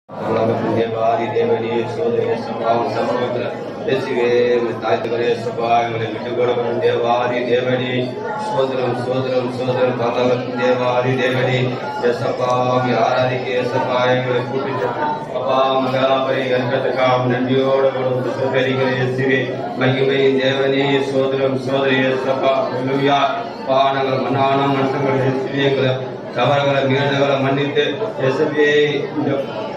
தேவாதி தேவனே சோதரிய சபாவம் சமூகத்தில் இயேசுவே உங்கள் தாய்த்துகளே சபா எங்களை விட்டுக்கூட வரும் தேவாதி தேவனே சோதரம் சோதரம் சோதரம் பகவத் தேவாதி தேவனே எசப்பா ஆராதிக்க எசப்பா எங்களை கூப்பிட்டு அப்பா மகாபரி கர்ப்பத்துக்காக நன்றியோடு கொடுத்து சோதரிக்கிற இயேசுவே மகிமையின் தேவனே சோதரம் சோதரி எசப்பா ஹalleluya பா நாங்கள் மன்னான மனுஷங்கள் இயேசுவே எங்களை தவறுகளை மீறல்களை மன்னித்து இயேசுவே இந்த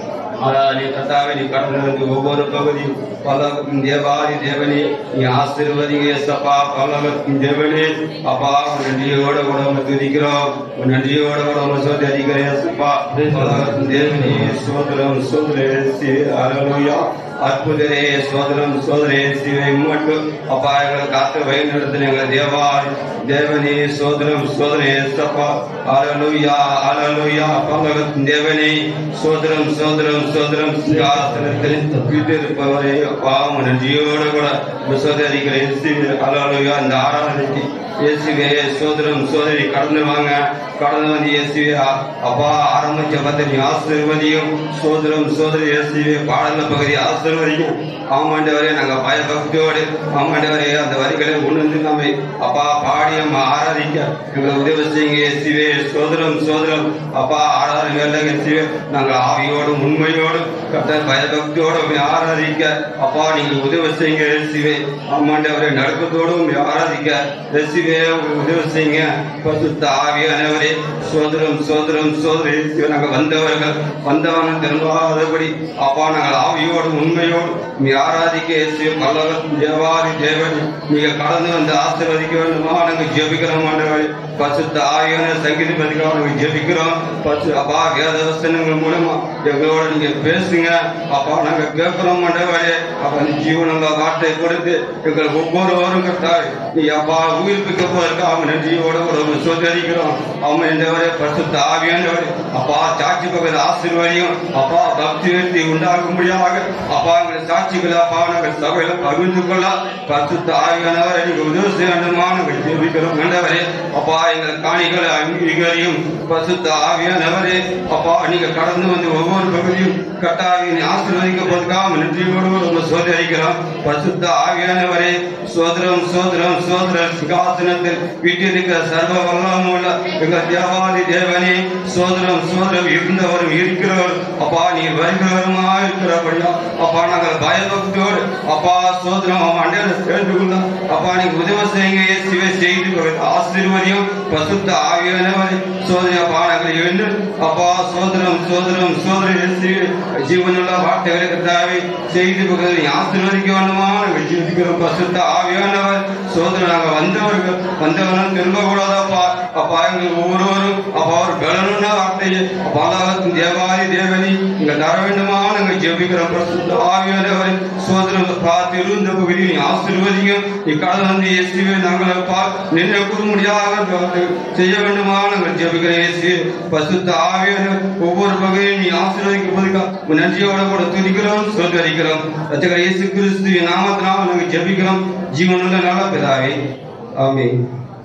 ஆராதனை கர்த்தாவே நீ கடந்து வந்து ஒவ்வொரு பகுதியும் பல்லவத்தின் தேவாதி தேவனே நீ ஆசீர்வதிங்க இயேசப்பா பல்லவத்தின் தேவனே அப்பா உன் நன்றியோட கூட உங்களை துதிக்கிறோம் உன் நன்றியோட கூட உங்களை சொல்லி அதிக்கிறேன் இயேசப்பா பல்லவத்தின் தேவனே சோதரம் சோதரே அருளுயா அற்புதரே சோதரம் சோதரே சிவை மட்டும் அப்பா எங்களை காத்து வழிநடத்தின எங்கள் தேவா தேவனே சோதரம் சோதரே சப்பா அலலுயா அலலுயா பல்லவத்தின் தேவனே சோதரம் சோதரம் சோதரம் சிங்காசனத்தில் வீட்டிருப்பவரே அப்பா உன் நன்றியோடு கூட விசோதரிக்கிற இயேசுவே அலலுயா இந்த ஆராதனைக்கு இயேசுவே சோதரம் சோதரி கடந்து வாங்க கடந்து வந்து இயேசுவே அப்பா ஆரம்ப ஜபத்தை நீ ஆசீர்வதியும் சோதரம் சோதரி இயேசுவே பாடல பகுதி ஆசீர்வதியும் ஆமாண்டவரே நாங்க பயபக்தியோடு ஆமாண்டவரே அந்த வரிகளை உணர்ந்து நம்மை அப்பா பாடி நம்ம ஆராதிக்க எங்களை உதவி செய்யுங்க இயேசுவே சோதரம் சோதரம் அப்பா ஆராதனை வேலை இயேசுவே நாங்கள் ஆவியோடும் உண்மையோடும் கட்ட பயபக்தியோடு உம்மை ஆராதிக்க அப்பா நீங்கள் உதவி செய்யுங்க இயேசுவே ஆமாண்டவரே நடுக்கத்தோடு உம்மை ஆராதிக்க இயேசுவே உங்களுக்கு உதவி செய்யுங்க பசுத்த ஆவியானவரே சோதரம் சோதரம் சோதரி இயேசுவே நாங்கள் வந்தவர்கள் வந்தவங்க திரும்பாதபடி அப்பா நாங்கள் ஆவியோடும் உண்மையோடும் நீ ஆராதிக்க இயேசுவே பல்லவன் தேவாதி தேவன் நீங்க கடந்து வந்து ஆசீர்வதிக்க வேண்டுமா நாங்கள் ஜெபிக்கிறோம் ஆண்டவரே பசுத்த ஆவியான சங்கீத பதிக்காக நாங்கள் ஜெபிக்கிறோம் பசு அப்பா வேத வசனங்கள் மூலமா எங்களோட நீங்க பேசுங்க அப்பா நாங்க கேட்கிறோம் ஆண்டவரே அப்பா நீ ஜீவனங்க வார்த்தை கொடுத்து எங்கள் ஒவ்வொருவரும் கட்டாய் நீ அப்பா உயிர்ப்பிக்க போவதற்காக நன்றியோட ஒரு சோதரிக்கிறோம் அவன் என்றவரே பசுத்த ஆவியானவரே அப்பா சாட்சி பகல் ஆசீர்வதியும் அப்பா பக்தி நிறுத்தி உண்டாகும்படியாக அப்பா எங்கள் சாட்சிகளை அப்பா நாங்கள் சபையில பகிர்ந்து கொள்ள பசுத்த ஆவியானவரை நீங்க உதவி செய்ய வேண்டுமா நாங்கள் ஜெபிக்கிறோம் ஆண்டவரே அப்பா எங்கள் காணிகளை அங்கீகரியும் பசுத்த ஆவியானவரே அப்பா நீங்க கடந்து வந்து ஒவ்வொரு பகுதியும் கட்டாவினை ஆசீர்வதிக்க போதுக்காக நன்றியோடு உங்களை சோதரிக்கிறோம் பசுத்த ஆவியானவரே சோதரம் சோதரம் சோதரர் சிங்காசனத்தில் வீட்டிருக்கிற சர்வ வல்லமுள்ள எங்கள் தேவாதி தேவனே சோதரம் சோதரம் இருந்தவரும் இருக்கிறவர் அப்பா நீ வருகிறவருமா இருக்கிறபடியா அப்பா நாங்கள் பயபக்தியோடு அப்பா சோதரம் அண்டையில சேர்ந்து கொள்ள அப்பா நீங்க உதவி செய்யுங்க இயேசுவே செய்து ஆசீர்வதியும் பசுத்த ஆவியானவரை சோதனை அப்பா நாங்கள் எழுந்து அப்பா சோதரம் சோதரம் சோதரை இயேசுவே ஜீவனுள்ள வார்த்தைகளை கர்த்தாவே செய்து பகுதி ஆசீர்வதிக்க வேண்டுமா நாங்கள் ஜீவிக்கிறோம் பசுத்த ஆவியானவர் சோதனை நாங்கள் வந்தவர்கள் வந்தவர்கள் திரும்ப கூடாதப்பா அப்பா எங்கள் ஒவ்வொருவரும் அப்பா ஒரு பலனுள்ள வார்த்தையை பாலாகத்தின் தேவாதி தேவனி இங்க தர வேண்டுமா நாங்கள் ஜெபிக்கிறோம் பசுத்த ஆவியானவரை சோதனை பார்த்து இருந்த பகுதி நீ ஆசீர்வதியும் நீ கடந்து வந்து இயேசுவே நாங்கள் அப்பா நின்று கூற முடியாத செய்ய வேண்டுமா நாங்கள் ஜெபிக்கிறோம் இயேசு பசுத்த ஆவியான ஒவ்வொரு பகுதியும் நீ ஆசீர்வதிக்க உன் நன்றியோட கூட துதிக்கிறோம் சொல்வரிக்கிறோம் ரத்தகர இயேசு கிறிஸ்துவின் நாமத்தினால் நாங்கள் ஜெபிக்கிறோம் ஜீவனுள்ள நல்ல பிதாவே ஆமென்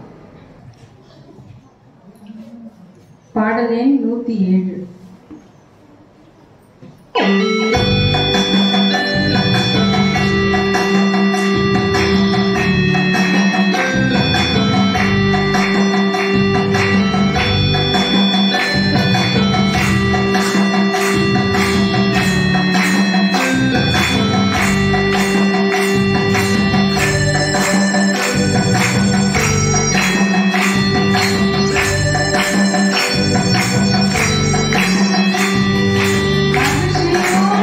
பாடல் எண் நூத்தி ஏழு Thank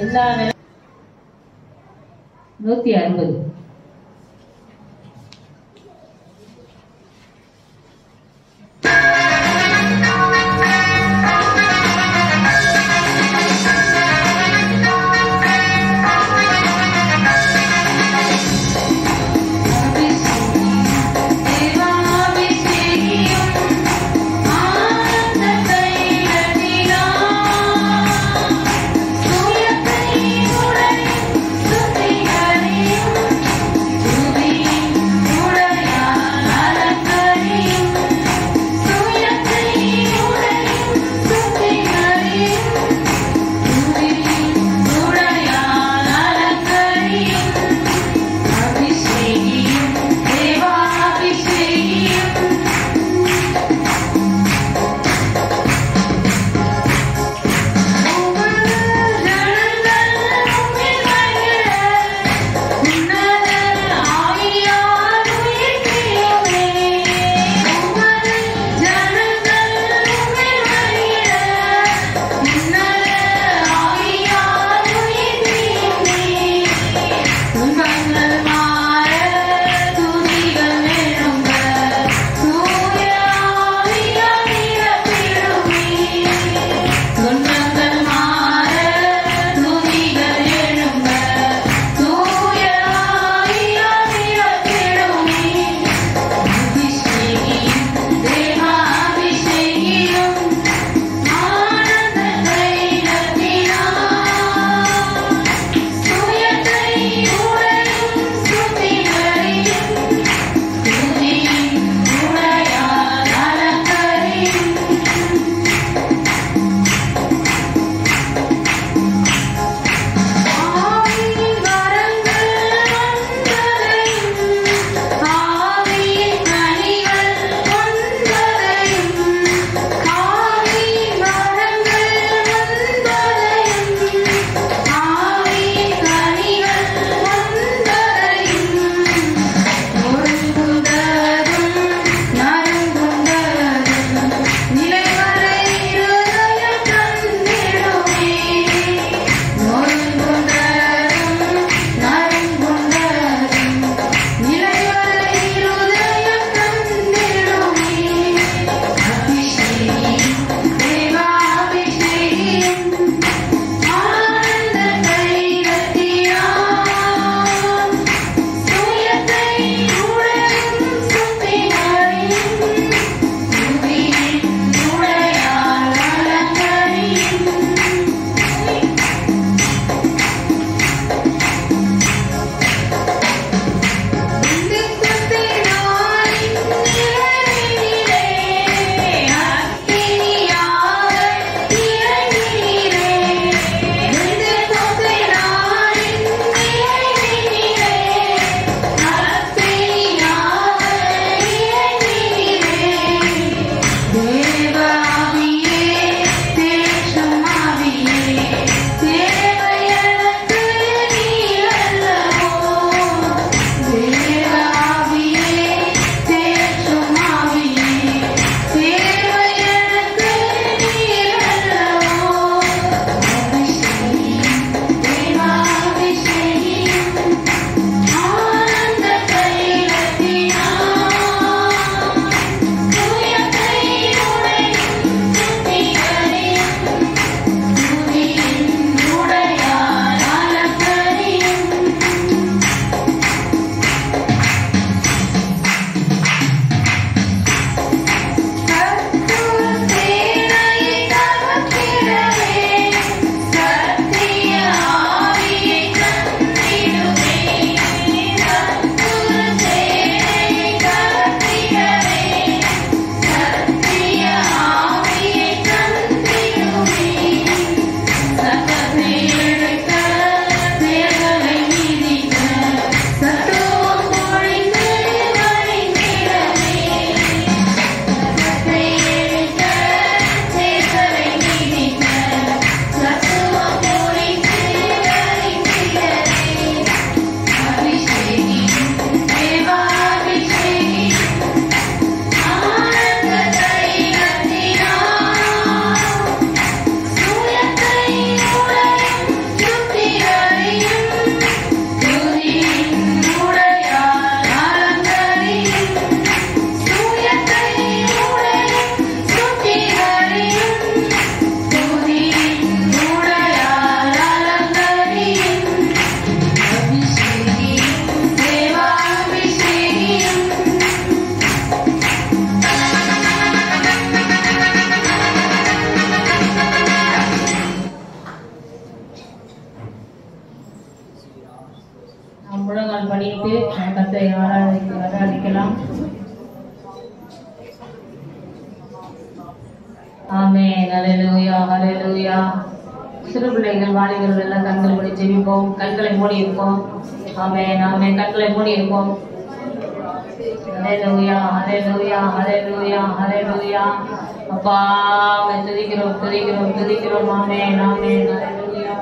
எல்லா வேலை நூத்தி அறுபது ஆனந்த கைரடினா நாம் முழங்கால் படித்து நம் கத்தை ஆராதி ஆராதிக்கலாம் ஆமென் ஹalleluya ஹalleluya சிறு பிள்ளைகள் வாலிபர்கள் எல்லாம் கண்களை மூடி ஜெபிப்போம் கண்களை மூடி இருப்போம் ஆமென் ஆமென் கண்களை மூடி இருப்போம் ஹalleluya ஹalleluya ஹalleluya ஹalleluya அப்பா உம்மை துதிக்கிறோம் துதிக்கிறோம் துதிக்கிறோம் ஆமென் ஆமென் ஹalleluya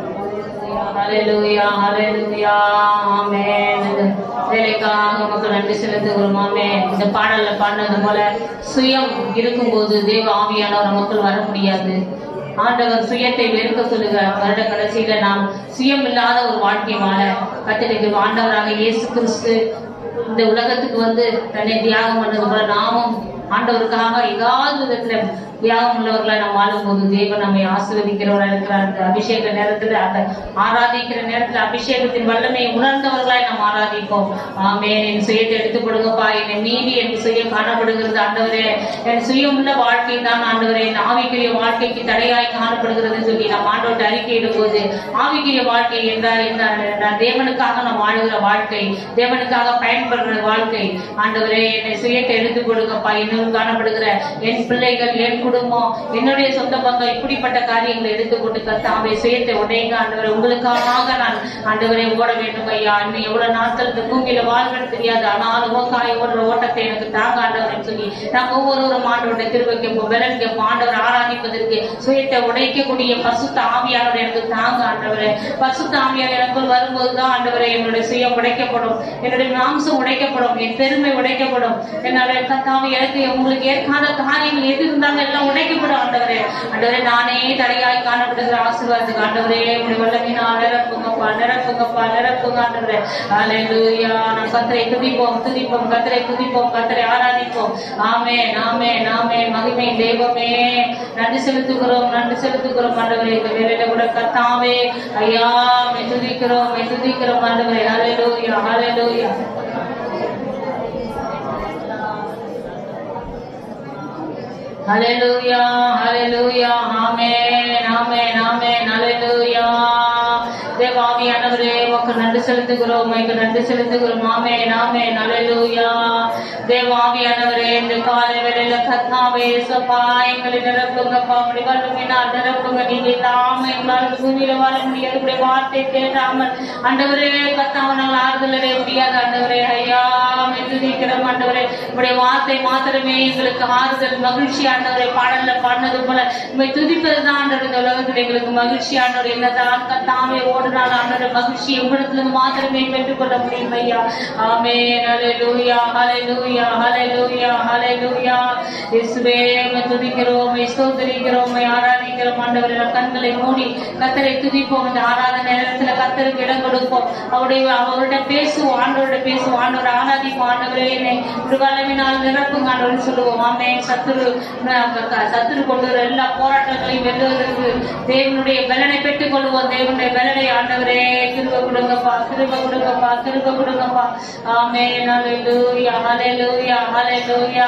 ஹalleluya ஹalleluya ஆமென் இந்த வேலைக்காக மக்கள் நன்றி செலுத்துகிறோம் ஆமென் இந்த பாடல்ல பாடினது போல சுயம் இருக்கும்போது தேவ ஆவியானவர் மக்கள் வர முடியாது ஆண்டவர் சுயத்தை வெறுக்க சொல்லுகிற வருட கடைசியில நாம் சுயம் இல்லாத ஒரு வாழ்க்கை வாழ கத்திரிக்கு ஆண்டவராக இயேசு கிறிஸ்து இந்த உலகத்துக்கு வந்து தன்னை தியாகம் பண்ணது போல நாமும் ஆண்டவருக்காக ஏதாவது விதத்துல தியாகம் உள்ளவர்களை நாம் வாழும்போது தேவன் நம்மை ஆசீர்வதிக்கிறவரா இருக்கிறார் அந்த அபிஷேக நேரத்துல அந்த ஆராதிக்கிற நேரத்துல அபிஷேகத்தின் வல்லமை உணர்ந்தவர்களாய் நாம் ஆராதிப்போம் ஆமே என் சுயத்தை எடுத்து கொடுங்கப்பா என்னை மீறி என் சுயம் காணப்படுகிறது ஆண்டவரே என் சுயம் உள்ள வாழ்க்கை தான் ஆண்டவரே என் ஆவிக்குரிய வாழ்க்கைக்கு தடையாய் காணப்படுகிறது சொல்லி நாம் ஆண்டவர்கிட்ட அறிக்கையிடும் போது ஆவிக்குரிய வாழ்க்கை என்றால் என்ன என்றால் தேவனுக்காக நாம் வாழுகிற வாழ்க்கை தேவனுக்காக பயன்படுற வாழ்க்கை ஆண்டவரே என்னை சுயத்தை எடுத்து கொடுங்கப்பா இன்னும் காணப்படுகிற என் பிள்ளைகள் என் குடும்பம் என்னுடைய சொந்த பந்தம் இப்படிப்பட்ட காரியங்களை எடுத்துக்கொண்டு கத்தாவே சுயத்தை உடைங்க ஆண்டவரே உங்களுக்காக நான் ஆண்டவரே ஓட வேண்டும் ஐயா இன்னும் எவ்வளவு நாட்கள் இந்த பூமியில வாழ்வேன்னு தெரியாது ஆனால் உமக்காய் ஓடுற ஓட்டத்தை எனக்கு தாங்க ஆண்டவர்னு சொல்லி நான் ஒவ்வொருவரும் ஆண்டவருடைய திருவை கேட்போம் விரல் கேட்போம் ஆண்டவர் ஆராதிப்பதற்கு சுயத்தை உடைக்கக்கூடிய பசுத்த ஆவியானவர் எனக்கு தாங்க ஆண்டவரே பசுத்த ஆவியார் எனக்குள் வரும்போதுதான் ஆண்டவரே என்னுடைய சுயம் உடைக்கப்படும் என்னுடைய மாம்சம் உடைக்கப்படும் என் பெருமை உடைக்கப்படும் என்னுடைய கத்தாவை எனக்கு உங்களுக்கு ஏற்காத காரியங்கள் எது இருந்தாலும் எல்லாம் உடைக்கப்படும் ஆண்டவரே ஆண்டவரே நானே தடையாய் காணப்படுகிற ஆசீர்வாதத்துக்கு ஆண்டவரே உங்களுடைய வல்லமினா நிரப்புங்கப்பா நிரப்புங்கப்பா நிரப்புங்க ஆண்டவரே ஹalleluya நாம் கத்தரை துதிப்போம் துதிப்போம் கத்தரை துதிப்போம் கத்தரை ஆராதிப்போம் ஆமென் ஆமென் ஆமென் மகிமை தெய்வமே நன்றி செலுத்துகிறோம் நன்றி செலுத்துகிறோம் ஆண்டவரே இந்த வேலையில கூட கத்தாவே ஐயா மை துதிக்கிறோம் மை துதிக்கிறோம் ஆண்டவரே ஹalleluya ஹalleluya ஹalleluya ஹalleluya ஆமென் ஆமென் ஆமென் ஹalleluya தேவாவியானவரே உமக்கு நன்றி செலுத்துகிறோம் உமக்கு நன்றி செலுத்துகிறோம் ஆமென் ஆமென் ஹalleluya தேவாவியானவரே இந்த காலை வேளையில கர்த்தாவே சபா எங்களை நிரப்புங்கப்பா அப்படி வல்லமையினா நிரப்புங்க நீங்க இல்லாம எங்களால் பூமியில வாழ முடியாது இப்படி வார்த்தை கேட்டாமல் ஆண்டவரே கர்த்தாவை நாங்கள் ஆறுதல் அடைய முடியாது ஆண்டவரே ஐயா மெதுதிக்கிறோம் ஆண்டவரே உடைய வார்த்தை மாத்திரமே எங்களுக்கு ஆறுதல் மகிழ்ச்சி ஆண்டவரை பாடல்ல பாடினது போல உண்மை துதிப்பது தான் ஆண்டவர் இந்த உலகத்தில் எங்களுக்கு மகிழ்ச்சி ஆண்டவர் என்னதான் கத்தாமே ஓடினால் ஆண்டவர் மகிழ்ச்சி உங்களிடத்துல மாத்திரமே பெற்றுக்கொள்ள முடியும் ஐயா ஆமே ஹalleluya ஹalleluya ஹalleluya ஹalleluya இயேசுவே உம்மை துதிக்கிறோம் உம்மை ஸ்தோத்திரிக்கிறோம் உம்மை ஆராதிக்கிறோம் ஆண்டவரே நம் கண்களை மூடி கத்தரை துதிப்போம் இந்த ஆராதனை நேரத்துல கத்தருக்கு இடம் கொடுப்போம் அவருடைய அவருடைய பேசுவோம் ஆண்டவருடைய பேசுவோம் ஆண்டவர் ஆராதிப்போம் ஆண்டவரே என்னை ஒரு வல்லமினால் நிரப்புங்க ஆண்டவர் சொல்லுவோம் ஆமே சத்துரு சத்துரு கொண்டு வர எல்லா போராட்டங்களையும் வெல்லுவதற்கு தேவனுடைய பலனை பெற்றுக் கொள்வோம் தேவனுடைய பலனை ஆண்டவரே திரும்ப கொடுங்கப்பா திரும்ப கொடுங்கப்பா திரும்ப கொடுங்கப்பா ஆமே ஹalleluya ஹalleluya ஹalleluya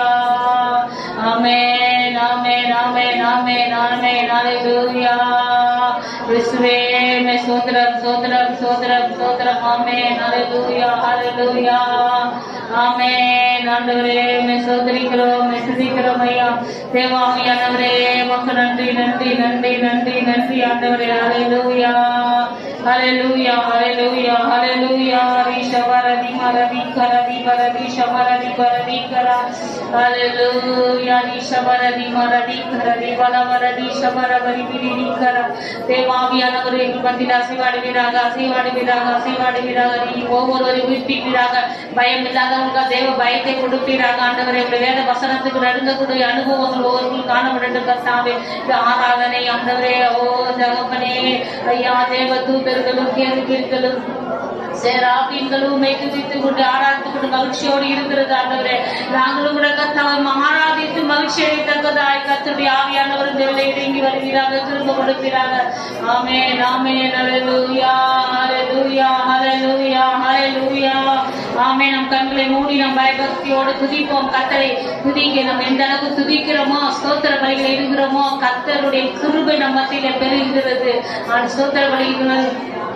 ஆமென் ஆமென் ஆமென் ஆமென் ஆமென் ஹalleluya இயேசுவே மே சோதரம் சோதரம் சோதரம் சோதரம் ஆமென் ஹalleluya ஹalleluya ஆமென் ஆண்டவரே மே சோதரிக்கிறோம் மே துதிக்கிறோம் ஐயா தேவாமியானவரே மக்கள் நன்றி நன்றி நன்றி நன்றி நன்றி ஆண்டவரே ஹalleluya ஹalleluya ஹalleluya ஹalleluya ரிஷவரதி மரதி கரதி பரதி ஷவரதி பரதி கரா ஹalleluya ரிஷவரதி மரதி கரதி வலவரதி ஷவரவரி விரிடி கரா தேவாமியானவரே எங்கள் மத்தியில் அசைவாடுவீராக அசைவாடுவீராக அசைவாடுவீராக நீ ஒவ்வொருவரையும் உயிர்ப்பிப்பீராக பயம் இல்லாதவங்க தேவ பயத்தை கொடுப்பீராக ஆண்டவரே உடைய வேத வசனத்துக்கு நடுங்கக்கூடிய அனுபவங்கள் ஒவ்வொருவரும் காணப்படட்டும் கர்த்தாவே இந்த ஆராதனை ஆண்டவரே ஓ ஜகப்பனே ஐயா தேவ தூதர்களும் கேள்விகளும் சேராபீன்களும் துதித்து கொண்டு ஆராதித்து கொண்டு மகிழ்ச்சியோடு இருக்கிறது ஆண்டவரே நாங்களும் கூட கத்தாவை ஆராதித்து மகிழ்ச்சி அடைத்தக்கதாய் கத்தருடைய ஆவியானவர் தேவனை இறங்கி வருகிறாங்க திரும்ப கொடுக்கிறாங்க ஆமே நாமே ஹalleluya ஹalleluya ஹalleluya ஹalleluya ஆமே நம் கண்களை மூடி நம் பயபக்தியோடு துதிப்போம் கத்தரை துதிக்க நம்ம எந்த அளவுக்கு துதிக்கிறோமோ ஸ்தோத்திர பலிகளை இடுகிறோமோ கத்தருடைய கிருபை நம்ம மத்தியில பெருகிறது ஸ்தோத்திர பலிகள்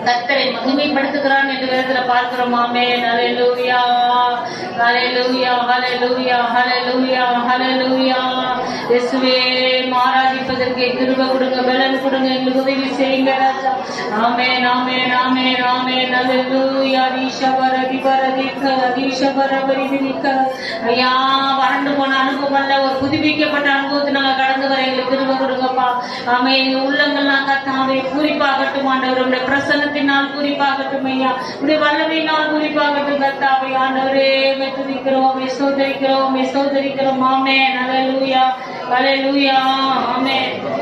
கர்த்தரை மகிமைப்படுத்துகிறான் என்று வேதத்துல பார்க்கிறோம் ஆமென் ஹalleluya ஹalleluya ஹalleluya ஹalleluya ஹalleluya இயேசுவே ஆராதிப்பதற்கு கிருபை கொடுங்க பலன் கொடுங்க எங்களுக்கு உதவி செய்யுங்க ராஜா ஆமென் ஆமென் ஆமென் ஆமென் ஹalleluya ஈஸ்வர திவர திக்க ஈஸ்வர பரிதிக்க ஐயா வறண்டு போன அனுபவம் அல்ல ஒரு புதுப்பிக்கப்பட்ட அனுபவத்தை நாங்க கடந்து வர எங்களுக்கு கிருபை கொடுங்கப்பா ஆமே எங்க உள்ளங்கள்லாம் கத்தாவே பூரிப்பாகட்டும் ஆண்டவர் உடைய பிரசன்னத்தினால் பூரிப்பாகட்டும் ஐயா உடைய வல்லமையினால் பூரிப்பாகட்டும் கத்தாவே ஆண்டவரே மெத்துதிக்கிறோம் சோதரிக்கிறோம் சோதரிக்கிறோம் ஆமே அலலூயா அலலூயா ஆமே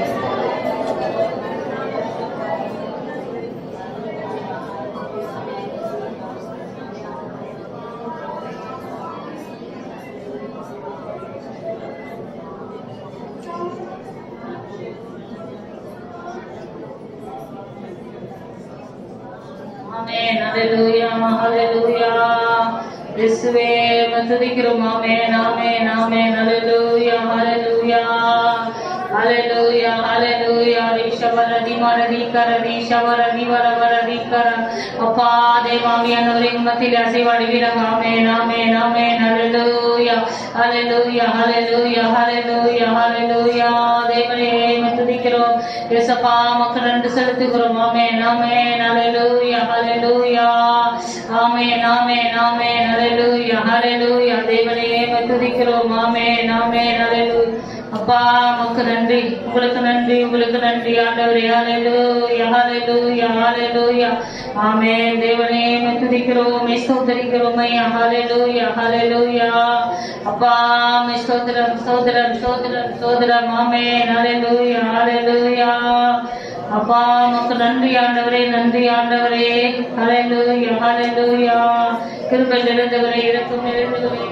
ஆமென் ஹalleluya ஹalleluya இயேசுவே மதுதிக்கிறோம் ஆமென் ஆமென் ஆமென் ஹalleluya ஹalleluya ஹalleluya ஹalleluya ஈஸ்வர திமரதி கரதி ஈஸ்வர திவர வரதி கர அப்பா தேவாமியானவரே மத்தியில் அசைவாடுவீராக ஆமென் ஆமென் ஆமென் ஹalleluya ஹalleluya ஹalleluya ஹalleluya ஹalleluya தேவனே மதுதிக்கிறோம் இயேசப்பா மக்கள் நன்றி செலுத்துகிறோம் ஆமென் ஆமென் ஹalleluya ஹalleluya ஆமென் ஆமென் ஆமென் ஹalleluya ஹalleluya தேவனே மதுதிக்கிறோம் ஆமென் ஆமென் ஹalleluya அப்பா உமக்கு நன்றி உங்களுக்கு நன்றி உங்களுக்கு நன்றி ஆண்டவரே ஹalleluya ஹalleluya ஹalleluya ஆமென் தேவனே மதுதிக்கிறோம் ஸ்தோத்திரிக்கிறோம் ஐயா ஹalleluya ஹalleluya அப்பா மே ஸ்தோத்திரம் ஸ்தோத்திரம் ஸ்தோத்திரம் ஸ்தோத்திரம் ஆமென் ஹalleluya ஹalleluya அப்பா உமக்கு நன்றி ஆண்டவரே நன்றி ஆண்டவரே ஹalleluya ஹalleluya கிருபை நிறைந்தவரே இரக்கம் நிறைந்தவரே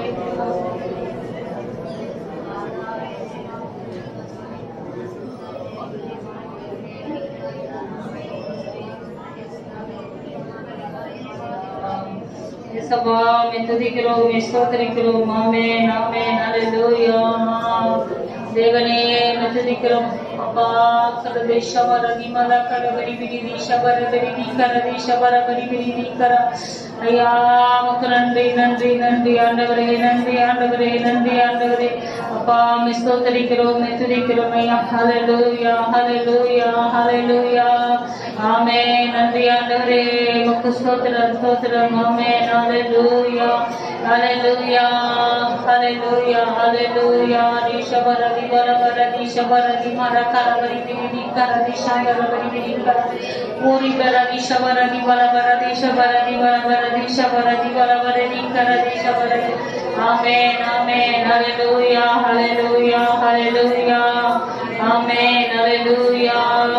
இயேசப்பா மே துதிக்கிறோம் மே ஸ்தோத்திரிக்கிறோம் ஆமென் ஆமென் ஹalleluya தேவனே மே துதிக்கிறோம் அப்பா கரதே ஷவர நிமல கரவரி விரிதி ஷவர விரிதி கரதி ஷவர வரி விரிதி கர ஐயா உமக்கு நன்றி நன்றி நன்றி ஆண்டவரே நன்றி ஆண்டவரே நன்றி ஆண்டவரே அப்பா மே ஸ்தோத்திரிக்கிறோம் மே துதிக்கிறோம் ஐயா ஹalleluya ஹalleluya ஹalleluya ஆமென் நன்றி ஆண்டவரே உமக்கு ஸ்தோத்திரம் ஸ்தோத்திரம் ஆமென் ஹalleluya ஹalleluya ஹalleluya ஹalleluya ஈஸ்வர விவர வர ஈஸ்வர விமர கரவரி விரி கரதி ஷாயர வரி விரி கர பூரி பர ஈஸ்வர விவர வர ஈஸ்வர விவர வர ஈஸ்வர விவர வர கர ஈஸ்வர ஆமென் ஆமென் ஹalleluya ஹalleluya ஹalleluya ஆமென் ஹalleluya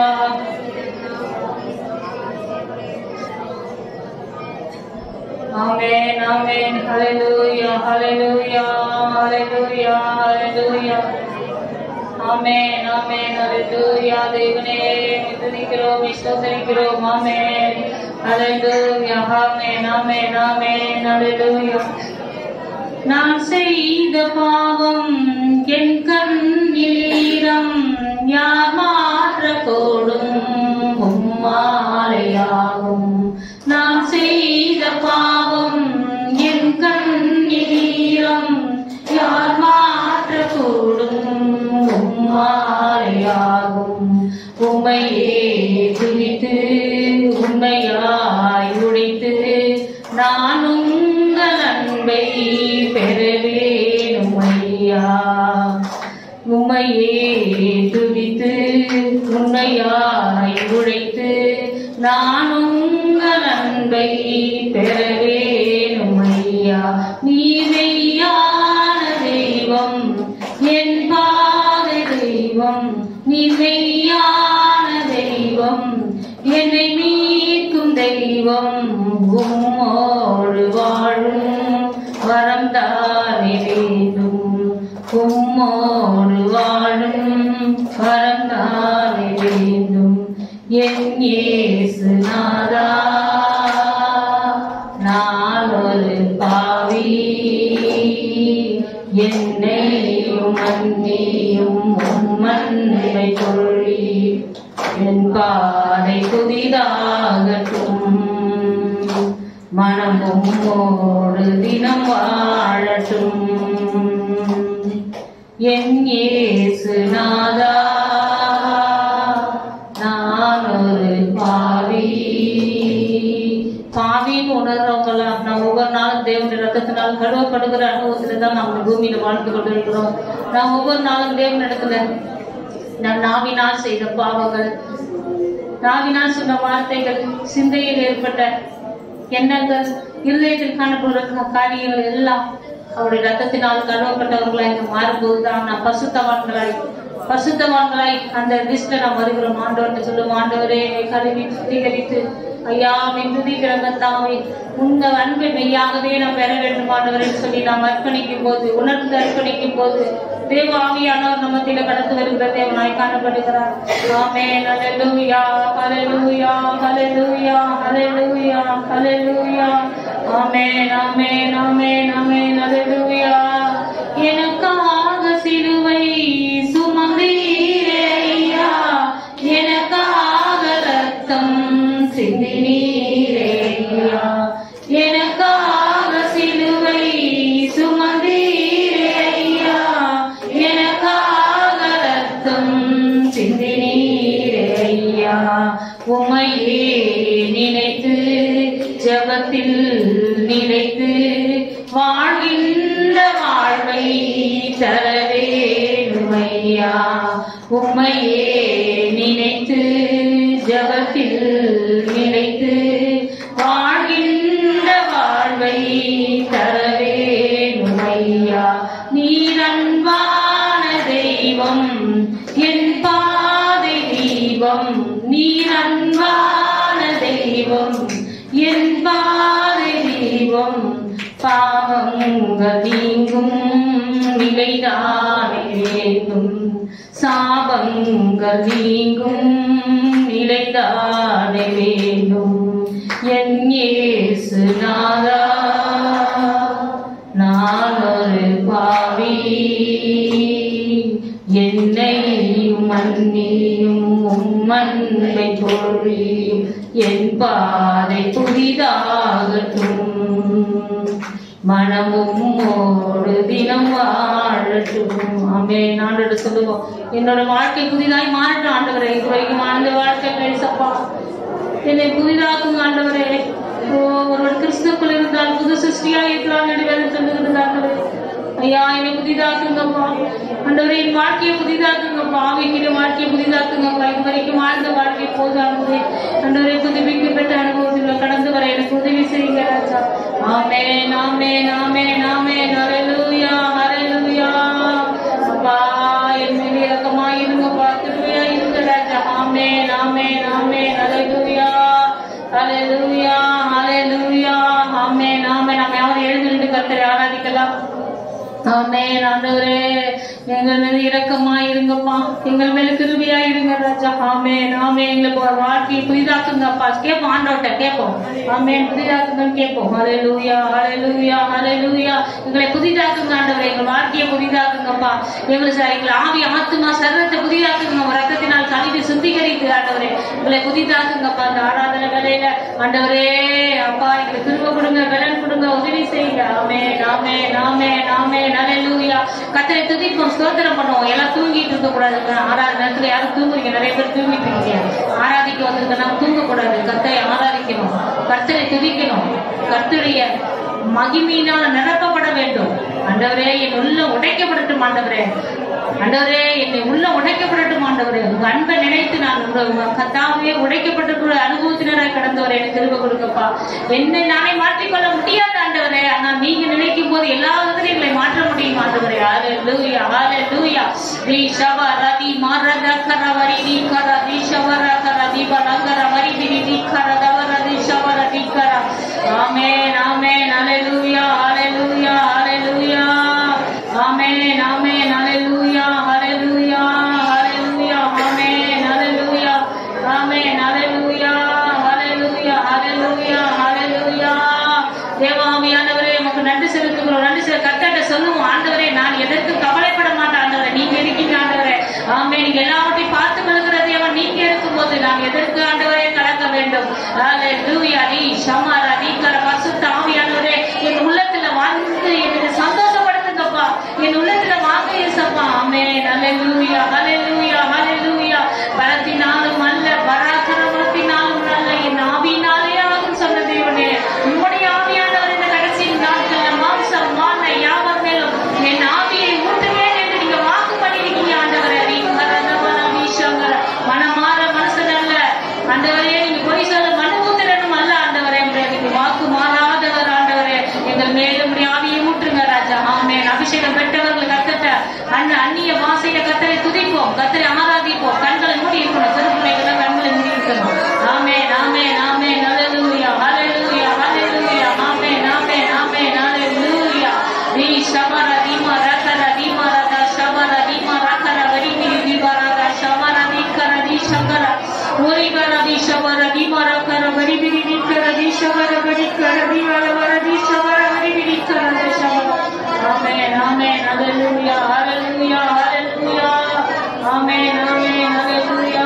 Amen, amen, hallelujah, hallelujah, hallelujah, hallelujah. ஆமென் ஆமென் ஹalleluya தேவனே துதிக்கிறோம் ஸ்தோத்திரிக்கிறோம் ஆமென் ஹalleluya ஆமென் ஆமென் ஆமென் ஹalleluya நான் செய்த பாவம் என் கண்ணில் ஈரம் யார் மாற்றக்கூடும் உம்மாலையாகும் நான் செய்த பாவம் என் கண்ணில் ஈரம் யார் மாற்றக்கூடும் உம்மாலையாகும் உம்மையே துதித்து உண்மையாய் உடைத்து நான் உங்கள் அன்பை பெறவேணும் ஐயா உம்மையே துதித்து உண்மையாய் உழைத்து நான் உங்கள் அன்பை பெறவேணும் ஐயா நீ மெய்யான தெய்வம் என் பாதை தெய்வம் நீ மெய்யான தெய்வம் என்னை மீட்கும் தெய்வம் உம்மோடு வாழும் வரம் தானே வேண்டும் உம்மோடு வாழும் வரம் தானே வேண்டும் என் இயேசு நாதா நான் ஒரு பாவி என்னையும் மன்னியும் உம் அன்பை கொள்ளி என் பாதை புதிதாகட்டும் மனம் உம்மோடு தினம் வாழட்டும் என் இயேசு நாதா நான் ஒரு பாவி பாவின்னு உணர்றவங்களாம் நாம் ஒவ்வொரு நாளும் தேவனுடைய ரத்தத்தினால் கழுவப்படுகிற அனுபவத்துல தான் நாம் இந்த பூமியில வாழ்ந்து கொண்டு இருக்கிறோம் நாம் ஒவ்வொரு நாளும் தேவன் இடத்துல நம் நாவினால் செய்த பாவங்கள் நாவினால் சொன்ன வார்த்தைகள் சிந்தையில் ஏற்பட்ட எண்ணங்கள் இருதயத்தில் காணப்படுகிற காரியங்கள் எல்லாம் அவருடைய ரத்தத்தினால் கழுவப்பட்டவர்களாய் இங்கு மாறும்போதுதான் நாம் பசுத்தவான்களாய் பசுத்தவான்களாய் அந்த லிஸ்ட்ல நாம் வருகிறோம் ஆண்டவர்கிட்ட சொல்லுவோம் ஆண்டவரே என்னை கழுவி சுத்திகரித்து ஐயா மென்துதிக்கிற கத்தாவே உங்க அன்பை மெய்யாகவே நாம் பெற வேண்டும் ஆண்டவரே சொல்லி நாம் அர்ப்பணிக்கும் போது உணர்ந்து அர்ப்பணிக்கும் போது தேவ ஆவியானவர் நம்மத்தில கடந்து வருகிற தேவனாய் காணப்படுகிறார் ஆமென் ஹalleluya ஹalleluya ஹalleluya ஹalleluya ஹalleluya ஆமென் ஆமென் ஆமென் ஆமென் ஹalleluya எனக்காக சிலுவை சுமந்தீரே ஐயா எனக்காக ரத்தம் சிந்தினீரே ஐயா எனக்காக சிலுவை சுமந்தீரே ஐயா எனக்காக ரத்தம் சிந்தினீரே ஐயா உமையே நினைத்து ஜபத்தில் நினைத்து வாழ்கின்ற வாழ்வை தரவே உமையா உம்மையே நினைத்து ஜபத்தில் நினைத்து வாழ்கின்ற வாழ்வை தரவே உமையா நீரன்பான தெய்வம் என் பாதை தீபம் நீரன்பான தெய்வம் என் பாதை தீபம் பாவங்கள் நீங்கும் நிலைதானே வேண்டும் சாபங்கள் நீங்கும் நிலைதானே வேண்டும் என் இயேசு நாதா நான் ஒரு பாவி என்னை மன்னியும் உம்மன்மை பொழியும் என் பாதை புதிதாகட்டும் மனமும் ஓடு தினம் வாழட்டும் ஆமே நாடு சொல்லுவோம் என்னோட வாழ்க்கை புதிதாய் மாறட்டும் ஆண்டவரே இது வரைக்கும் ஆழ்ந்த வாழ்க்கை பேசப்பா என்னை புதிதாக்கும் ஆண்டவரே ஓ, ஒருவர் கிறிஸ்துக்குள் இருந்தால் புது சிருஷ்டியா இருக்கிறான் என்று வேதம் சொல்லுகிறது ஆண்டவரே ஐயா என்னை புதிதாக்குங்கப்பா ஆண்டவரே என் வாழ்க்கையை புதிதாக்குங்கப்பா ஆவிக்கிற வாழ்க்கையை புதிதாக்குங்கப்பா இது வரைக்கும் வாழ்ந்த வாழ்க்கை போதானது ஆண்டவரே புதுப்பிக்கப்பட்ட அனுபவத்தில் கடந்து வர எனக்கு உதவி செய்யுங்க ராஜா ஆமென் ஆமென் ஆமென் ஆமென் ஹalleluya ஹalleluya அப்பா என் மேல் இரக்கமாய் இருங்கப்பா கிருபையா இருங்க ராஜா ஆமென் ஆமென் ஆமென் ஹalleluya ஹalleluya ஹalleluya ஆமென் ஆமென் நம்ம யாரும் எழுந்து நின்று கர்த்தரை ஆராதிக்கலாம் ஆமென் ஆண்டவரே எங்கள் மீது இரக்கமாய் இருங்கப்பா எங்கள் மேல கிருபியா இருங்க ராஜா ஆமென் ஆமென் எங்களுக்கு ஒரு வாழ்க்கையை புதிதாக்குங்கப்பா கேட்போம் ஆண்டவர்கிட்ட கேட்போம் ஆமென் புதிதாக்குங்கன்னு கேட்போம் ஹalleluya ஹalleluya ஹalleluya எங்களை புதிதாக்குங்க ஆண்டவரே எங்கள் வாழ்க்கையை புதிதாக்குங்கப்பா எங்களை சார் எங்களை ஆவி ஆத்துமா சரீரத்தை புதிதாக்குங்க உங்க ரத்தத்தினால் கழுவி சுத்திகரித்து ஆண்டவரே எங்களை புதிதாக்குங்கப்பா அந்த ஆராதனை வேலையில ஆண்டவரே அப்பா எங்களுக்கு திரும்ப கொடுங்க பலன் கொடுங்க உதவி செய்யுங்க ஆமே நாமே நாமே நாமே நலையூயா கத்தரை துதிப்போம் ஸ்தோத்திரம் பண்ணுவோம் எல்லாம் தூங்கிட்டு இருக்க கூடாது ஆறாவது நேரத்துல யாரும் தூங்குறீங்க நிறைய பேர் தூங்கிட்டு இருக்கீங்க ஆராதிக்க வந்திருக்க நாம் தூங்க கூடாது கத்தரை ஆராதிக்கணும் கர்த்தரை துதிக்கணும் கர்த்தருடைய மகிமையினால் நிரப்பப்பட வேண்டும் ஆண்டவரே என் உள்ள உடைக்கப்படட்டும் ஆண்டவரே ஆண்டவரே என்னை உள்ள உடைக்கப்படட்டும் ஆண்டவரே உங்க அன்பை நினைத்து நான் உங்க உங்க கத்தாவே உடைக்கப்பட்டிருக்கிற அனுபவத்தினராய் கடந்தவரை எனக்கு திரும்ப கொடுக்கப்பா என்னை நானே மாற்றிக்கொள்ள முடியாது ஆண்டவரே ஆனால் நீங்க நினைக்கும் போது எல்லா விதத்திலும் எங்களை மாற்ற முடியும் ஆண்டவரே ஹalleluya ஹalleluya தி ஷவரதி மரத கரவரி தி கர தி ஷவர கர தி பலங்கர வரி தி தி கர தவர தி ஷவர தி கர ஆமென் ஆமென் ஹalleluya ஹalleluya ஹalleluya ஆமென் ஆமென் ஹalleluya ஹalleluya ஹalleluya ஆமென் ஹalleluya ஆமென் ஹalleluya ஹalleluya ஹalleluya ஹalleluya தேவாமியானவரே உமக்கு நன்றி செலுத்துகிறோம் நன்றி செலுத்த கர்த்தர்ட்ட சொல்லுவோம் ஆண்டவரே நான் எதற்கும் கவலைப்பட மாட்டேன் ஆண்டவரே நீங்க இருக்கீங்க ஆண்டவரே ஆமே நீங்க எல்லாவற்றையும் பார்த்து கொள்கிற தேவன் நீங்க இருக்கும்போது நான் எதற்கு ஆண்டவரே கலக்க வேண்டும் ஹalleluya நீ ஷமாரா நீ கர பரிசுத்த ஆவியானவரே என் உள்ளத்துல வந்து என்னை சந்தோஷப்படுத்துங்கப்பா என் உள்ளத்துல வாங்க இயேசப்பா ஆமென் ஹalleluya ஹalleluya ஹalleluya பலத்தினாலும் அல்ல பராக்கிரமத்தினாலும் அல்ல என் ஆவியினாலே ஆகும் சொன்ன தேவனே உம்முடைய ஆவியானவர் இந்த கடைசி நாட்கள்ல மாம்சம் மான யாவர் மேலும் என் ஆவியை ஊட்டுவேன் என்று நீங்க வாக்கு பண்ணிருக்கீங்க ஆண்டவரே ரீங்கரதவன வீஷங்கர மனமாற மனசன் அல்ல ஆண்டவரே நீங்க பொய் சொல்ல மனு ஊத்துறனும் அல்ல ஆண்டவரே உம்முடைய நீங்க வாக்கு மாறாதவர் ஆண்டவரே எங்கள் மேலும் உம்முடைய ஆவியை ஊற்றுங்க ராஜா ஆமென் அபிஷேகம் பெற்றவர்கள் கத்தட்ட அண்ணன் அந்நிய வாசையில கத்தரை துதிப்போம் கத்தரை ஆராதிப்போம் கண்களை மூடி இருக்கணும் திருப்பிள்ளைகளை கண்களை மூடி இருக்கணும் ஆமென் ஆமென் ஆமென் ஹalleluya ஹalleluya ஹalleluya ஆமென் ஆமென் ஆமென் ஹalleluya நீ ஷபர தீமா ரகர தீமா ரக ஷபர தீமா ரகர வரி மிரி தீபரக ஷபர தீக்கர தீ சங்கர ஓரி கர தீ ஷபர தீமா ரகர வரி மிரி தீக்கர தீ ஷபர வரி கர தீ வர வர தீ ஷபர வரி மிரி கர தீ ஷபர ஆமென் ஆமென் ஹalleluya ஹalleluya ஹalleluya ஆமென் ஆமென் ஹalleluya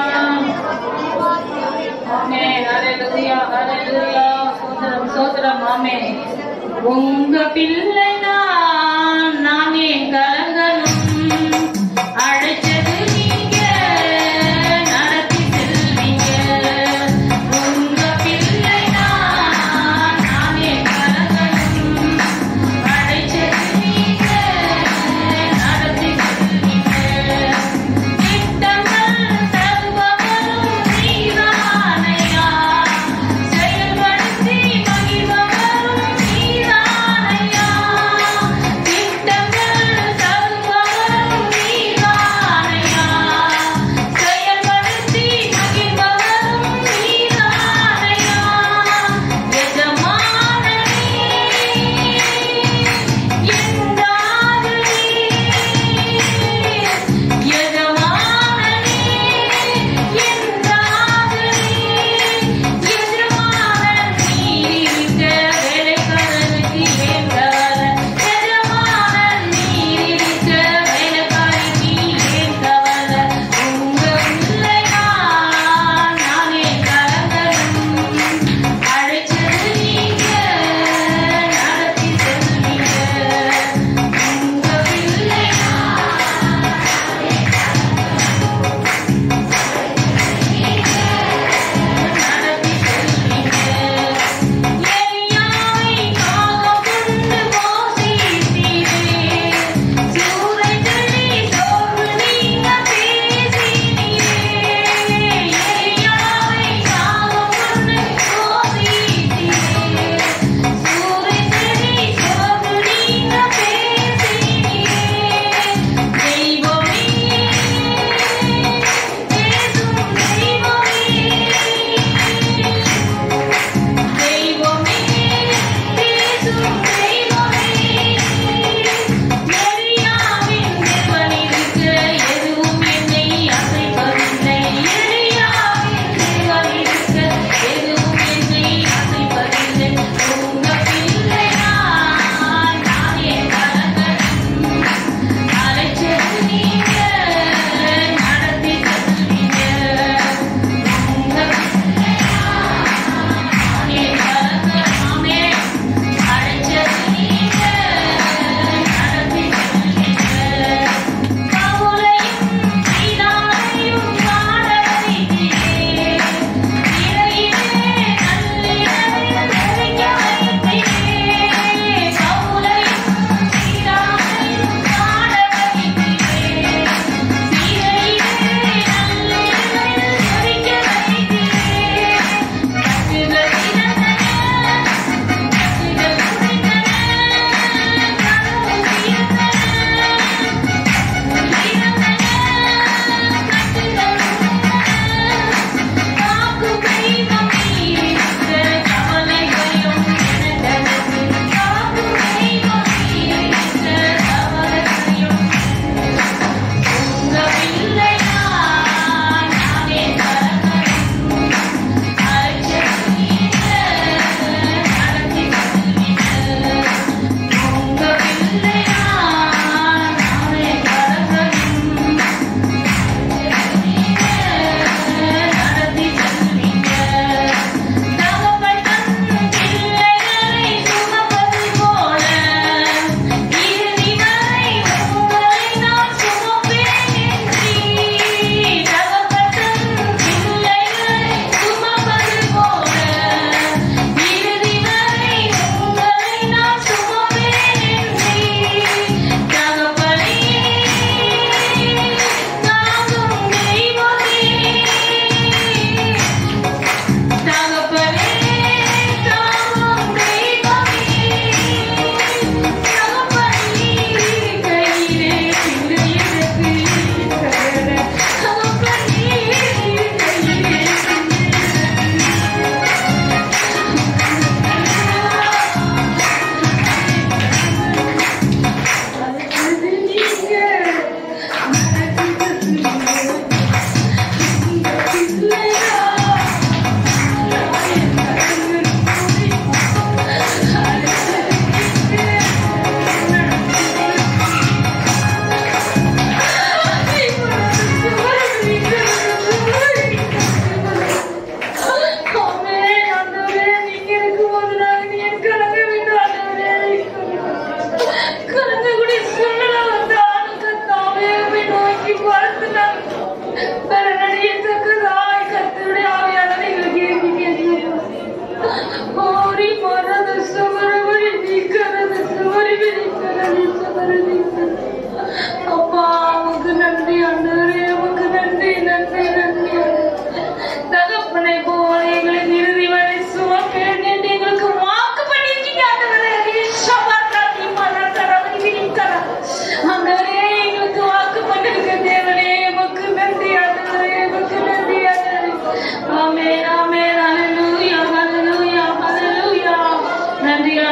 ஆமென் ஹalleluya ஹalleluya சோதரம் சோதரம் ஆமென் உங்க பிள்ளை நான் நானே கலங்கணும் அழைச்சது நீங்க நடத்தி செல்வீங்க உங்க பிள்ளை நான் நானே கலங்கணும் அழைச்சது நீங்க நடத்தி செல்வீங்க திட்டங்கள் தருபவரும் நீதானையா செயல்படுத்தி மகிழ்பவரும் நீதானையா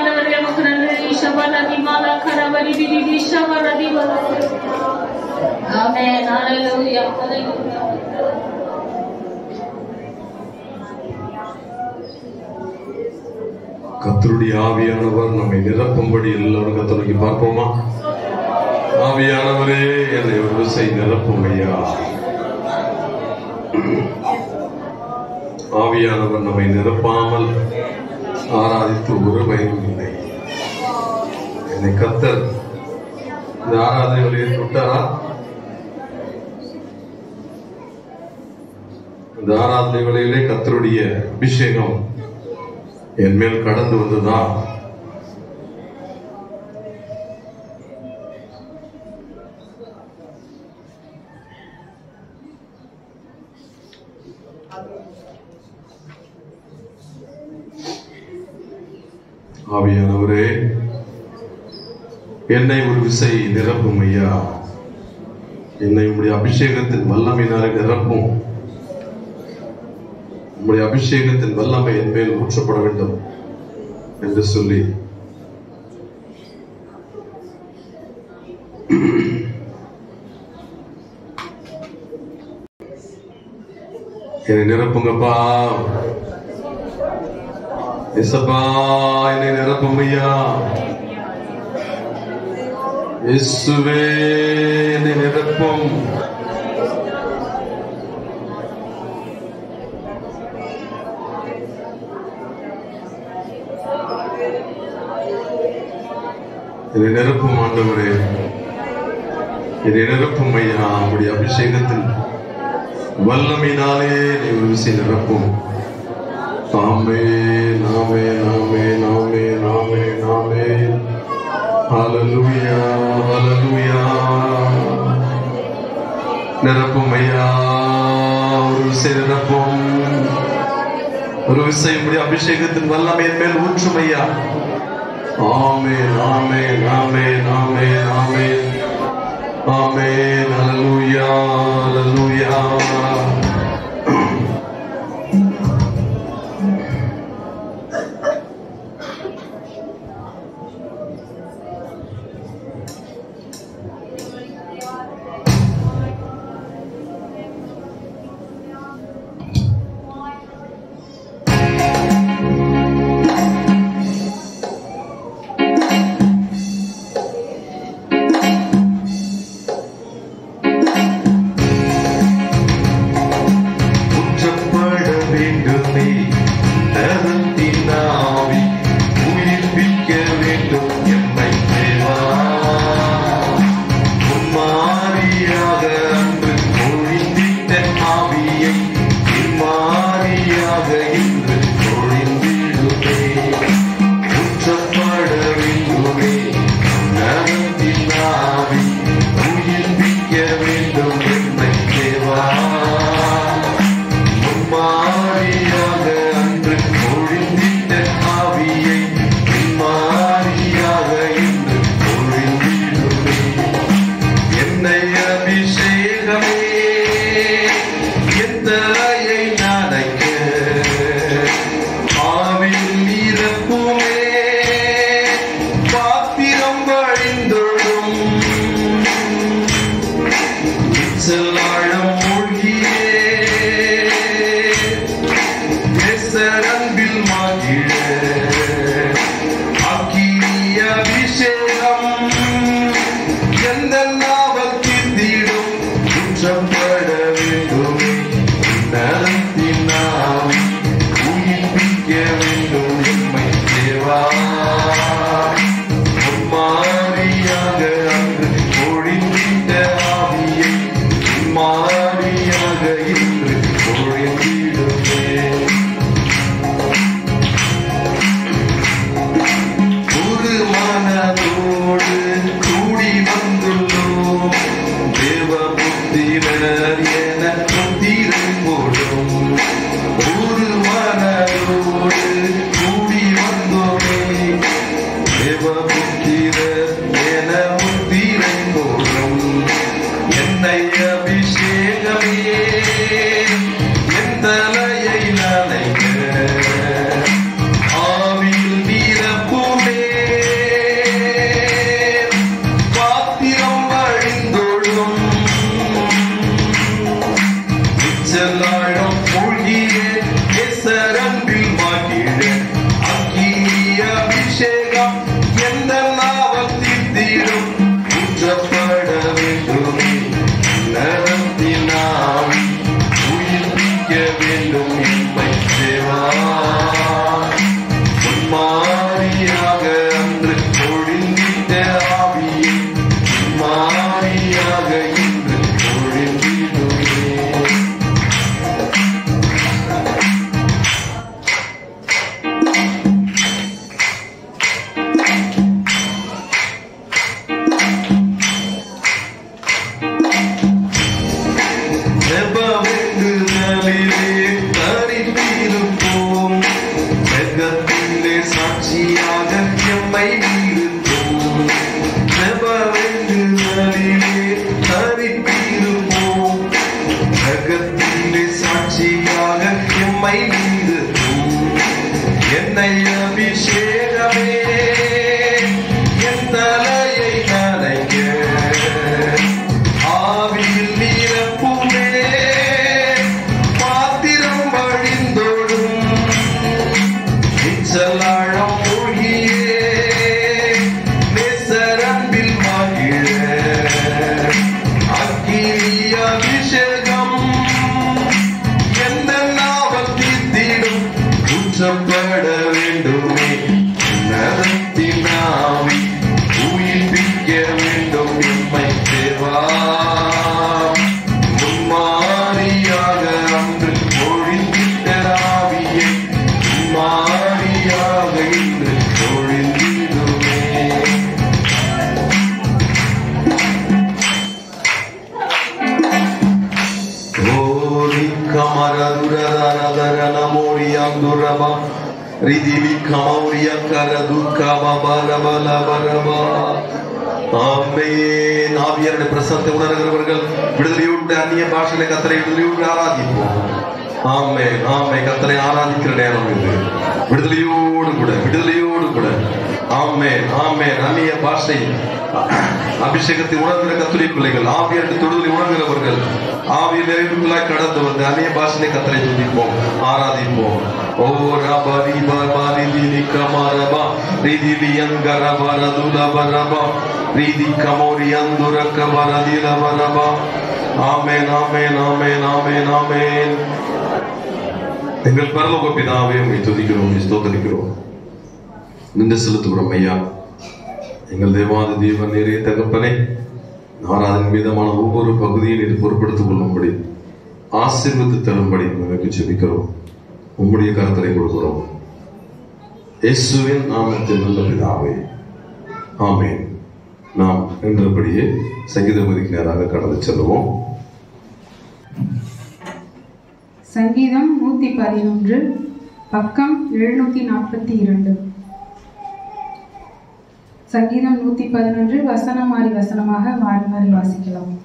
ஆண்டவரே உமக்கு நன்றி ஷபரதி மாலா கரவரி விதி ஷபரதி ஆமென் ஹalleluya ஹalleluya கத்தருடைய ஆவியானவர் நம்மை நிரப்பும்படி எல்லாரும் கத்தருக்கு பார்ப்போமா ஆவியானவரே என்னை ஒரு விசை நிரப்பும் ஐயா ஆவியானவர் நம்மை நிரப்பாமல் ஆராதித்து ஒரு பயனும் இல்லை என்னை கத்தர் இந்த ஆராதனை வழியை தொட்டாரா இந்த ஆராதனை வழியிலே கத்தருடைய அபிஷேகம் என் மேல் கடந்து வந்ததா ஆவியானவரே என்னை ஒரு விசை நிரப்பும் ஐயா என்னை உம்முடைய அபிஷேகத்தின் வல்லமையினாலே நிரப்பும் உம்முடைய அபிஷேகத்தின் வல்லமை என் மேல் ஊற்றப்பட வேண்டும் என்று சொல்லி என்னை நிரப்புங்கப்பா இசப்பா என்னை நிரப்பும் ஐயா இயேசுவே என்னை நிரப்பும் என்னை நிரப்பும் ஆண்டவரே என்னை நிரப்பும் ஐயா உடைய அபிஷேகத்தின் வல்லமையினாலே நீ ஒரு விசை நிரப்பும் நாமே நாமே நாமே நாமே நாமே நாமே ஹalleluya ஹalleluya நிரப்பும் ஐயா ஒரு விசை நிரப்பும் ஒரு விசை உடைய அபிஷேகத்தின் வல்லமையின் மேல் ஊற்றும் ஐயா ஆமென் ஆமென் ஆமென் ஆமென் ஆமென் ஆமென் ஹalleluya ஹalleluya குற்றப்பட வேண்டுமே நரத்தின் ஆவி உயிர்ப்பிக்க வேண்டும் எம்மை தேவா முன்மாரியாக அன்று பொழிந்திட்ட ஆவியை இம்மாரியாக இன்று பொழிந்திடுமே குற்றப்பட வேண்டுமே நரத்தின் ஆவி உயிர்ப்பிக்க வேண்டும் எம்மை தேவா மாறியாக அன்று பொழிந்திட்ட ஆவியை மாறியாக இன்று பொழிந்திடுமே என்னை அபிஷேகமே என் தலையை நனைக்க ஆவில் நிரப்புமே பாத்திரம் வழிந்தொழும் செல்லாழம் மூழ்கியே நேசரன்பில் மாகிட அக்கினி அபிஷேகம் எந்த நாவக்கித்திடும் குற்றப்பட வேண்டும் நலத்தின் ஆவி உயிர்ப்பிக்க வேண்டும் எம்மை தேவா மாறியாக அன்று பொழிந்திட்ட ஆவியை மாறியாக இன்று பொழிந்திடுமே ஒரு மனதோடு கூடி வந்துள்ளோம் தேவ புத்திரர் என புத்திரை போடும் ஒரு மனதோடு கூடி வந்தோமே தேவ புத்திரர் என புத்திரை போடும் என்னை அபிஷேகமே என் தலையை நனைக்க ஆவில் நிரப்புமே தீரும் ஊற்றப்பட வேண்டுமே நரத்தினாவி உயிர்ப்பிக்க வேண்டும் எம்மை தேவா மாறியாக அன்று பொழிந்திட்ட ஆவியை மாறியாக இன்று பொழிந்திடுமே செபவெங்குதலிலே தரித்திருப்போம். ஜெகத்திலே சாட்சியாக எம்மை நிறுத்தும். செபவெங்குதலிலே தரித்திருப்போம். ஜெகத்திலே சாட்சியாக எம்மை நிறுத்தும். என்னை அபிஷேகமே என் தலையை நனைக்க ஆவியில் நிரப்புமே பாத்திரம் வழிந்தோடும் நிச்சலாழம் மூழ்கியே நேசரம்பில் மகிழ அக்கினி அபிஷேகம் எந்த நாவல் தீர்த்திடும் ஊற்றப்பட வேண்டுமே நரத்தின் ஆவி உயிர்ப்பிக்க வேண்டும் எம்மை தேவா முன்மாறியாக அன்று பொழிந்திட்ட ஆவியை மாறியாக இன்று பொழிந்திடுமே Ori kamaradurarararana morianduraba ridili kamauria karadukama barabala baraba ஆமென் ஆவியருடைய பிரசத்தை உணர்கிறவர்கள் விடுதலையூட்டு அந்நிய பாஷையில கத்தரை விடுதலையூட்டு ஆராதிப்போம் ஆமே ஆமே கத்தரை ஆராதிக்கிற நேரம் இது விடுதலையோடு கூட விடுதலையோடு கூட ஆமே ஆமே அந்நிய பாஷை அபிஷேகத்தை உணர்கிற கத்துரை பிள்ளைகள் ஆவியருக்கு தொடுதலை உணர்கிறவர்கள் ஆவிய நிறைவுகளாய் கடந்து வந்து அந்நிய பாஷனை கத்தரை துதிப்போம் ஆராதிப்போம் ஓ ரபா ரிபா பாரி லிலி கமரபா ரிதி லியங்கரபா ரதுலபரபா ரிதி கமோரி அந்துர கபரதிலபரபா ஆமென் ஆமென் ஆமென் ஆமென் ஆமென் எங்கள் பரலோக பிதாவே உம்மை துதிக்கிறோம் உம்மை ஸ்தோத்தரிக்கிறோம் நின்று செலுத்துகிறோம் ஐயா எங்கள் தேவாதி தேவன் நேரே தகப்பனே ஆராதன் மீதமான ஒவ்வொரு பகுதியும் இது பொறுப்படுத்திக் கொள்ளும்படி ஆசீர்வத்து தரும்படி உங்களுக்கு ஜெபிக்கிறோம் உம்முடைய கருத்தரை கொடுக்கிறோம் இயேசுவின் நாமத்தில் நல்ல பிதாவே ஆமென் நாம் என்றபடியே சங்கீத பகுதிக்கு நேராக கடந்து செல்வோம் சங்கீதம் நூத்தி பதினொன்று பக்கம் எழுநூத்தி நாற்பத்தி இரண்டு சங்கீதம் நூத்தி பதினொன்று வசனம் மாறி வசனமாக மாறி மாறி வாசிக்கலாம்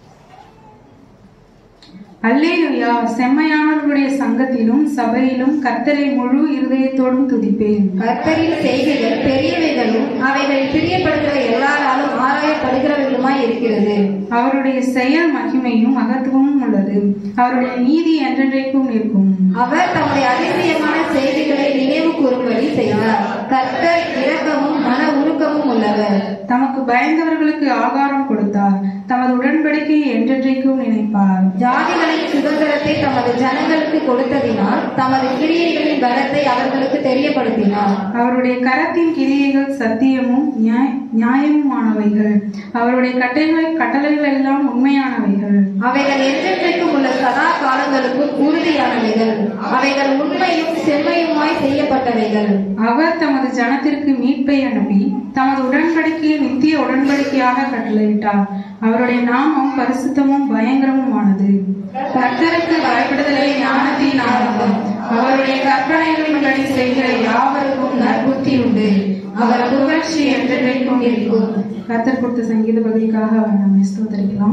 அல்லேலுயா செம்மையானவர்களுடைய சங்கத்திலும் சபையிலும் கர்த்தரை முழு இருதயத்தோடும் துதிப்பேன் கர்த்தரின் செய்கைகள் பெரியவைகளும் அவைகள் பிரியப்படுகிற எல்லாராலும் ஆராயப்படுகிறவைகளுமாய் இருக்கிறது அவருடைய செயல் மகிமையும் மகத்துவமும் உள்ளது அவருடைய நீதி என்றென்றைக்கும் நிற்கும் அவர் தம்முடைய அதிசயமான செய்திகளை நினைவு கூறும்படி செய்தார் கர்த்தர் இரக்கமும் மன உருக்கமும் உள்ளவர் தமக்கு பயந்தவர்களுக்கு ஆகாரம் கொடுத்தார் தமது உடன்படிக்கையை என்றென்றைக்கும் நினைப்பார் ஜாதிகளின் சுதந்திரத்தை தமது ஜனங்களுக்கு கொடுத்ததினால் தமது கிரியைகளின் பலத்தை அவர்களுக்கு தெரியப்படுத்தினார் அவருடைய கரத்தின் கிரியைகள் சத்தியமும் நியாய- நியாயமுமானவைகள் அவருடைய கட்டளைகள் கட்டளைகள் எல்லாம் உண்மையானவைகள் அவைகள் என்றென்றைக்கும் உள்ள சதா காலங்களுக்கும் உறுதியானவைகள் அவைகள் உண்மையும் செம்மையுமாய் செய்யப்பட்டவைகள் அவர் தமது ஜனத்திற்கு மீட்பை அனுப்பி தமது உடன்படிக்கையை நித்திய உடன்படிக்கையாக கட்டளையிட்டார் அவருடைய நாமம் பரிசுத்தமும் பயங்கரமுமானது கர்த்தருக்கு பயப்படுதலே ஞானத்தின் ஆரம்பம் அவருடைய கற்பனைகளின்படி செய்கிற யாவருக்கும் நற்புத்தி உண்டு அவர் புகழ்ச்சி என்றென்றைக்கும் இருக்கும் கர்த்தர் கொடுத்த சங்கீத பகுதிக்காக அவர் நம்மை ஸ்தோத்தரிக்கலாம்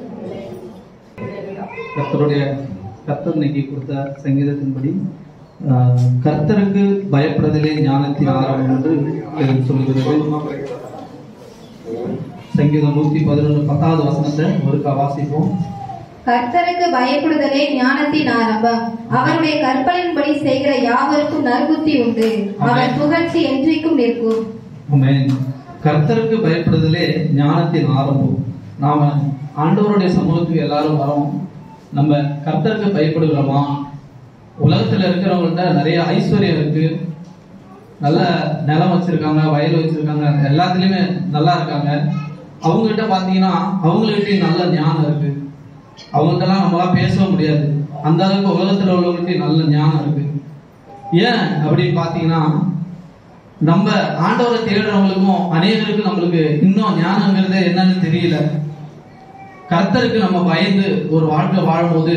கர்த்தருடைய கர்த்தர் இன்னைக்கு கொடுத்த சங்கீதத்தின்படி ஆஹ், கர்த்தருக்கு பயப்படுதலே ஞானத்தின் ஆரம்பம் என்று இது சொல்கிறது சங்கீதம் நூத்தி பதினொன்று பத்தாவது வசனத்தை ஒருக்கா வாசிப்போம் கர்த்தருக்கு பயப்படுதலே ஞானத்தின் ஆரம்பம் அவருடைய கற்பனையின்படி செய்கிற யாவருக்கும் நற்புத்தி உண்டு அவர் புகழ்ச்சி என்றைக்கும் நிற்கும் ஆமென் கர்த்தருக்கு பயப்படுதலே ஞானத்தின் ஆரம்பம் நாம ஆண்டவருடைய சமூகத்துக்கு எல்லாரும் வரோம் நம்ம கர்த்தருக்கு பயப்படுகிறோமா உலகத்துல இருக்கிறவங்கள்ட்ட நிறைய ஐஸ்வர்யம் இருக்கு நல்ல நிலம் வச்சிருக்காங்க வயல் வச்சிருக்காங்க எல்லாத்துலயுமே நல்லா இருக்காங்க அவங்ககிட்ட பாத்தீங்கன்னா அவங்ககிட்டயும் நல்ல ஞானம் இருக்கு அவங்கள்ட்டலாம் நம்மளால பேசவும் முடியாது அந்த அளவுக்கு உலகத்துல உள்ளவங்ககிட்டயும் நல்ல ஞானம் இருக்கு ஏன் அப்படின்னு பாத்தீங்கன்னா நம்ம ஆண்டவரை தேடுறவங்களுக்கும் அநேகருக்கு நம்மளுக்கு இன்னும் ஞானங்கிறது என்னன்னு தெரியல கர்த்தருக்கு நம்ம பயந்து ஒரு வாழ்க்கை வாழும்போது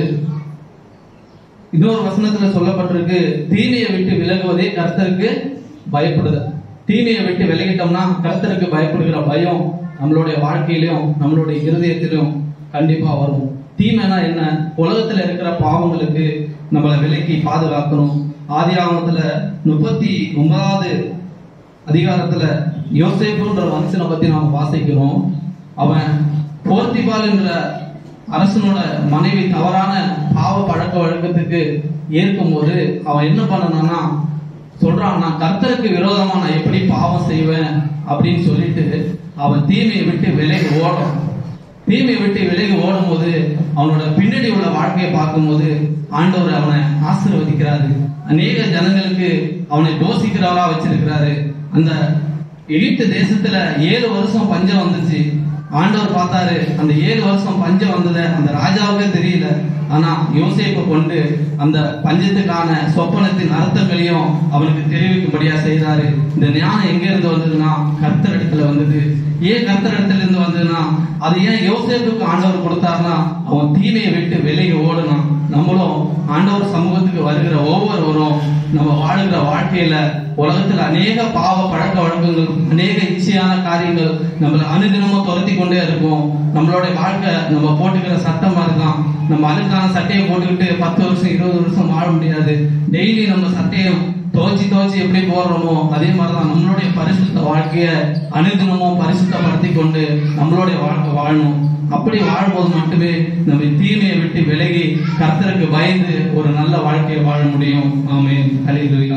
இன்னொரு வசனத்துல சொல்லப்பட்டிருக்கு தீமையை விட்டு விலகுவதே கர்த்தருக்கு பயப்படுதல் தீமையை விட்டு விலகிட்டோம்னா கர்த்தருக்கு பயப்படுகிற பயம் நம்மளுடைய வாழ்க்கையிலும் நம்மளுடைய இருதயத்திலும் கண்டிப்பா வரும் தீமைனா என்ன உலகத்துல இருக்கிற பாவங்களுக்கு நம்மளை விலக்கி பாதுகாக்கணும் ஆதி ஆகமத்துல முப்பத்தி ஒன்பதாவது அதிகாரத்துல யோசேப்புன்ற மனுஷனை பத்தி நாம வாசிக்கிறோம் அவன் போர்த்திபால் என்ற அரசனோட மனைவி தவறான பாவ பழக்க வழக்கத்துக்கு ஏற்கும்போது அவன் என்ன பண்ணனான்னா சொல்றான் நான் கர்த்தருக்கு விரோதமா நான் எப்படி பாவம் செய்வேன் அப்படின்னு சொல்லிட்டு அவன் தீமையை விட்டு விலகி ஓடும் தீமையை விட்டு விலகி ஓடும்போது அவனோட பின்னாடி உள்ள வாழ்க்கையை பார்க்கும்போது ஆண்டவர் அவனை ஆசீர்வதிக்கிறாரு அநேக ஜனங்களுக்கு அவனை தோசிக்கிறவரா வச்சிருக்கிறாரு அந்த எகிப்து தேசத்துல ஏழு வருஷம் பஞ்சம் வந்துச்சு ஆண்டவர் பார்த்தாரு அந்த ஏழு வருஷம் பஞ்சம் வந்தத அந்த ராஜாவுக்கே தெரியல ஆனா யோசேப்பை கொண்டு அந்த பஞ்சத்துக்கான சொப்பனத்தின் அர்த்தங்களையும் அவனுக்கு தெரிவிக்கும்படியா செய்தாரு இந்த ஞானம் எங்க இருந்து வந்ததுன்னா கர்த்தர் இடத்துல வந்தது ஏன் கர்த்தர் இடத்துல இருந்து வந்ததுன்னா அது ஏன் யோசேப்புக்கு ஆண்டவர் கொடுத்தாருன்னா அவன் தீமையை விட்டு விலகி ஓடணும் நம்மளும் ஆண்டவர் சமூகத்துக்கு வருகிற ஒவ்வொருவரும் நம்ம வாழுகிற வாழ்க்கையில உலகத்துல அநேக பாவ பழக்க வழக்கங்கள் அநேக இச்சையான காரியங்கள் நம்மளை அனுதினமும் துரத்தி கொண்டே இருக்கும் நம்மளுடைய வாழ்க்கை நம்ம போட்டுக்கிற சட்டம் மாதிரி தான் நம்ம அழுக்கான சட்டையை போட்டுக்கிட்டு பத்து வருஷம் இருபது வருஷம் வாழ முடியாது டெய்லி நம்ம சட்டையை துவச்சி துவச்சி எப்படி போடுறோமோ அதே மாதிரிதான் நம்மளுடைய பரிசுத்த வாழ்க்கைய அனுதினமும் பரிசுத்தப்படுத்தி கொண்டு நம்மளுடைய வாழ்க்கை வாழணும் அப்படி வாழும்போது மட்டுமே நம்ம தீமையை விட்டு விலகி கர்த்தருக்கு பயந்து ஒரு நல்ல வாழ்க்கையை வாழ முடியும் ஆமென் ஹalleluya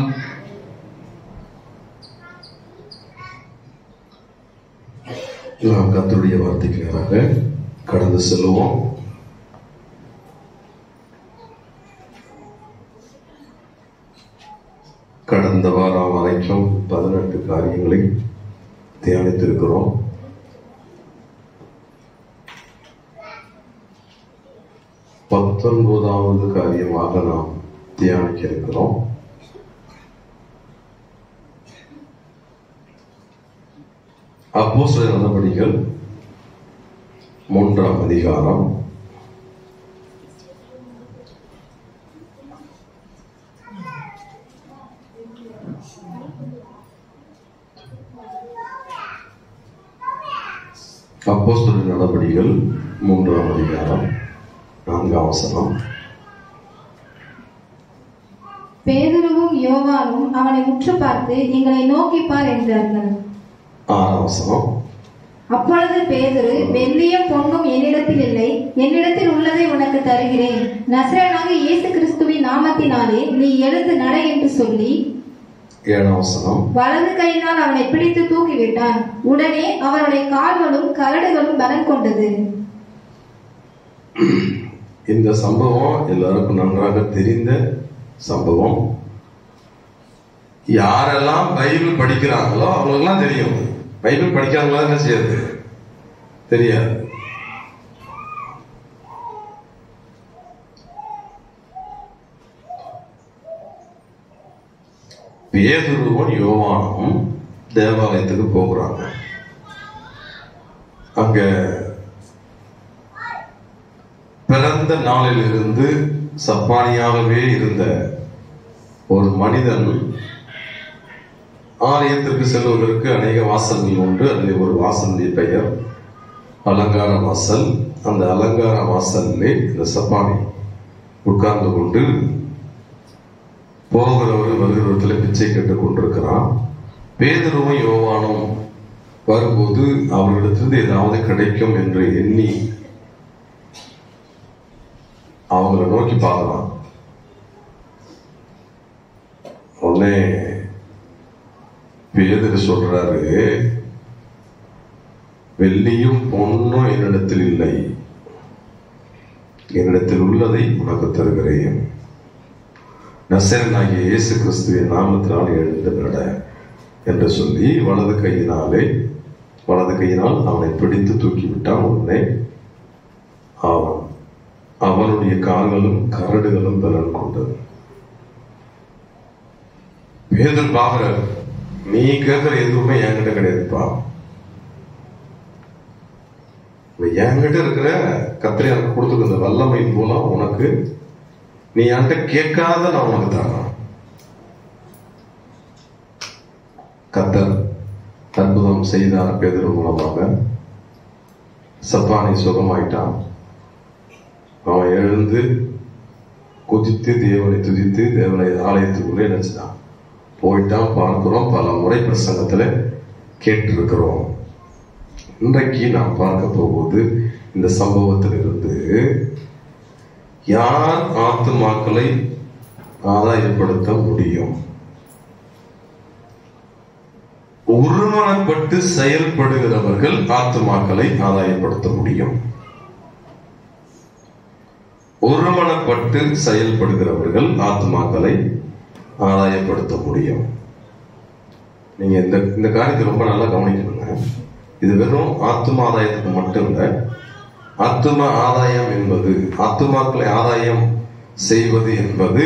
நாம் கர்த்தருடைய வார்த்தைக்கு நேராக கடந்து செல்லுவோம் கடந்த வாரம் வரைக்கும் பதினெட்டு காரியங்களை தியானித்திருக்கிறோம் பத்தொன்பதாவது காரியமாக நாம் தியானிக்க இருக்கிறோம் அப்போ சில நடவடிக்கைகள் மூன்றாம் அதிகாரம் அப்போஸ்தலர் நடபடிகள் மூன்றாம் அதிகாரம் நான்காம் வசனம் பேதுருவும் யோவானும் அவனை உற்று பார்த்து எங்களை நோக்கி பார் என்றார்கள் ஆறாம் வசனம் அப்பொழுது பேதுரு வெள்ளியும் பொன்னும் என்னிடத்தில் இல்லை என்னிடத்தில் உள்ளதை உனக்கு தருகிறேன் நசரனாக இயேசு கிறிஸ்துவின் நாமத்தினாலே நீ எழுந்து நட என்று சொல்லி ஏழாம் வசனம் வலது கையினால் அவனை பிடித்து தூக்கிவிட்டான் உடனே அவனுடைய கால்களும் கரடுகளும் பலம் கொண்டது இந்த சம்பவம் எல்லாருக்கும் நன்றாக தெரிந்த சம்பவம் யாரெல்லாம் பைபிள் படிக்கிறாங்களோ அவங்களுக்கெல்லாம் தெரியும் பைபிள் படிக்காதவங்களா என்ன செய்யாது தெரியாது பேதுருவும் யோவானும் தேவாலயத்துக்கு போகிறாங்க அங்க பிறந்த நாளிலிருந்து சப்பானியாகவே இருந்த ஒரு மனிதன் ஆலயத்திற்கு செல்வதற்கு அநேக வாசல்கள் உண்டு அதில் ஒரு வாசலுடைய பெயர் அலங்கார வாசல் அந்த அலங்கார வாசலிலே இந்த சப்பானி உட்கார்ந்து கொண்டு போகிறவர் வருகிறவர்களை பிச்சை கேட்டுக் கொண்டிருக்கிறான் பேதருவும் யோவானும் வரும்போது அவர்களிடத்திலிருந்து ஏதாவது கிடைக்கும் என்று எண்ணி அவங்கள நோக்கி பார்க்கலாம் உடனே பேதர் சொல்றாரு வெள்ளியும் பொன்னும் என்னிடத்தில் இல்லை என்னிடத்தில் உள்ளதை உனக்கு தருகிறேன் நசரனாகிய இயேசு கிறிஸ்துவின் நாமத்தினால் எழுந்து நட என்று சொல்லி வலது கையினாலே வலது கையினால் அவனை பிடித்து தூக்கிவிட்டான் உடனே அவன் அவனுடைய கால்களும் கரடுகளும் பலன் கொண்டது பேதர் பாக்குற நீ கேட்கிற எதுவுமே என்கிட்ட கிடையாதுப்பா இப்ப என்கிட்ட இருக்கிற கத்திரி எனக்கு கொடுத்துருக்க வல்லமையின் மூலம் உனக்கு நீ என்கிட்ட கேட்காத நான் உனக்கு தரேன் கத்தர் அற்புதம் செய்தார் பேதர் மூலமாக சப்பானி சுகமாயிட்டான் அவன் எழுந்து குதித்து தேவனை துதித்து தேவனை ஆலயத்துக்குள்ளே நினைச்சிட்டான் போயிட்டான் பார்க்கிறோம் பல முறை பிரசங்கத்துல கேட்டிருக்கிறோம் இன்றைக்கு நாம் பார்க்க போவது இந்த சம்பவத்திலிருந்து யார் ஆத்துமாக்களை ஆதாயப்படுத்த முடியும் ஒருமனப்பட்டு செயல்படுகிறவர்கள் ஆத்துமாக்களை ஆதாயப்படுத்த முடியும் ஒருமனப்பட்டு செயல்படுகிறவர்கள் ஆத்மாக்களை ஆதாயப்படுத்த முடியும் நீங்க இந்த இந்த காரியத்தை ரொம்ப நல்லா கவனிக்கணுங்க இது வெறும் ஆத்தும ஆதாயத்துக்கு மட்டும் இல்ல ஆத்தும ஆதாயம் என்பது ஆத்துமாக்களை ஆதாயம் செய்வது என்பது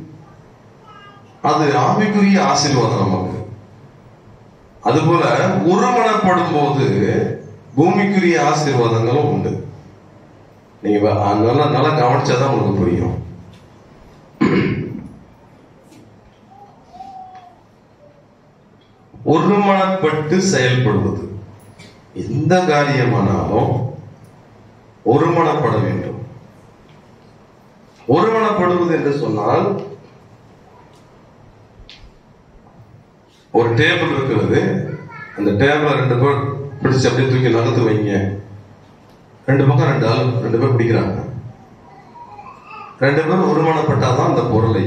அது ஆவிக்குரிய ஆசீர்வாதம் நமக்கு அதுபோல ஒருமனப்படும் போது பூமிக்குரிய ஆசீர்வாதங்களும் உண்டு நீங்க வ- நல்லா நல்லா கவனிச்சாதான் உங்களுக்கு புரியும் ஒருமனப்பட்டு செயல்படுவது எந்த காரியமானாலும் ஒருமனப்பட வேண்டும் ஒருமனப்படுவது என்று சொன்னால் ஒரு டேபிள் இருக்கிறது அந்த டேபிள ரெண்டு பேர் பிடிச்சு அப்படியே தூக்கி நகர்த்து வைங்க ரெண்டு பக்கம் ரெண்டு ஆள் ரெண்டு பேர் பிடிக்கிறாங்க ரெண்டு பேரும் ஒருமனப்பட்டாதான் அந்த பொருளை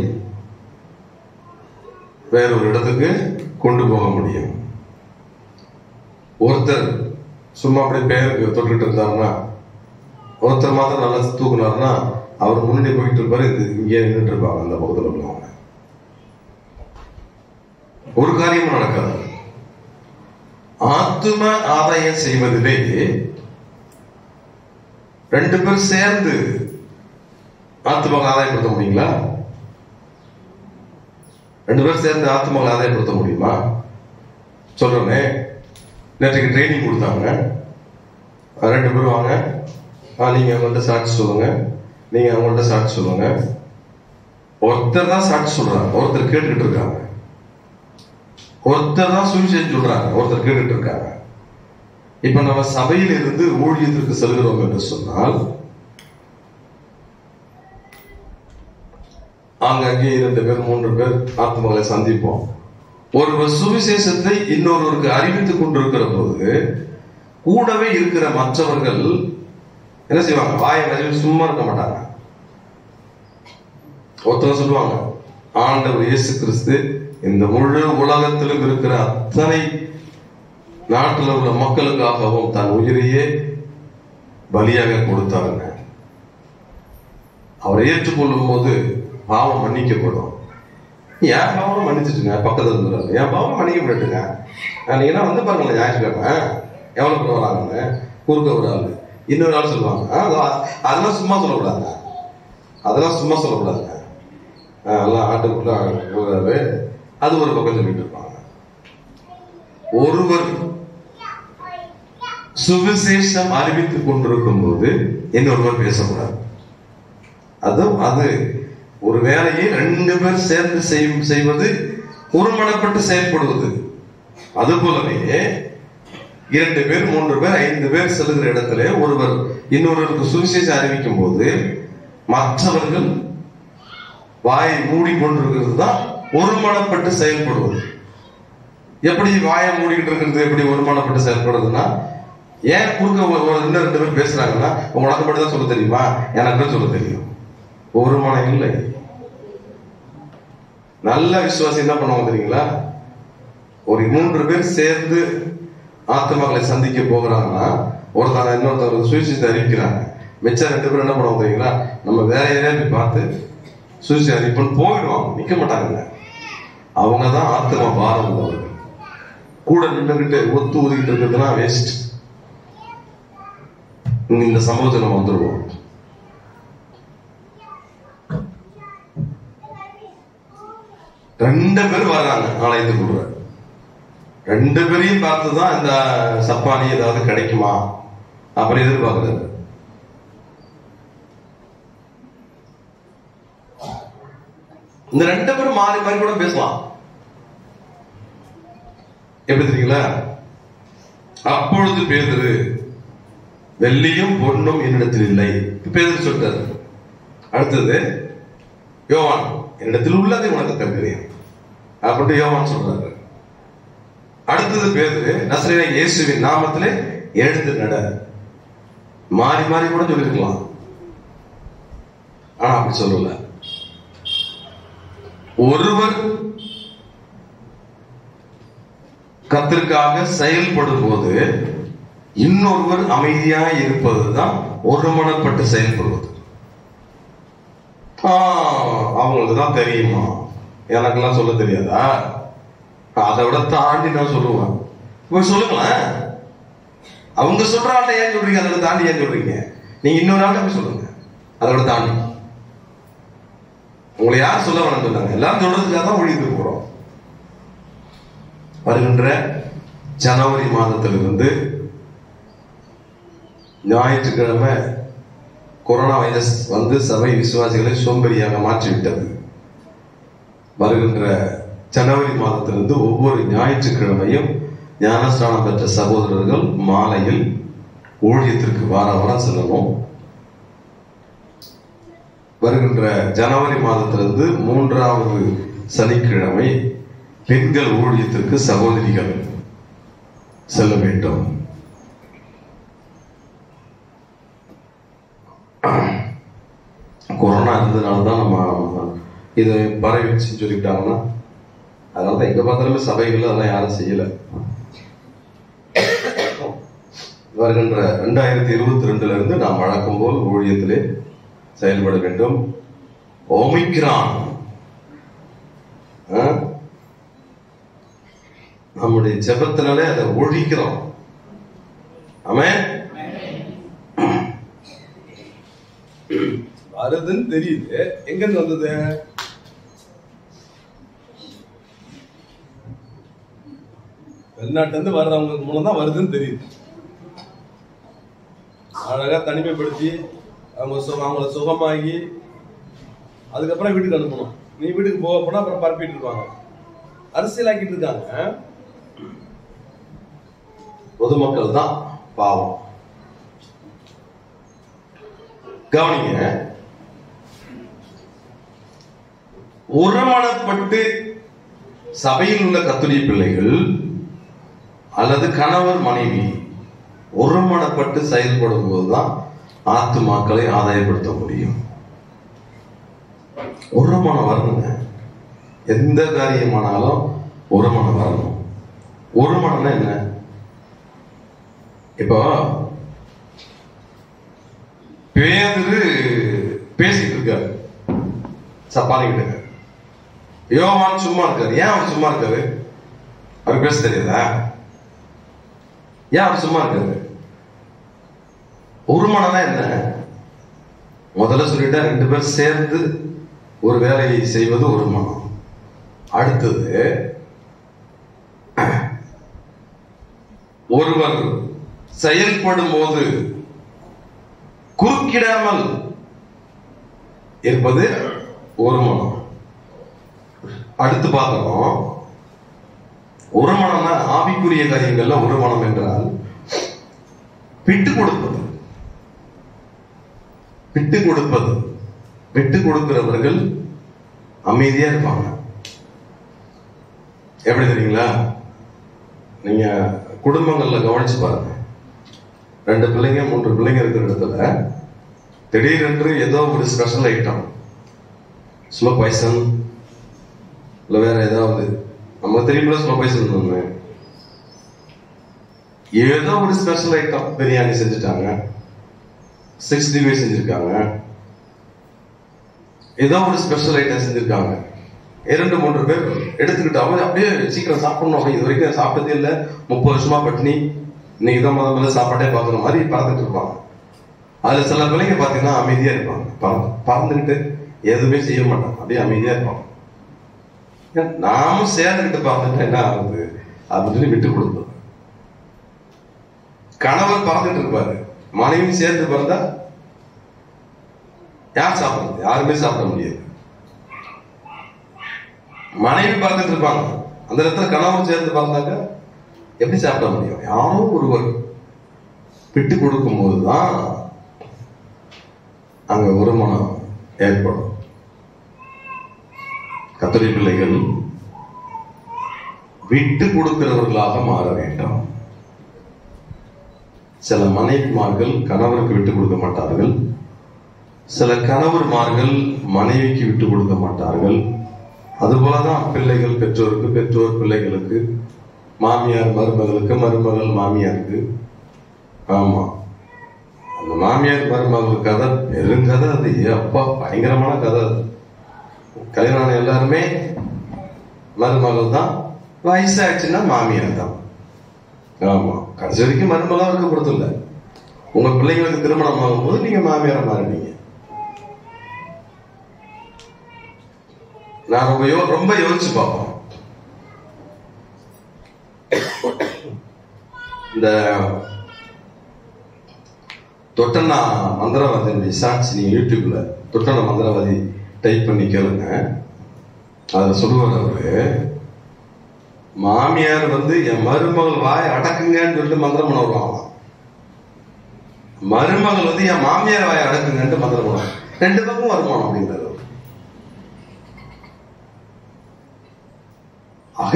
வேற ஒரு இடத்துக்கு கொண்டு போக முடியும் ஒருத்தர் சும்மா அப்படியே பேருக்கு தொட்டுட்டு இருந்தாருன்னா ஒருத்தர் மாத்திரம் நல்லா தூக்குனாருன்னா அவர் முன்னாடி போயிட்டு இருப்பாரு இது இங்கே நின்றுட்டு இருப்பாங்க அந்த பக்கத்துல உள்ளவங்க ஒரு காரியமும் நடக்காது ஆத்தும ஆதாயம் செய்வதிலே ரெண்டு பேர் சேர்ந்து ஆத்துமக ஆதாயப்படுத்த முடியுங்களா ரெண்டு பேரும் சேர்ந்து ஆத்துமகளை ஆதாயப்படுத்த முடியுமா சொல்றேனே நேற்றுக்கு ட்ரைனிங் கொடுத்தாங்க அஹ் ரெண்டு பேரும் வாங்க ஆ, நீங்க அவங்கள்ட்ட சாட்சி சொல்லுங்க நீங்க அவங்கள்ட்ட சாட்சி சொல்லுங்க ஒருத்தர் தான் சாட்சி சொல்றாங்க ஒருத்தர் கேட்டுக்கிட்டு இருக்காங்க ஒருத்தர் தான் சுவிசேஷம் சொல்றாங்க ஒருத்தர் கேட்டுட்டு இருக்காங்க இப்ப நம்ம சபையில் இருந்து ஊழியத்திற்கு செல்கிறோம் என்று சொன்னால் ஆங்காங்கே இரண்டு பேர் மூன்று பேர் ஆத்மாக்களை சந்திப்போம் ஒருவர் சுவிசேஷத்தை இன்னொருவருக்கு அறிவித்துக் கொண்டிருக்கிற போது கூடவே இருக்கிற மற்றவர்கள் என்ன செய்வாங்க வாயை வச்சு சும்மா இருக்க மாட்டாங்க ஒருத்தர் சொல்லுவாங்க ஆண்டவர் இயேசு கிறிஸ்து இந்த முழு உலகத்திலும் இருக்கிற அத்தனை நாட்டில் உள்ள மக்களுக்காகவும் தன் உயிரையே பலியாக கொடுத்தாருங்க அவரை ஏற்றுக்கொள்ளும் போது பாவம் மன்னிக்கப்படும் என் பாவம் மன்னிச்சிட்டுங்க பக்கத்துல இருக்கிறாங்க என் பாவம் மன்னிக்கப்பட்டுங்க நீங்கன்னா வந்து பாருங்களேன் ஞாயிற்றுக்கிழமை எவ்வளவு பேர் வராங்கன்னு குறுக்க ஒரு ஆள் இன்னொரு ஆள் சொல்லுவாங்க "ஆ, அது- அதெல்லாம் சும்மா சொல்லக்கூடாதுங்க அதெல்லாம் சும்மா சொல்லக்கூடாதுங்க ஆ, எல்லாம் ஆட்டுக்குள்ள போகிறாரு அது ஒரு பக்கம் சொல்லிட்டு இருப்பாங்க ஒருவர் சுவிசேஷம் அறிவித்துக் கொண்டிருக்கும் போது இன்னொருவர் பேசக்கூடாது அதுவும் அது ஒரு வேலையை ரெண்டு பேர் சேர்ந்து செய்- செய்வது ஒருமனப்பட்டு செயல்படுவது அது போலவே இரண்டு பேர் மூன்று பேர் ஐந்து பேர் செல்கிற இடத்துல ஒருவர் இன்னொருவருக்கு சுவிசேஷம் அறிவிக்கும் போது மற்றவர்கள் வாயை மூடிக்கொண்டிருக்கிறது தான் ஒருமனப்பட்டு செயல்படுவது எப்படி வாயை மூடிக்கிட்டு இருக்கிறது எப்படி ஒருமனப்பட்டு செயல்படுறதுன்னா ஏன் குறுக்க ஒரு- ஒரு இன்னும் ரெண்டு பேர் பேசுறாங்கன்னா உனக்கு மட்டும் தான் சொல்ல தெரியுமா எனக்கு சொல்ல தெரியும் ஒருமனம் இல்லை நல்ல விசுவாசி என்ன பண்ணுவாங்க தெரியுங்களா ஒரு மூன்று பேர் சேர்ந்து ஆத்மாக்களை சந்திக்க போகிறாங்கன்னா ஒருத்தங்க இன்னொருத்தவங்க சுவிசேஷத்தை அறிவிக்கிறாங்க மிச்சம் ரெண்டு பேரும் என்ன பண்ணுவாங்க தெரியுங்களா நம்ம வேற யாரையா போய் பார்த்து சுவிசேஷம் அறிவிப்புன்னு போயிடுவாங்க நிக்க மாட்டாங்க அவங்க தான் ஆத்மா பாரம் உள்ளவர்கள் கூட நின்றுகிட்டு ஒத்து ஊதிக்கிட்டு இருக்கிறதுனா வேஸ்ட் இந்த சம்பவத்தை நம்ம வந்துடுவோம் ரெண்டு பேர் வர்றாங்க ஆலயத்துக்குள்ள ரெண்டு பேரையும் பார்த்து தான் இந்த சப்பானி ஏதாவது கிடைக்குமா அப்படி எதிர்பார்க்கிறாரு இந்த ரெண்டு பேரும் மாறி மாறி கூட பேசலாம் எப்படி தெரியுங்களா அப்பொழுது பேதுரு வெள்ளியும் பொன்னும் என்னிடத்தில் இல்லை இப்ப பேதுரு சொல்லிட்டாரு அடுத்தது யோவான் என்னிடத்தில் உள்ளதை உனக்கு தருகிறேன் அப்படின்ட்டு யோவான் சொல்றாரு அடுத்தது பேதுரு நசரேன இயேசுவின் நாமத்திலே எழுந்து நட மாறி மாறி கூட சொல்லிருக்கலாம் ஆனா அப்படி சொல்லல ஒருவர் கத்திற்காக செயல்படும் போது இன்னொருவர் அமைதியாய் இருப்பதுதான் ஒருமனப்பட்டு செயல்படுவது ஆ, அவங்களுக்கு தான் தெரியுமா எனக்கெல்லாம் சொல்ல தெரியாதா அதை விட தாண்டி நான் சொல்லுவேன் போய் சொல்லுங்களேன் அவங்க சொல்ற ஆள்கிட்ட ஏன் சொல்றீங்க அதை விட தாண்டி ஏன் சொல்றீங்க நீங்க இன்னொரு ஆள்கிட்ட போய் சொல்லுங்க அதை விட தாண்டி உங்களை யார் சொல்ல வேணாம் சொன்னாங்க எல்லாம் சொல்றதுக்காக தான் ஒழித்து போறோம் வருகின்ற ஜனவரி மாதத்திலிருந்து ஞாயிற்றுக்கிழமை கொரோனா வைரஸ் வந்து சபை விசுவாசிகளை சோம்பேறியாக மாற்றிவிட்டது வருகின்ற ஜனவரி மாதத்திலிருந்து ஒவ்வொரு ஞாயிற்றுக்கிழமையும் ஞானஸ்தானம் பெற்ற சகோதரர்கள் மாலையில் ஊழியத்திற்கு வார வாரம் செல்லணும் வருகின்ற ஜனவரி மாதத்திலிருந்து மூன்றாவது சனிக்கிழமை பெண்கள் ஊழியத்திற்கு சகோதரிகள் செல்ல வேண்டும் கொரோனா இருந்ததுனால தான் நம்ம இதை பரவிச்சுன்னு சொல்லிட்டாங்கன்னா அதனால தான் எங்க பார்த்தாலுமே சபைகள் அதெல்லாம் யாரும் செய்யல வருகின்ற ரெண்டாயிரத்தி இருபத்தி ரெண்டுல இருந்து நாம் வழக்கம் போல் ஊழியத்திலே செயல்பட வேண்டும் ஓமிக்கிறான் ஆ? நம்முடைய ஜெபத்தினாலே அதை ஒழிக்கிறோம் ஆமென் வருதுன்னு தெரியுது எங்க இருந்து வந்தது வெளிநாட்டுல இருந்து வர்றவங்க மூலம் தான் வருதுன்னு தெரியுது அழகா தனிமைப்படுத்தி அவங்க சுகம் அவங்கள சுகமாகி அதுக்கப்புறம் வீட்டுக்கு அனுப்பணும் நீ வீட்டுக்கு போக போனா அப்புறம் பரப்பிட்டு இருப்பாங்க அரசியலாக்கிட்டு இருக்காங்க பொதுமக்கள் தான் பாவம் கவனிங்க உரமணப்பட்டு சபையில் உள்ள கத்துடைய பிள்ளைகள் அல்லது கணவர் மனைவி ஒருமனப்பட்டு செயல்படும் போதுதான் ஆத்துமாக்களை ஆதாயப்படுத்த முடியும் ஒரு மனம் வரணுங்க எந்த காரியமானாலும் ஒரு மனம் வரணும் ஒரு மனம்னா என்ன இப்போ பேதுரு பேசிட்டு இருக்காரு சப்பானி கிட்ட யோவான் சும்மா இருக்காரு ஏன் அவர் சும்மா இருக்காரு அவர் பேச தெரியாதா ஏன் அவர் சும்மா இருக்காரு ஒரு மனம்னா என்ன முதல்ல சொல்லிட்டா ரெண்டு பேர் சேர்ந்து ஒரு வேலையை செய்வது ஒரு மனம் அடுத்தது ஒருவர் செயல்படும் போது குறுக்கிடாமல் இருப்பது ஒரு மனம் அடுத்து பார்க்கிறோம் ஒரு மனம்னா ஆவிக்குரிய காரியங்கள்ல ஒரு மனம் என்றால் விட்டு கொடுப்பது விட்டு கொடுப்பது விட்டு கொடுக்கிறவர்கள் அமைதியா இருப்பாங்க எப்படி தெரியுங்களா நீங்க குடும்பங்கள்ல கவனிச்சு பாருங்க ரெண்டு பிள்ளைங்க மூன்று பிள்ளைங்க இருக்கிற இடத்துல திடீரென்று ஏதோ ஒரு ஸ்பெஷல் ஐட்டம் ஸ்லோ பாய்சன் இல்ல வேற ஏதாவது நம்ம தெரியுமில்ல ஸ்லோ பாய்சன் ஒண்ணு ஏதோ ஒரு ஸ்பெஷல் ஐட்டம் பிரியாணி செஞ்சுட்டாங்க சிக்ஸ்டி ஃபைவ் செஞ்சிருக்காங்க ஏதோ ஒரு ஸ்பெஷல் ஐட்டம் செஞ்சிருக்காங்க இரண்டு மூன்று பேர் எடுத்துக்கிட்டு அவங்க அப்படியே சீக்கிரம் சாப்பிடணும் அப்படி இது வரைக்கும் சாப்பிட்டதே இல்லை முப்பது வருஷமா பட்டினி இன்னைக்கு தான் முதல் முதல்ல சாப்பாட்டே பார்க்குற மாதிரி பறந்துட்டு இருப்பாங்க அதுல சில பிள்ளைங்க பாத்தீங்கன்னா அமைதியா இருப்பாங்க பறந்து பறந்துக்கிட்டு எதுவுமே செய்ய மாட்டாங்க அப்படியே அமைதியா இருப்பாங்க ஏன் நாமும் சேர்ந்துக்கிட்டு பறந்துட்டா என்ன ஆகுது அப்படின்னு சொல்லி விட்டு கொடுப்போம் கணவர் பறந்துட்டு இருப்பாரு மனைவி சேர்ந்து பிறந்தா யார் சாப்பிடுறது யாருமே சாப்பிட முடியாது மனைவி பறந்துட்டு இருப்பாங்க அந்த இடத்துல கணவன் சேர்ந்து பறந்தாக்க எப்படி சாப்பிட முடியும் யாரோ ஒருவர் விட்டு கொடுக்கும் போதுதான் அங்க வருமானம் ஏற்படும் கத்தரி பிள்ளைகள் விட்டு கொடுக்கிறவர்களாக மாற வேண்டும் சில மனைவிமார்கள் கணவருக்கு விட்டு கொடுக்க மாட்டார்கள் சில கணவர்மார்கள் மனைவிக்கு விட்டு கொடுக்க மாட்டார்கள் அதுபோலதான் பிள்ளைகள் பெற்றோருக்கு பெற்றோர் பிள்ளைகளுக்கு மாமியார் மருமகளுக்கு மருமகள் மாமியாருக்கு ஆமா அந்த மாமியார் மருமகள் கதை பெருங்கதை அது ஏ அப்பா பயங்கரமான கதை அது கல்யாணம் ஆன எல்லாருமே மருமகள் தான் வயசாச்சுன்னா மாமியார் தான் ஆமா கடைசி வரைக்கும் மருமகளா இருக்க போறது இல்ல உங்க பிள்ளைங்களுக்கு திருமணம் ஆகும்போது நீங்க மாமியாரா மாறினீங்க நான் ரொம்ப யோ ரொம்ப யோசிச்சு பார்ப்போம் இந்த தொட்டண்ணா மந்திரவாதியினுடைய ஷார்ட்ஸ் நீங்க யூடியூப்ல தொட்டண்ணா மந்திரவாதி டைப் பண்ணி கேளுங்க அதுல சொல்லுவார் அவரு மாமியார் வந்து என் மருமகள் வாய் அடக்குங்கன்னு சொல்லிட்டு மந்திரம் பண்ண வருவாங்க மருமகள் வந்து என் மாமியார் வாய் அடக்குங்கன்ட்டு மந்திரம் பண்ணுவாங்க ரெண்டு பக்கம் வருமானம் அப்படிங்கிறாரு அவரு. ஆக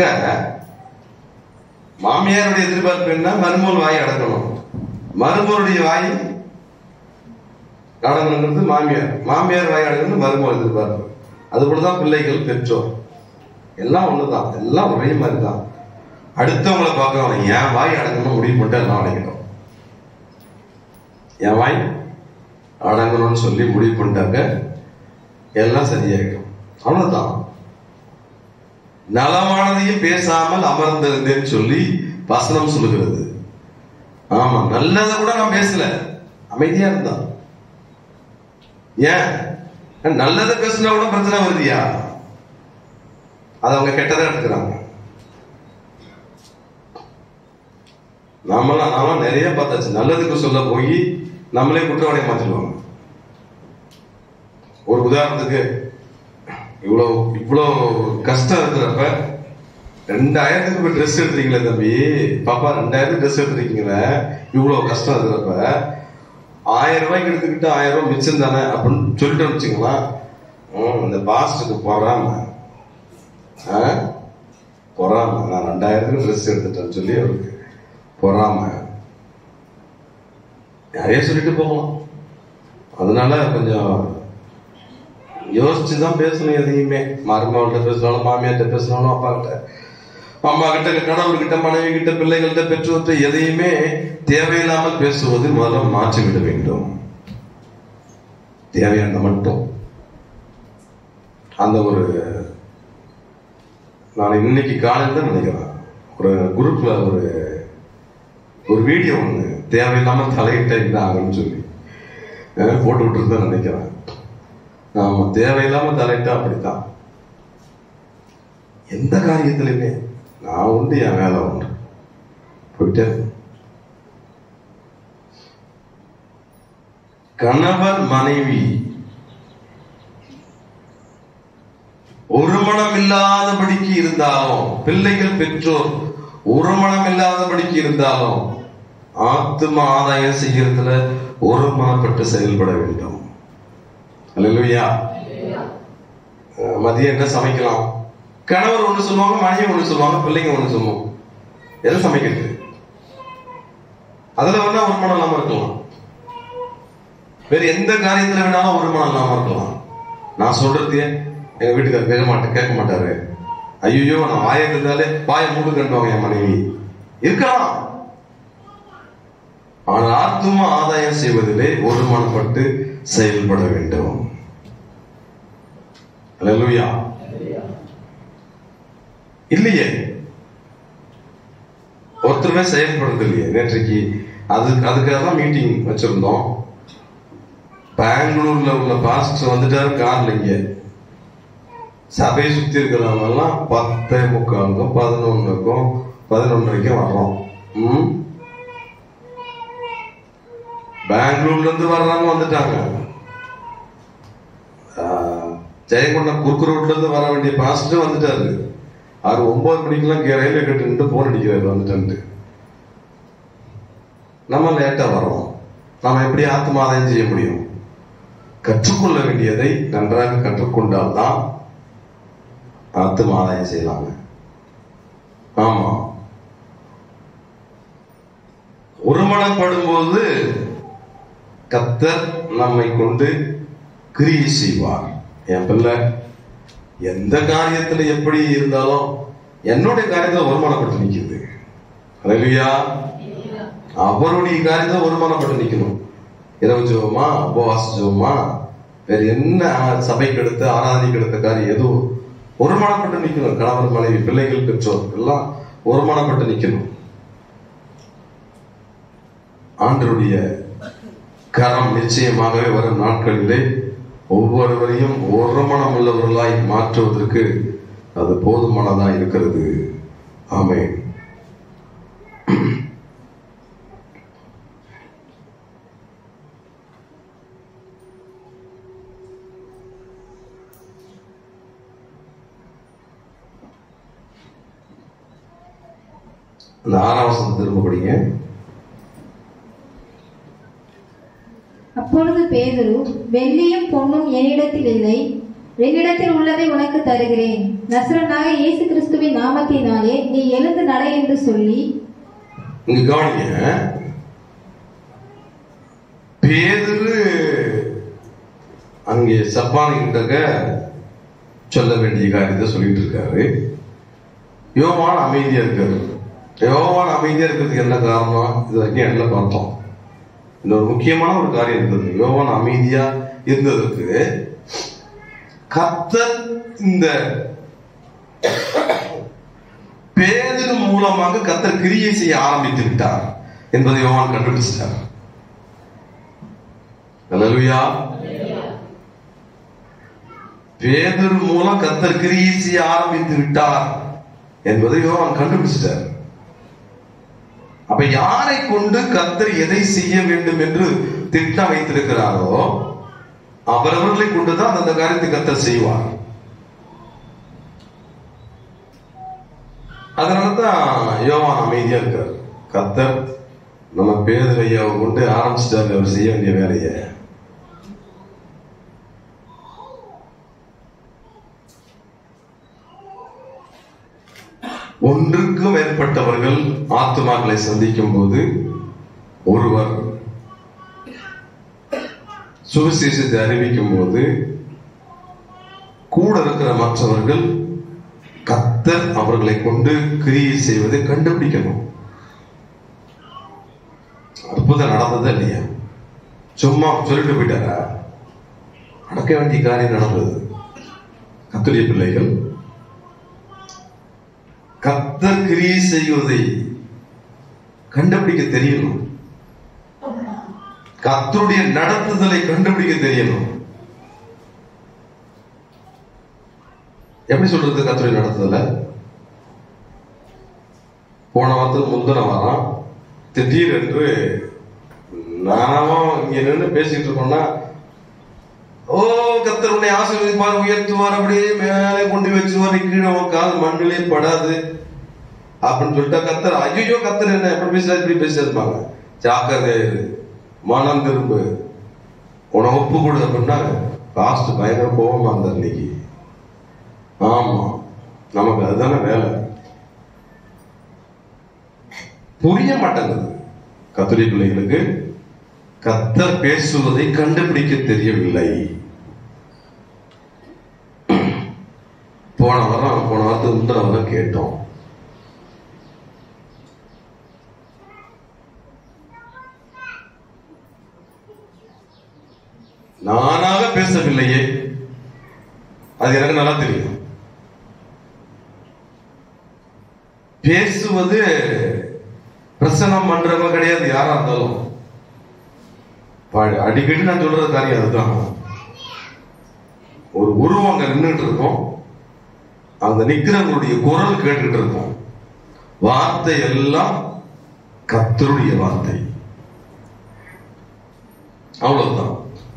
மாமியாருடைய எதிர்பார்ப்பு என்ன மருமகள் வாய் அடக்கணும் மருமகளுடைய வாய் அடங்கணுங்கிறது மாமியார் மாமியார் வாய் அடங்கணும் மருமகள் எதிர்பார்ப்பு அதுபோலதான் பிள்ளைகள் பெற்றோர் எல்லாம் ஒண்ணுதான் எல்லாம் ஒரே மாதிரி தான் அடுத்தவங்களை பார்க்கறவங்க என் வாய் அடங்கணும் முடிவு பண்ணிட்டு எல்லாம் அடங்கிட்டோம் என் வாய் அடங்கணும்னு சொல்லி முடிவு பண்ணிட்டாக்க எல்லாம் சரியாயிடும் அவ்வளவுதான் நலமானதையும் பேசாமல் அமர்ந்திருந்தேன்னு சொல்லி வசனம் சொல்லுகிறது ஆமா நல்லதை கூட நான் பேசல அமைதியா இருந்தான் ஏன் நல்லதை பேசினா கூட பிரச்சனை வருதியா அது அவங்க கெட்டதா எடுத்துக்கிறாங்க நாமெல்லாம் நாம நிறைய பார்த்தாச்சு நல்லதுக்கு சொல்ல போய் நம்மளே குற்றவாளியை மாத்திடுவாங்க ஒரு உதாரணத்துக்கு இவ்வளவு இவ்வளவு கஷ்டம் இருக்கிறப்ப ரெண்டாயிரத்துக்கு ட்ரெஸ் எடுத்துறீங்களே தம்பி பாப்பா ரெண்டாயிரத்துக்கு ட்ரெஸ் எடுத்துருக்கீங்களே இவ்வளவு கஷ்டம் இருக்கிறப்ப ஆயிரம் ரூபாய்க்கு எடுத்துக்கிட்டு ஆயிரம் ரூபாய் மிச்சம் தானே அப்படின்னு சொல்லிட்டு வச்சுங்களா இந்த பாஸ்டுக்கு போறாம ஆ? பொறாம நான் ரெண்டாயிரத்துக்கு ட்ரெஸ் எடுத்துட்டேன்னு சொல்லி அவருக்கு பொறாம நிறைய சொல்லிட்டு போகலாம் அதனால கொஞ்சம் யோசிச்சு தான் பேசணும் எதையுமே மருமகள்கிட்ட பேசினாலும் மாமியார்கிட்ட பேசினாலும் அப்பா கிட்ட அம்மா கிட்ட கணவர்கிட்ட மனைவி கிட்ட பிள்ளைகள்கிட்ட பெற்றோர்கிட்ட எதையுமே தேவையில்லாமல் பேசுவது முதல்ல மாற்றிவிட வேண்டும் தேவையான மட்டும் அந்த ஒரு நான் இன்னைக்கு காலையில் தான் நினைக்கிறேன் ஒரு குரூப்ல ஒரு ஒரு வீடியோ ஒண்ணு தேவையில்லாம தலையிட்ட என்ன ஆகும்னு சொல்லி அஹ் போட்டு விட்டுருந்தேன் நினைக்கிறேன் ஆமா தேவையில்லாம தலையிட்டா அப்படித்தான் எந்த காரியத்திலுமே நான் உண்டு என் வேலை உண்டு போயிட்டே இருக்கணும். கணவர் மனைவி ஒரு மனம் இல்லாதபடிக்கு இருந்தாலும் பிள்ளைகள் பெற்றோர் ஒரு மனம் இல்லாதபடிக்கு இருந்தாலும் ஆத்தும ஆதாயம் செய்யறதுல ஒரு மனப்பட்டு செயல்பட வேண்டும் அல்லேலூயா அஹ் மதியம் என்ன சமைக்கலாம் கணவர் ஒண்ணு சொல்லுவாங்க மனைவி ஒண்ணு சொல்லுவாங்க பிள்ளைங்க ஒண்ணு சொல்லுவாங்க எதை சமைக்கிறது அதுல வேணா ஒரு மனம் இல்லாம இருக்கலாம் வேற எந்த காரியத்துல வேணாலும் ஒரு மனம் இல்லாம இருக்கலாம் நான் சொல்றதையே எங்க வீட்டுக்காரர் கேட்க மாட்டேன் கேட்க மாட்டாரு ஐயோ நான் வாயை இருந்தாலே வாயை மூடு கண்டுவாங்க என் மனைவி இருக்கலாம் ஆனால் ஆத்தும ஆதாயம் செய்வதிலே ஒருமனப்பட்டு செயல்பட வேண்டும் அல்லேலூயா இல்லையே ஒருத்தருமே செயல்படுறது இல்லையே நேற்றைக்கு அது அதுக்காக தான் மீட்டிங் வச்சிருந்தோம் பெங்களூர்ல உள்ள பாஸ்டர் வந்துட்டாரு கார்ல இங்க சபையை சுத்தி இருக்கிறவங்க எல்லாம் பத்தே முக்காலுக்கும் பதினொன்னுக்கும் பதினொன்றரைக்கும் வர்றோம் ம்? பெங்களூர்ல இருந்து வர்றவங்க வந்துட்டாங்க ஆஹ், ஜெயங்கொண்டம் குறுக்கு ரோட்ல இருந்து வர வேண்டிய பாஸ்டர் வந்துட்டாரு அவர் ஒன்பது மணிக்கெல்லாம் கே- ரயில்வே கட்டு போன் அடிக்கிறாரு வந்துட்டு நம்ம லேட்டா வர்றோம் நாம எப்படி ஆத்மாதாயம் செய்ய முடியும் கற்றுக்கொள்ள வேண்டியதை நன்றாக கற்றுக்கொண்டால்தான் ஆத்மாதாயம் செய்யலாங்க ஆமா ஒருமனப்படும் போது கத்தர் நம்மை கொண்டு கிரியை செய்வார் என் பிள்ளை எந்த காரியத்துல எப்படி இருந்தாலும் என்னுடைய காரியத்துல ஒருமனப்பட்டு நிக்குது அல்லையா அவருடைய காரியத்துல ஒருமனப்பட்டு நிக்கணும் இரவு ஜோமா உபவாச ஜோமா வேற என்ன சபைக்கு எடுத்த ஆராதனைக்கு எடுத்த காரியம் எதுவும் ஒருமனப்பட்டு நிக்கணும் கணவர் மனைவி பிள்ளைகள் பெற்றோர் எல்லாம் ஒருமனப்பட்டு நிக்கணும் ஆண்டருடைய கரம் நிச்சயமாகவே வரும் நாட்களிலே ஒவ்வொருவரையும் ஒருமனம் உள்ளவர்களாய் மாற்றுவதற்கு அது போதுமானதா இருக்கிறது ஆமென் அந்த ஆறாம் வசனம் திரும்ப படிங்க அப்பொழுது பேதுரு வெள்ளியும் பொன்னும் என்னிடத்தில் இல்லை என்னிடத்தில் உள்ளதை உனக்கு தருகிறேன் நசரனாக இயேசு கிறிஸ்துவின் நாமத்தினாலே நீ எழுந்து நட என்று சொல்லி இங்க கவனிங்க பேதுரு அங்கே சப்பானிக்கிட்டக சொல்ல வேண்டிய காரியத்தை சொல்லிட்டு இருக்காரு யோவான் அமைதியா இருக்காரு யோவான் அமைதியா இருக்கிறதுக்கு என்ன காரணம் இது வரைக்கும் என்ன பார்த்தோம் இந்த ஒரு முக்கியமான ஒரு காரியம் இருந்தது யோவான் அமைதியா இருந்ததற்கு கர்த்தர் இந்த பேதிரு மூலமாக கர்த்தர் கிரியை செய்ய ஆரம்பித்து விட்டார் என்பதை யோவான் கண்டுபிடிச்சிட்டார் அல்லேலூயா பேதுரு மூலம் கர்த்தர் கிரியை செய்ய ஆரம்பித்து விட்டார் என்பதை யோவான் கண்டுபிடிச்சிட்டார் அப்ப யாரை கொண்டு கர்த்தர் எதை செய்ய வேண்டும் என்று திட்டம் வைத்திருக்கிறாரோ அவரவர்களை கொண்டுதான் அந்த காரியத்தை கர்த்தர் செய்வார் அதனாலதான் யோவான் அமைதியா இருக்கார் கர்த்தர் நம்ம பேதர் ஐயாவை கொண்டு ஆரம்பிச்சிட்டாரு அவர் செய்ய வேண்டிய வேலையை ஒன்றுக்கும் மேற்பட்டவர்கள் ஆத்துமாக்களை சந்திக்கும் போது ஒருவர் சுவிசேஷத்தை அறிவிக்கும் போது கூட இருக்கிற மற்றவர்கள் கத்தர் அவர்களை கொண்டு கிரியை செய்வதை கண்டுபிடிக்கணும் அற்புதம் நடந்ததா இல்லையா சும்மா சொல்லிட்டு போயிட்டாரா நடக்க வேண்டிய காரியம் நடந்தது கத்துடைய பிள்ளைகள் கத்தர் கிரியை செய்வதை கண்டுபிடிக்க தெரியணும் கத்தருடைய நடத்துதலை கண்டுபிடிக்க தெரியணும் எப்படி சொல்றது கத்தருடைய நடத்துதல போன வாரத்துக்கு முந்தின வாரம் திடீரென்று நானாவும் இங்க நின்று பேசிட்டு இருக்கோம்னா ஓ கத்தர் உன்னை ஆசீர்வதிப்பார் உயர்த்துவார் அப்படியே மேலே கொண்டு வச்சுவார் கீழே உன் கால் மண்ணிலே படாது அப்படின்னு சொல்லிட்டா கத்தர் ஐயோ கத்தர் என்ன எப்படி பேசுறாரு இப்படி பேசியிருப்பாங்க ஜாக்கிரதை இரு. மனம் திரும்பு உன ஒப்பு கொடு அப்படின்னா லாஸ்ட் பயங்கர கோபமா இருந்தார் இன்னைக்கு ஆமா நமக்கு அதுதானே வேலை புரிய மாட்டேங்குது கத்திரி பிள்ளைகளுக்கு கத்தர் பேசுவதை கண்டுபிடிக்க தெரியவில்லை போன வாரம் போன வாரத்துக்கு முந்தின வாரம் கேட்டோம் நானாக பேசவில்லையே அது எனக்கு நல்லா தெரியும் பேசுவது பிரசனம் பண்றவங்க கிடையாது யாரா இருந்தாலும் பா- அடிக்கடி நான் சொல்றது காரியம் அதுதான் ஒரு உருவம் அங்க நின்றுட்டு இருக்கும் அந்த நிக்கிறவங்களுடைய குரல் கேட்டுட்டு இருக்கும் வார்த்தை எல்லாம் கத்தருடைய வார்த்தை அவ்வளவுதான்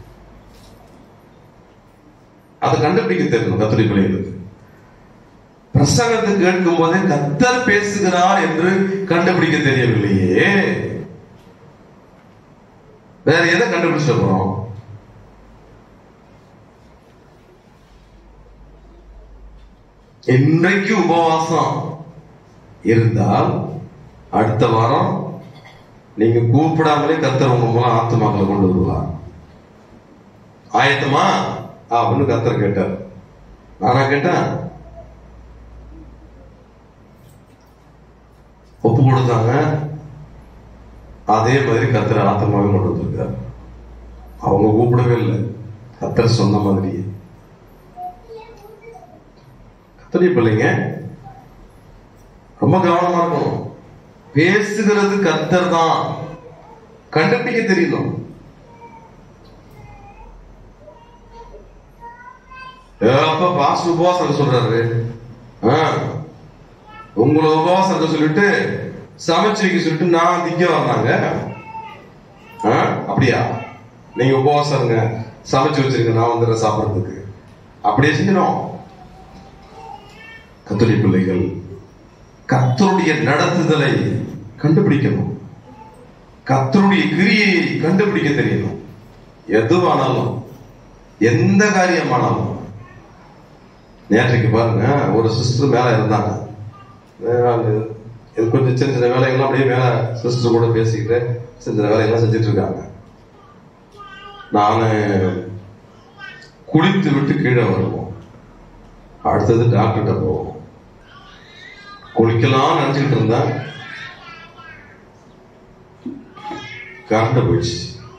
அதை கண்டுபிடிக்க தெரியணும் கத்தருடைய பிள்ளைகளுக்கு பிரசங்கத்தை கேட்கும் போதே கத்தர் பேசுகிறார் என்று கண்டுபிடிக்க தெரியவில்லையே வேற எதை கண்டுபிடிச்ச போறோம் இன்றைக்கு உபவாசம் இருந்தால் அடுத்த வாரம் நீங்க கூப்பிடாமலே கத்தர் உங்க மூலம் ஆத்துமாக்களை கொண்டு வருவார் ஆயத்தமா அப்படின்னு கத்தர் கேட்டார் நானா கேட்டேன் ஒப்பு கொடுத்தாங்க அதே மாதிரி கத்தர் ஆத்தமாவே கொண்டு வந்திருக்காரு அவங்க கூப்பிடவே இல்லை கத்தர் சொன்ன மாதிரியே கத்தரி பிள்ளைங்க ரொம்ப கவனமா இருக்கணும் பேசுகிறது கத்தர் தான் கண்டுபிடிக்க தெரியணும் அப்ப பாஸ் உபவாசம் சொல்றாரு ஆ, உங்களை உபவாசம் சொல்லிட்டு சமைச்சு வைக்க சொல்லிட்டு நான் திங்க வந்தாங்க ஆ, அப்படியா நீங்க உபவாசம் இருங்க சமைச்சு வச்சிருங்க நான் வந்துடுறேன் சாப்பிடுறதுக்கு அப்படியே செஞ்சிடும் கத்தரி பிள்ளைகள் கத்தருடைய நடத்துதலை கண்டுபிடிக்கணும் கத்தருடைய கிரியை கண்டுபிடிக்க தெரியணும் எதுவானாலும் எந்த காரியமானாலும் நேற்றைக்கு பாருங்க ஒரு சிஸ்டர் மேல இருந்தாங்க நான் இது கொஞ்சம் சின்ன சின்ன வேலைகள்லாம் அப்படியே மேல சிஸ்டர் கூட பேசிக்கிட்டு சின்ன சின்ன வேலைகள்லாம் செஞ்சுட்டு இருக்காங்க நான் குளித்து விட்டு கீழே வருவோம் அடுத்தது டாக்டர்கிட்ட போவோம் குளிக்கலாம் நினைச்சுக்கிட்டு இருந்தேன் கரண்ட் போயிடுச்சு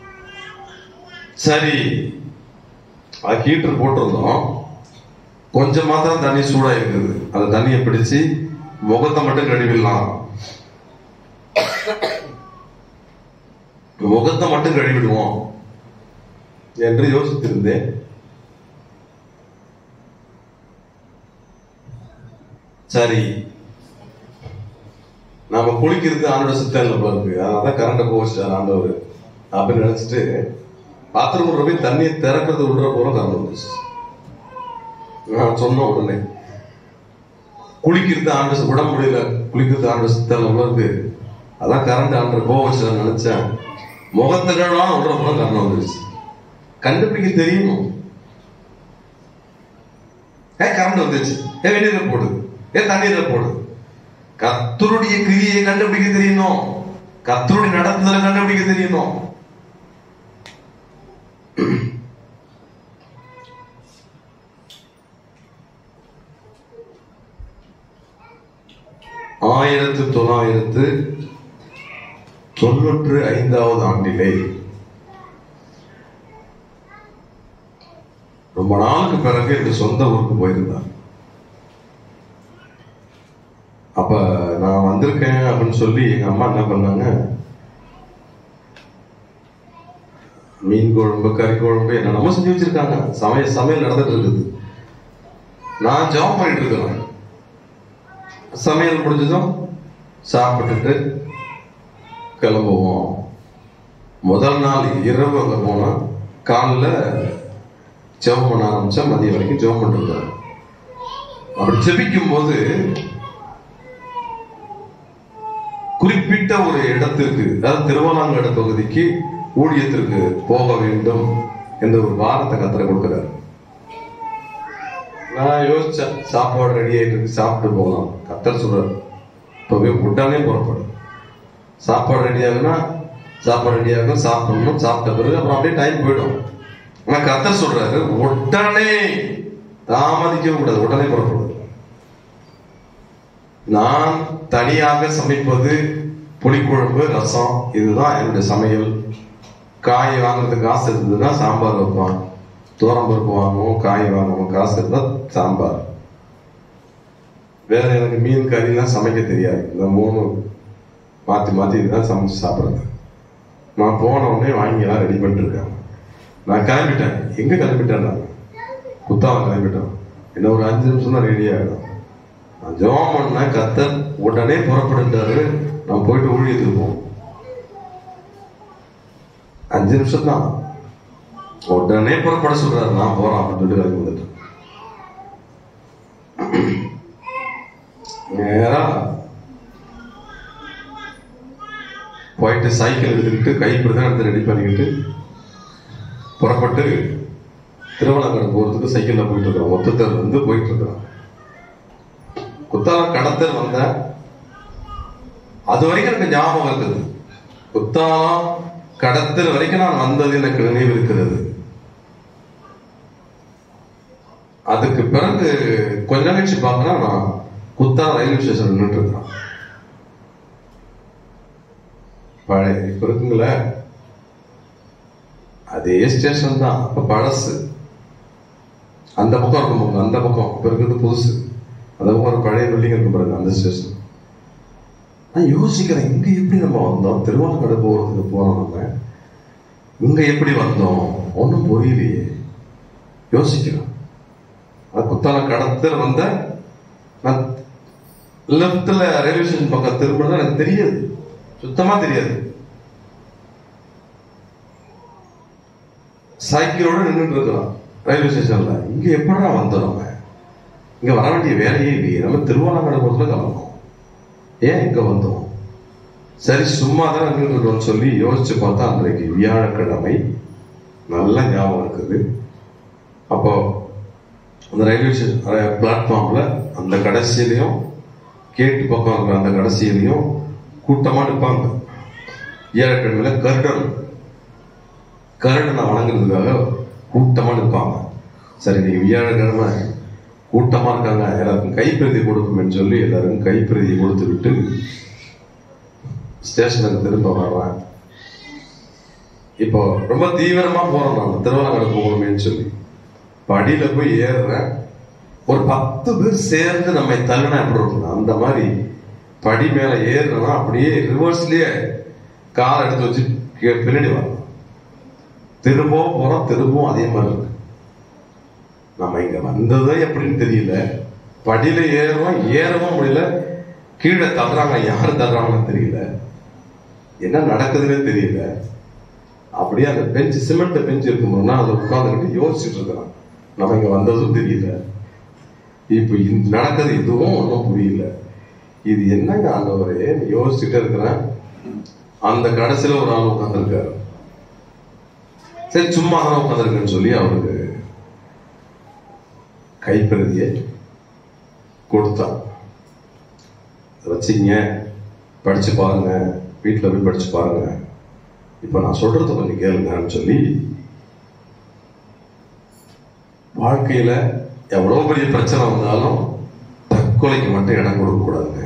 சரி அது ஹீட்டர் போட்டிருந்தோம் கொஞ்சம் மாத்திரம் தண்ணி சூடா இருக்குது அந்த தண்ணியை பிடிச்சு முகத்தை மட்டும் கழுவிடலாம் முகத்தை மட்டும் கழுவிடுவோம் என்று யோசித்திருந்தேன் சரி நாம குளிக்கிறது ஆண்டோட சித்தன்ல பாருங்க அதனாலதான் கரண்ட போச்சுட்டார் ஆண்டவர் அப்படின்னு நினைச்சிட்டு பாத்ரூம் போய் தண்ணியை திறக்கிறது விடுற போல கரண்ட் வந்துச்சு நான் சொன்ன உடனே குளிக்கிறது ஆண்டு உடம்பு முடியல குளிக்கிறது ஆண்டு சித்தன்ல பாருங்க அதான் கரண்ட் ஆண்டு போக வச்சு நினைச்சேன் முகத்தை கழுவான விடுற போல கரண்ட் வந்துருச்சு கண்டுபிடிக்க தெரியணும் ஏ கரண்ட் வந்துருச்சு ஏ வெந்நீர்ல போடு ஏ தண்ணீர்ல போடு கத்தருடைய கிரியை கண்டுபிடிக்க தெரியணும் கத்தருடைய நடத்துதலை கண்டுபிடிக்க தெரியணும் ஆயிரத்து தொள்ளாயிரத்து தொண்ணூற்று ஐந்தாவது ஆண்டிலே ரொம்ப நாளுக்கு பிறகு எங்க சொந்த ஊருக்கு போயிருந்தார் அப்ப நான் வந்திருக்கேன் அப்படின்னு சொல்லி எங்க அம்மா என்ன பண்ணாங்க மீன் குழம்பு கறி குழம்பு என்னென்னமோ செஞ்சு வச்சிருக்காங்க சமையல் சமையல் நடந்துட்டு இருக்குது நான் ஜாப் பண்ணிட்டு இருக்கிறேன் சமையல் முடிஞ்சதும் சாப்பிட்டுட்டு கிளம்புவோம் முதல் நாள் இரவு அங்க போனா காலைல ஜெபம் பண்ண ஆரம்பிச்சா மதியம் வரைக்கும் ஜெபம் பண்ணிருக்காரு அப்படி ஜெபிக்கும் போது குறிப்பிட்ட ஒரு இடத்திற்கு அதாவது திருவண்ணாங்கடை பகுதிக்கு ஊழியத்திற்கு போக வேண்டும் என்ற ஒரு வாரத்தை கத்தரை கொடுக்கிறார் நான் யோசிச்சேன் சாப்பாடு ரெடி ஆயிட்டு இருக்கு சாப்பிட்டு போகலாம் கத்தர் சொல்றாரு இப்பவே உடனே புறப்படும் சாப்பாடு ரெடி ஆகுனா சாப்பாடு ரெடி ஆகும் சாப்பிடணும் சாப்பிட்ட பிறகு அப்புறம் அப்படியே டைம் போயிடும் ஆனா கத்தர் சொல்றாரு உடனே தாமதிக்க கூடாது உடனே புறப்படும் நான் தனியாக சமைப்பது புளிக்குழம்பு ரசம் இதுதான் என்னுடைய சமையல் காய் வாங்குறதுக்கு காசு இருந்ததுன்னா சாம்பார் வைப்பான் தோரம் பருப்பு வாங்குவோம் காய் வாங்குவோம் காசு இருந்தா சாம்பார் வேற எனக்கு மீன் கறிலாம் சமைக்க தெரியாது இந்த மூணு மாத்தி மாத்தி இதுதான் சமைச்சு சாப்பிடுறது நான் போன உடனே வாங்கி எல்லாம் ரெடி பண்ணிட்டு இருக்காங்க நான் கிளம்பிட்டேன் எங்க கிளம்பிட்டேன் நான் குத்தாலம் கிளம்பிட்டேன் என்ன ஒரு அஞ்சு நிமிஷம் தான் ரெடி ஆகிடும் நான் ஜெபம் பண்ண கத்தர் உடனே புறப்படுட்டாரு நான் போயிட்டு ஊழியத்துக்கு போவோம் அஞ்சு நிமிஷம் தான் உடனே புறப்பட சொல்றாரு நான் போறேன் அப்படின்னு சொல்லிட்டு கிளம்பி வந்துட்டேன் நேரா போயிட்டு சைக்கிள் எடுத்துக்கிட்டு கை பிரதானத்தை ரெடி பண்ணிக்கிட்டு புறப்பட்டு திருவண்ணாமலை போறதுக்கு சைக்கிள்ல போயிட்டு இருக்கிறோம் மொத்தத்தில் இருந்து போயிட்டு இருக்கிறோம் குத்தாலம் கடத்தல் வந்தேன் அது வரைக்கும் எனக்கு ஞாபகம் இருக்குது குத்தாலம் கடத்தல் வரைக்கும் நான் வந்தது எனக்கு நினைவு இருக்கிறது அதுக்கு பிறகு கொஞ்ச நாள் கழிச்சு பார்க்கணும் நான் குத்தாலம் ரயில்வே ஸ்டேஷன் நின்றுட்டு இருக்கிறேன் பழைய இப்ப இருக்குங்களே அதே ஸ்டேஷன் தான் அப்ப பழசு அந்த பக்கம் இருக்கும் பாருங்க, அந்த பக்கம் இப்ப இருக்கிறது புதுசு அந்த பக்கம் ஒரு பழைய பில்டிங் இருக்கும் பாருங்க அந்த ஸ்டேஷன் நான் யோசிக்கிறேன் இங்க எப்படி நம்ம வந்தோம் திருவாரூர் போறதுக்கு போனோம் நம்ம இங்க எப்படி வந்தோம் ஒன்றும் புரியலையே யோசிக்கிறேன் அது குத்தால கடத்தில் வந்த நான் லெஃப்ட்ல ரயில்வே ஸ்டேஷன் பக்கம் திரும்பினது எனக்கு தெரியாது சுத்தமா தெரியாது சைக்கிளோட நின்றுட்டு இருக்கிறோம் ரயில்வே ஸ்டேஷன்ல இங்க எப்படா வந்தோம் நம்ம இங்க வர வேண்டிய வேலையே இல்லையே நம்ம திருவாரூர் போறதுல கிளம்பணும் ஏன் இங்க வந்தோம் சரி சும்மா தான் நின்றுட்டோம்னு சொல்லி யோசிச்சு பார்த்தா அன்றைக்கு வியாழக்கிழமை நல்ல ஞாபகம் இருக்குது அப்போ அந்த ரயில்வே ஸ்டேஷன் பிளாட்ஃபார்ம்ல அந்த கடைசியிலையும் கேட்டு பக்கம் இருக்கிற அந்த கடைசியிலையும் கூட்டமா நிற்பாங்க வியாழக்கிழமையில கருடன் கருடனை வணங்குறதுக்காக கூட்டமா நிற்பாங்க சரி நீ வியாழக்கிழமை கூட்டமா இருக்காங்க எல்லாருக்கும் கைப்பிரதி கொடுக்கும்னு சொல்லி எல்லாருக்கும் கைப்பிரதி கொடுத்து விட்டு ஸ்டேஷனுக்கு திரும்ப வர்றேன் இப்போ ரொம்ப தீவிரமா போறோம் நான் திருவண்ணாமலை போகணுமேன்னு சொல்லி படியில போய் ஏறுறேன் ஒரு பத்து பேர் சேர்ந்து நம்மை தள்ளினா எப்படி இருக்கும் அந்த மாதிரி படி மேல ஏறுனா அப்படியே ரிவர்ஸ்லயே கால் எடுத்து வச்சு கீழே பின்னாடி வரணும் திரும்பவும் போறோம் திரும்பவும் அதே மாதிரி இருக்கு நம்ம இங்க வந்ததே எப்படின்னு தெரியல படியில ஏறுறோம் ஏறவும் முடியல கீழே தள்ளுறாங்க யாரு தள்ளுறாங்கன்னு தெரியல என்ன நடக்குதுன்னே தெரியல அப்படியே அந்த பெஞ்ச் சிமெண்ட் பெஞ்ச் இருக்கும்போதுனா அதை உட்காந்துக்கிட்டு யோசிச்சுட்டு இருக்கிறான் நம்ம இங்க வந்ததும் தெரியல இப்ப இந்த நடக்குது எதுவும் ஒன்றும் புரியல இது என்னங்க ஆண்டவரே யோசிச்சுட்டே இருக்கிறேன் அந்த கடைசியில ஒரு ஆள் உட்காந்துருக்காரு சரி சும்மா தான் உட்காந்துருக்குன்னு சொல்லி அவருக்கு கைப்பிரதியை கொடுத்தான் அதை வச்சுங்க படிச்சு பாருங்க வீட்டில் போய் படிச்சு பாருங்க இப்போ நான் சொல்றத கொஞ்சம் கேளுங்கன்னு சொல்லி வாழ்க்கையில எவ்வளவு பெரிய பிரச்சனை வந்தாலும் தற்கொலைக்கு மட்டும் இடம் கொடுக்க கூடாதுங்க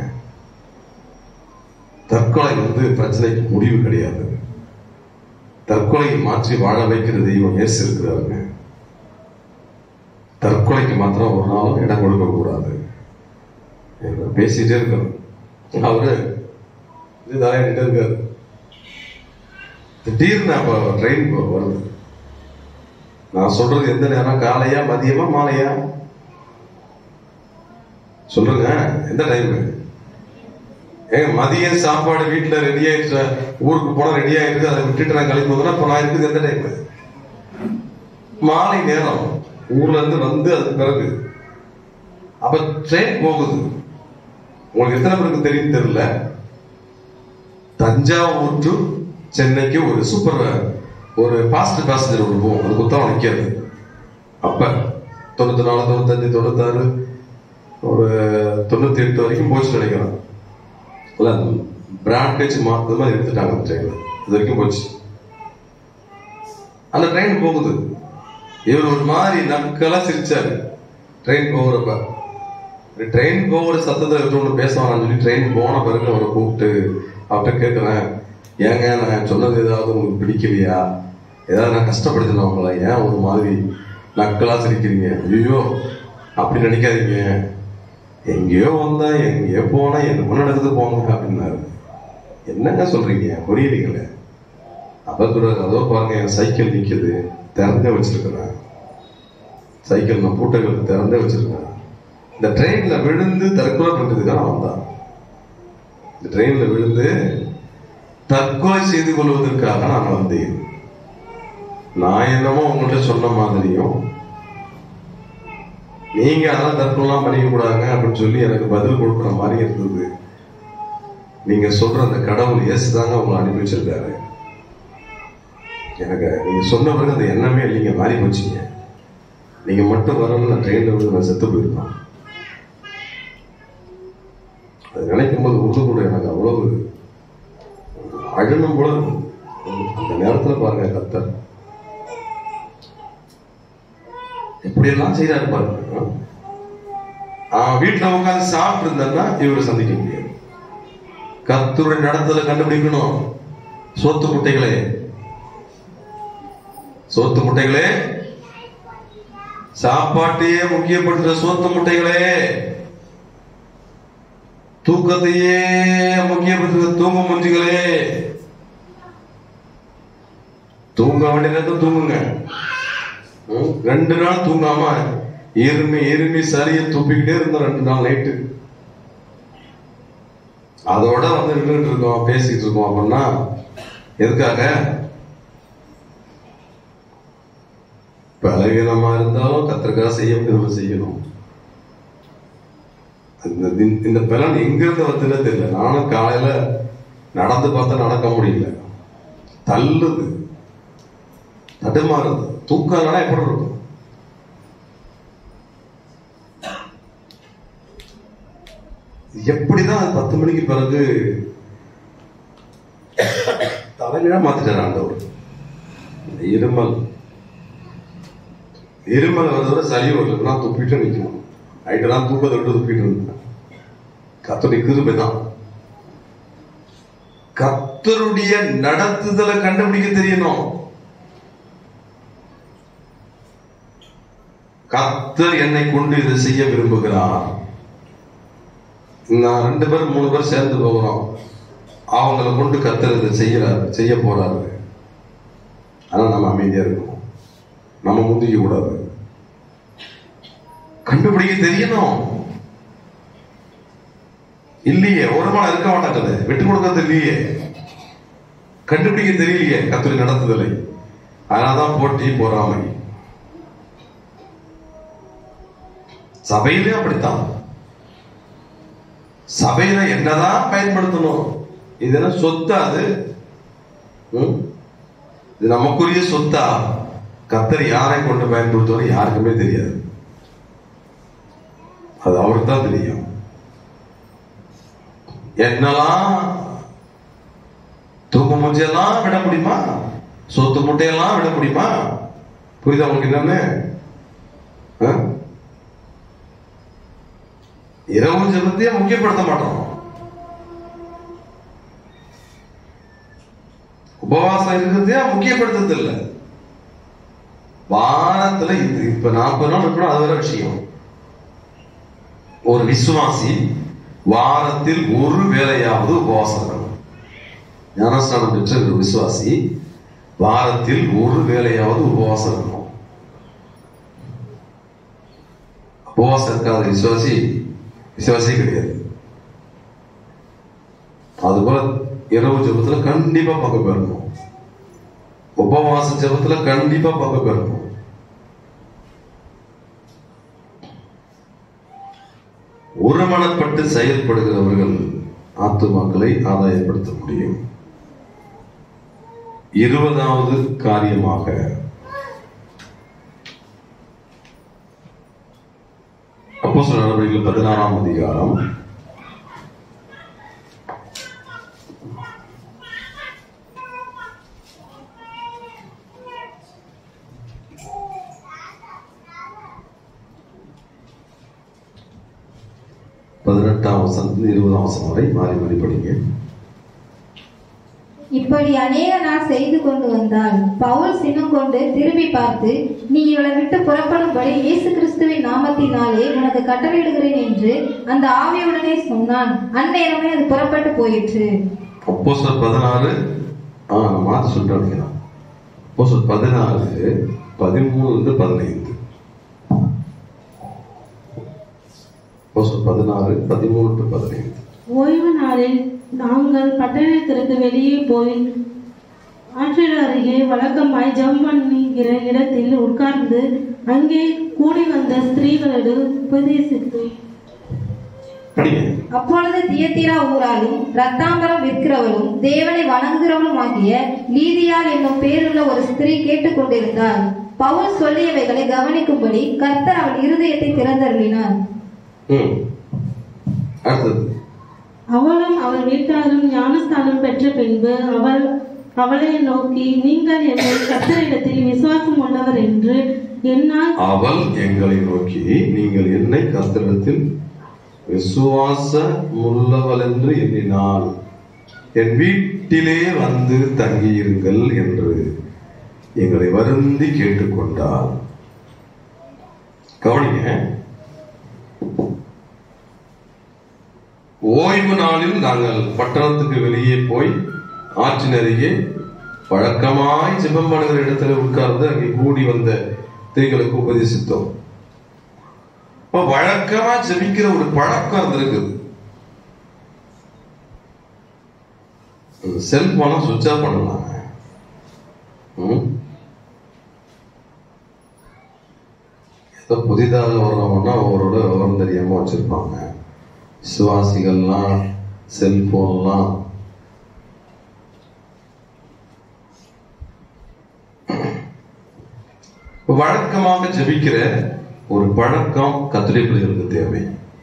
தற்கொலை வந்து பிரச்சனைக்கு முடிவு கிடையாது தற்கொலையை மாற்றி வாழ வைக்கிற தெய்வம் இயேசு இருக்கிறாருங்க தற்கொலைக்கு மாத்திரம் ஒரு நாளும் இடம் கொடுக்க கூடாது இவர் பேசிட்டே இருக்கணும் அவரு இது தலையிட்டு இருக்காரு திடீர்னு அப்ப ட்ரெயின் வருது நான் சொல்றது எந்த நேரம் காலையா மதியமா மாலையா சொல்லுங்க எந்த டைம் ஏங்க மதிய சாப்பாடு வீட்டுல ரெடி ஆயிடுச்சு ஊருக்கு போனா ரெடி ஆயிருக்கு அதை விட்டுட்டு நான் கிளம்பி போதுனா இப்ப நான் இருக்குது எந்த டைம் மாலை நேரம் ஊர்ல இருந்து வந்து அதுக்கு பிறகு அப்ப ட்ரெயின் போகுது உங்களுக்கு எத்தனை பேருக்கு தெரியும் தெரியல தஞ்சாவூர் டு சென்னைக்கு ஒரு சூப்பர் ஒரு பாஸ்ட் பேசஞ்சர் ஒன்று போகும் அது குத்தம் நிற்காது அப்ப தொண்ணூத்தி நாலு தொண்ணூத்தஞ்சு தொண்ணூத்தாறு ஒரு தொண்ணூத்தி எட்டு வரைக்கும் போச்சு நினைக்கிறேன் இல்ல பிராண்ட் வச்சு மாத்தது மாதிரி எடுத்துட்டாங்க அந்த ட்ரெயின்ல இது வரைக்கும் போச்சு அந்த ட்ரெயின் போகுது இவர் ஒரு மாதிரி நக்கலா சிரிச்சாரு ட்ரெயின் போகிறப்ப ட்ரெயின் போகிற சத்தத்தை வச்சு ஒன்று பேசுவாங்கன்னு சொல்லி ட்ரெயின் போன பிறகு அவரை கூப்பிட்டு அவர்கிட்ட கேட்குறேன் ஏங்க நான் சொன்னது ஏதாவது உங்களுக்கு பிடிக்கலையா ஏதாவது நான் கஷ்டப்படுத்தினா உங்களை ஏன் ஒரு மாதிரி நக்கலா சிரிக்கிறீங்க ஐயோ அப்படி நினைக்காதீங்க எங்கேயோ வந்தா எங்கேயோ போனா என்ன நடக்குது போங்க அப்படின்னாரு என்னங்க சொல்றீங்க புரியலீங்களே அப்ப சொல்றாரு அதோ பாருங்க என் சைக்கிள் நிக்குது திறந்தே வச்சிருக்கிறேன் சைக்கிள் நான் பூட்டைகள் திறந்தே வச்சிருக்கேன் இந்த ட்ரெயின்ல விழுந்து தற்கொலை பண்றதுக்காக வந்தான் இந்த ட்ரெயின்ல விழுந்து தற்கொலை செய்து கொள்வதற்காக நான் வந்தேன் நான் என்னமோ உங்கள்கிட்ட சொன்ன மாதிரியும் நீங்க அதெல்லாம் தற்கொலாம் பண்ணிக்க கூடாதுங்க அப்படின்னு சொல்லி எனக்கு பதில் கொடுக்குற மாதிரி இருந்தது நீங்க சொல்ற அந்த கடவுள் இயேசு தாங்க உங்களை அனுப்பி வச்சிருக்காரு எனக்கு நீங்க சொன்ன பிறகு அந்த எண்ணமே இல்லைங்க மாறி போச்சுங்க நீங்க மட்டும் வரணும் நான் ட்ரெயின்ல விழுந்து நான் செத்து போயிருப்பேன் அது நினைக்கும் போது உருது கூட எனக்கு அவ்வளவு அழனும் போல இருக்கும். அந்த நேரத்துல பாருங்க கத்தர் எப்படியெல்லாம் செய்யறாரு பாருங்க ஆஹ் வீட்டுல உட்காந்து சாப்பிட்டு இருந்தாருன்னா இவரை சந்திக்க முடியாது கத்தருடைய நடத்தல கண்டுபிடிக்கணும் சோத்து முட்டைகளே சோத்து முட்டைகளே சாப்பாட்டையே முக்கியப்படுத்துற சோத்து முட்டைகளே தூக்கத்தையே முக்கியப்படுத்துற தூங்க முஞ்சுகளே தூங்க வேண்டிய நேரத்துல தூங்குங்க ம், ரெண்டு நாள் தூங்காம இருமி இருமி சளியை துப்பிக்கிட்டே இருந்தோம் ரெண்டு நாள் நைட்டு அதோட வந்து நின்றுட்டு இருக்கோம் பேசிட்டு இருக்கோம் அப்படின்னா எதுக்காக பலவீனமா இருந்தாலும் கத்திரக்காக செய்ய நம்ம செய்யணும் இந்த இந்த- இந்த பலன் எங்க இருந்து வந்ததுன்னு தெரியல நானும் காலையில நடந்து பார்த்தா நடக்க முடியல தள்ளுது தடுமாறுது தூக்கம் எப்படி இருக்கும் எப்படிதான் அது பத்து மணிக்கு பிறகு தலைகீழா மாத்திட்டார் ஆண்டவர் இந்த இருமல் இருமல் வர்றத சளி வருது நான் துப்பிட்டு நிக்கணும் நைட்டு நான் தூக்கத்தை விட்டு துப்பிட்டு இருந்தேன் கத்தருடைய கிருபை தான் கத்தருடைய நடத்துதலை கண்டுபிடிக்க தெரியணும் கத்தர் என்னை கொண்டு இதை செய்ய விரும்புகிறார் நான் ரெண்டு பேரும் மூணு பேர் சேர்ந்து போகிறோம் அவங்கள கொண்டு கத்தர் இதை செய்யறாரு செய்ய போறாரு ஆனா நம்ம அமைதியா இருக்கணும் நம்ம முந்திக்க கூடாது கண்டுபிடிக்க தெரியணும் இல்லையே ஒரு மனம் இருக்க மாட்டாங்கது விட்டு கொடுக்கறது இல்லையே கண்டுபிடிக்க தெரியலையே கத்தரி நடத்துதலை அதனாலதான் போட்டி பொறாமை சபையிலே அப்படித்தான் சபையில என்னதான் பயன்படுத்தணும் இதெல்லாம் சொத்தா அது ம்? இது நமக்குரிய சொத்தா கத்தர் யாரை கொண்டு பயன்படுத்துவார் யாருக்குமே தெரியாது அது அவருக்கு தான் தெரியும் என்னெல்லாம் தூக்கு மூஞ்செல்லாம் விட முடியுமா சொத்து முட்டையெல்லாம் விட முடியுமா புரியுதா உங்களுக்கு என்னன்னு ஆ? இரவு ஜெபத்தையே முக்கியப்படுத்த மாட்டோம் உபவாசம் இருக்கிறதே முக்கியப்படுத்துறது இல்ல வாரத்துல இது இப்ப நாற்பது நாள் இருக்கணும் அது வேற விஷயம் ஒரு விசுவாசி வாரத்தில் ஒரு வேலையாவது உபவாசம் இருக்கணும் ஞானஸ்நானம் பெற்ற ஒரு விசுவாசி வாரத்தில் ஒரு வேலையாவது உபவாசம் இருக்கணும் உபவாசம் இருக்காத விசுவாசி விசுவாசியே கிடையாது அதுபோல இரவு ஜெபத்துல கண்டிப்பா பங்கு பெறணும் உபவாச ஜெபத்துல கண்டிப்பா பங்கு பெறணும் ஒருமனப்பட்டு செயல்படுகிறவர்கள் ஆத்துமாக்களை ஆதாயப்படுத்த முடியும் இருபதாவது காரியமாக அப்போ நடவடிக்கைகள் பதினாறாம் அதிகாரம் பதினெட்டாம் வசனத்துல இருபதாம் வசனம் வரை மாறி மாறி படிங்க இப்ப இப்படி அநேக நாள் செய்து கொண்டு வந்தாள் பவுல் சினம் கொண்டு திரும்பி பார்த்து நீ இவளை விட்டு புறப்படும்படி இயேசு கிறிஸ்துவின் நாமத்தினாலே உனக்கு கட்டளையிடுகிறேன் என்று அந்த ஆவியுடனே சொன்னான் அந்நேரமே அது புறப்பட்டு போயிற்று அப்போஸ்தலர் பதினாறு ஆ நான் மாத்தி சொல்லிட்டு நினைக்கிறேன் அப்போஸ்தலர் பதினாறு பதிமூணுல இருந்து பதினைந்து அப்போஸ்தலர் பதினாறு பதிமூணு to பதினைந்து ஓய்வு நாளில் நாங்கள் பட்டணத்திற்கு வெளியே போய் ஆற்றில் அருகே வழக்கமாய் ஜெபம் பண்ணுகிற இடத்தில் உட்கார்ந்து அங்கே கூடி வந்த ஸ்திரீகளோடு உபதேசித்து படிங்க அப்பொழுது தியத்திரா ஊராலும் ரத்தாம்பரம் விற்கிறவளும் தேவனை வணங்குகிறவளும் ஆகிய லீதியால் என்னும் பேருள்ள ஒரு ஸ்திரீ கேட்டுக்கொண்டிருந்தாள் பவுல் சொல்லியவைகளை கவனிக்கும்படி கர்த்தர் அவள் இருதயத்தை திறந்தருளினார் ம் அடுத்தது அவளும் அவள் வீட்டாரும் ஞானஸ்தானம் பெற்ற பின்பு அவள் அவளை நோக்கி நீங்கள் என்னை கர்த்தரிடத்தில் விசுவாசம் உள்ளவர் என்று என்னால் அவள் எங்களை நோக்கி நீங்கள் என்னை கர்த்தரிடத்தில் விசுவாச உள்ளவள் என்று எண்ணினாள் என் வீட்டிலே வந்து தங்கியிருங்கள் என்று எங்களை வருந்தி கேட்டுக்கொண்டாள் கவனிங்க ஓய்வு நாளில் நாங்கள் பட்டணத்துக்கு வெளியே போய் ஆற்றின் அருகே வழக்கமாய் ஜெபம் பண்ணுகிற இடத்துல உட்கார்ந்து அங்கே கூடி வந்த ஸ்திரீகளுக்கு உபதேசித்தோம் அப்ப வழக்கமா ஜெபிக்கிற ஒரு பழக்கம் இருந்திருக்குது செல்போனை சுவிட்ச் ஆஃப் பண்ணலாங்க ம்? ஏதோ புதிதாக வர்றவங்கன்னா அவரோட விவரம் தெரியாம வச்சிருப்பாங்க சுவாசிகள்லாம் செல்போன்லாம் வழக்கமாக ஜெபிக்கிற ஒரு பழக்கம் கத்திரை பிள்ளைகளுக்கு தேவை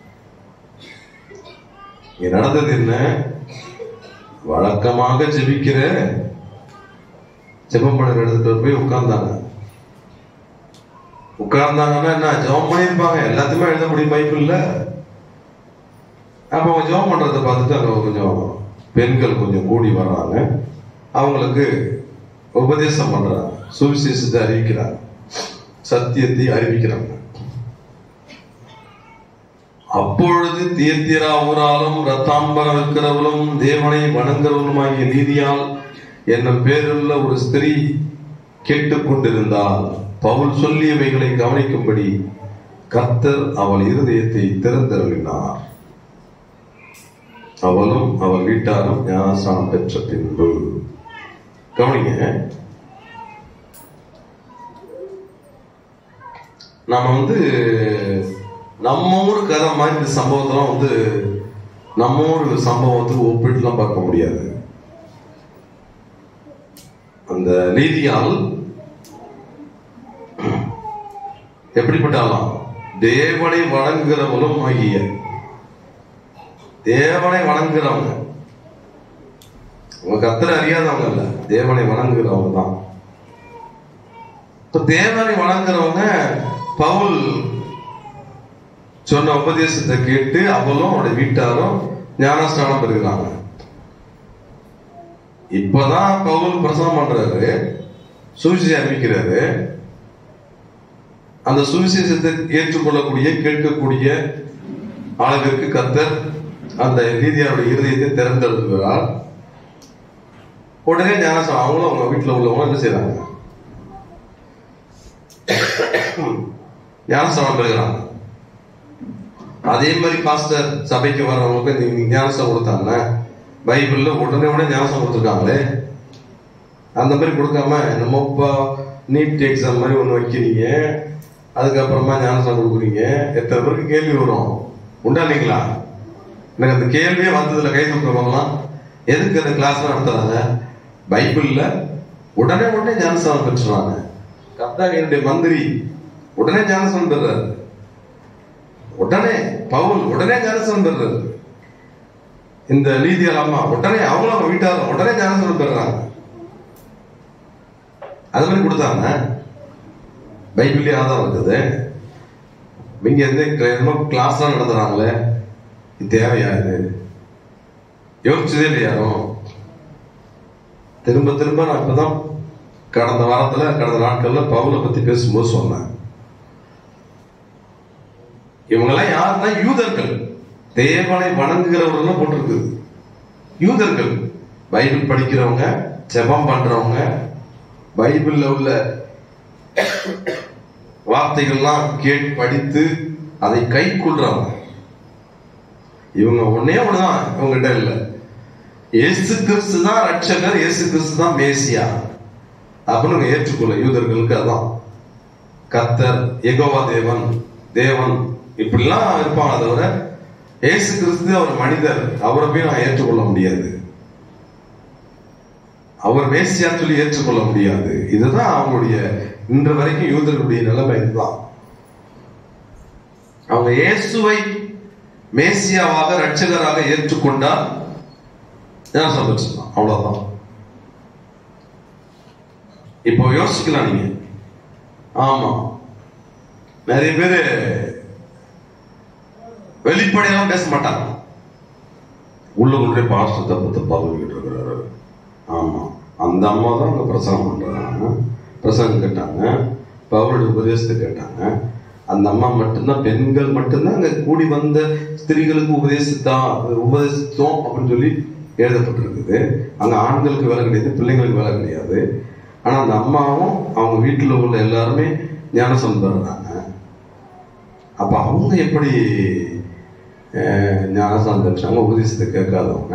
இங்க நடந்தது என்ன வழக்கமாக ஜெபிக்கிற ஜெபம் பண்ணுற இடத்துல போய் உட்கார்ந்தாங்க உட்கார்ந்தாங்கன்னா என்ன ஜெபம் பண்ணியிருப்பாங்க எல்லாத்தையுமே எழுத முடியும் பைபிள்ல அப்ப அவங்க ஜெபம் பண்றதை பார்த்துட்டு அங்க கொஞ்சம் பெண்கள் கொஞ்சம் கூடி வர்றாங்க அவங்களுக்கு உபதேசம் பண்றாங்க சுவிசேஷத்தை அறிவிக்கிறாங்க சத்தியத்தை அறிவிக்கிறாங்க அப்பொழுது தீர்த்திரா ஊராலும் ரத்தாம்பரம் இருக்கிறவளும் தேவனை வணங்குறவளுமாகிய நீதியால் என்னும் பேருள்ள ஒரு ஸ்திரீ கேட்டுக்கொண்டிருந்தால் பவுல் சொல்லியவைகளை கவனிக்கும்படி கர்த்தர் அவள் இருதயத்தை திறந்தருளினார் அவளும் அவள் வீட்டாரும் ஞானஸ்தானம் பெற்ற பின்பு கவனிங்க நாம வந்து நம்ம ஊர் கதை மாதிரி இந்த சம்பவத்தெல்லாம் வந்து நம்ம ஊர் சம்பவத்துக்கு ஒப்பிட்டுலாம் பார்க்க முடியாது அந்த நீதியால் எப்படிப்பட்டாலாம் தேவனை வணங்குகிறவளும் ஆகிய தேவனை வணங்குறவங்க உங்க கத்தரை அறியாதவங்க இல்ல தேவனை வணங்குறவங்க தான் இப்ப தேவனை வணங்குறவங்க பவுல் சொன்ன உபதேசத்தை கேட்டு அவளும் அவருடைய வீட்டாரும் ஞானஸ்தானம் பெறுகிறாங்க இப்பதான் பவுல் பிரசவம் பண்றாரு சுவிசேஷம் அறிவிக்கிறாரு அந்த சுவிசேஷத்தை ஏற்றுக்கொள்ளக்கூடிய கேட்கக்கூடிய ஆளுகளுக்கு கத்தர் அந்த நீதியாருடைய இருதயத்தை திறந்தெழுதுகிறார் உடனே ஞானஸ்தானம் அவங்களும் அவங்க வீட்டுல உள்ளவங்க என்ன செய்யறாங்க ஞானஸ்தானம் பெறுகிறாங்க அதே மாதிரி பாஸ்டர் சபைக்கு வர்றவங்களுக்கு நீங்க ஞானஸ்தானம் கொடுத்தாங்க பைபிள்ல உடனே உடனே ஞானஸ்தானம் கொடுத்துருக்காங்களே அந்த மாதிரி கொடுக்காம நம்ம இப்போ நீட் எக்ஸாம் மாதிரி ஒன்று வைக்கிறீங்க அதுக்கப்புறமா ஞானஸ்தானம் கொடுக்குறீங்க எத்தனை பேருக்கு கேள்வி வரும் உண்டா இல்லைங்களா எனக்கு அந்த கேள்வியே வந்ததுல கை தூக்குறவங்களாம் எதுக்கு அந்த கிளாஸ் நடத்துறாங்க பைபிள்ல உடனே உடனே ஞானஸ்தானம் பெற்றுறாங்க கர்த்தா என்னுடைய மந்திரி உடனே ஞானஸ்தானம் பெறாரு உடனே பவுல் உடனே ஞானஸ்தானம் பெறாரு இந்த நீதியால் அம்மா உடனே அவங்களும் அவங்க வீட்டார் உடனே ஞானஸ்தானம் பெறாங்க அது மாதிரி கொடுத்தாங்க பைபிள்லயே ஆதாரம் இருக்குது இங்க இருந்து கிளாஸ்லாம் நடத்துறாங்களே இது தேவையா இது யோசிச்சதே இல்லை யாரும் திரும்ப திரும்ப நான் இப்பதான் கடந்த வாரத்துல கடந்த நாட்கள்ல பவுலை பத்தி பேசும்போது சொன்னேன் இவங்கெல்லாம் யாருன்னா யூதர்கள் தேவனை வணங்குகிறவர்கள் போட்டிருக்குது யூதர்கள் பைபிள் படிக்கிறவங்க ஜெபம் பண்றவங்க பைபிள்ல உள்ள வார்த்தைகள்லாம் கேட் படித்து அதை கை கொள்றவங்க இவங்க ஒன்னே ஒண்ணுதான் இவங்ககிட்ட இல்ல இயேசு கிறிஸ்து தான் ரட்சகர் இயேசு கிறிஸ்து தான் மேசியா அப்படின்னு இவங்க ஏற்றுக்கொள்ள யூதர்களுக்கு அதான் கத்தர் எகோவா தேவன் தேவன் இப்படிலாம் இருப்பாங்க தவிர இயேசு கிறிஸ்து அவர் மனிதர் அவரை போய் நான் ஏற்றுக்கொள்ள முடியாது அவர் மேசியா சொல்லி ஏற்றுக்கொள்ள முடியாது இதுதான் அவங்களுடைய இன்று வரைக்கும் யூதர்களுடைய நிலைமை இதுதான் அவங்க இயேசுவை மேசியாவாக ரட்சகராக ஏற்றுக்கொண்டால் என்ன சந்தோஷம் அவ்வளவுதான் இப்போ யோசிக்கலாம் நீங்க ஆமா நிறைய பேரு வெளிப்படையாவும் பேச மாட்டாங்க உள்ளுக்குள்ளே பாஸ்டர் தப்பு தப்பா சொல்லிட்டு இருக்கிறாரு ஆமா அந்த அம்மா தான் அங்க பிரசங்கம் பண்றாங்க பிரசங்கம் கேட்டாங்க பவுருடைய உபதேசத்தை கேட்டாங்க அந்த அம்மா மட்டும்தான் பெண்கள் மட்டும்தான் அங்க கூடி வந்த ஸ்திரீகளுக்கு உபதேசித்தா உபதேசித்தோம் அப்படின்னு சொல்லி எழுதப்பட்டிருக்குது அங்க ஆண்களுக்கு வேலை கிடையாது பிள்ளைங்களுக்கு வேலை கிடையாது ஆனா அந்த அம்மாவும் அவங்க வீட்டுல உள்ள எல்லாருமே ஞானசம் பெறுறாங்க அப்ப அவங்க எப்படி அஹ், ஞானசானம் பெற்றாங்க உபதேசத்தை கேட்காதவங்க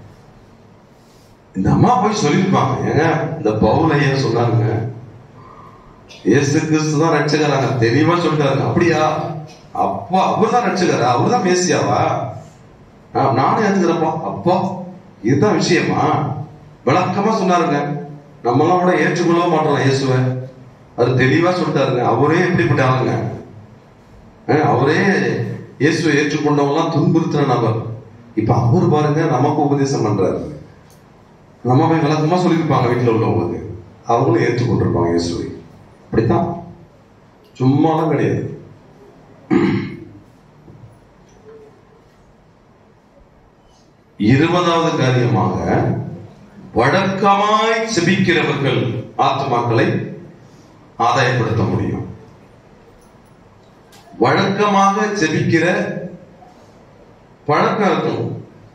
இந்த அம்மா போய் சொல்லியிருப்பாங்க ஏங்க இந்த பவுல் ஐயா சொன்னாருங்க இயேசு கிறிஸ்து தான் ரட்சகராங்க தெளிவா சொல்லிட்டாருங்க அப்படியா அப்பா அவர் தான் ரட்சகரா அவர் தான் மேசியாவா ஆ, நானும் ஏத்துக்கிறப்பா அப்பா இதுதான் விஷயமா விளக்கமா சொன்னாருங்க நம்மளாம் கூட ஏற்றுக்கொள்ள மாட்டோம் இயேசுவை அவர் தெளிவா சொல்லிட்டாருங்க அவரே எப்படிப்பட்ட ஆளுங்க ஆ, அவரே இயேசுவை ஏற்றுக்கொண்டவங்களாம் துன்புறுத்தின நபர் இப்ப அவர் பாருங்க நமக்கு உபதேசம் பண்றாரு நம்ம போய் விளக்கமா சொல்லியிருப்பாங்க வீட்டுல உள்ளவங்களுக்கு அவங்களும் ஏற்றுக்கொண்டிருப்பாங்க இயேசுவை அப்படித்தான் சும்மாலாம் கிடையாது இருபதாவது காரியமாக வழக்கமாய் செபிக்கிறவர்கள் ஆத்மாக்களை ஆதாயப்படுத்த முடியும் வழக்கமாக செபிக்கிற பழக்கம் இருக்கும்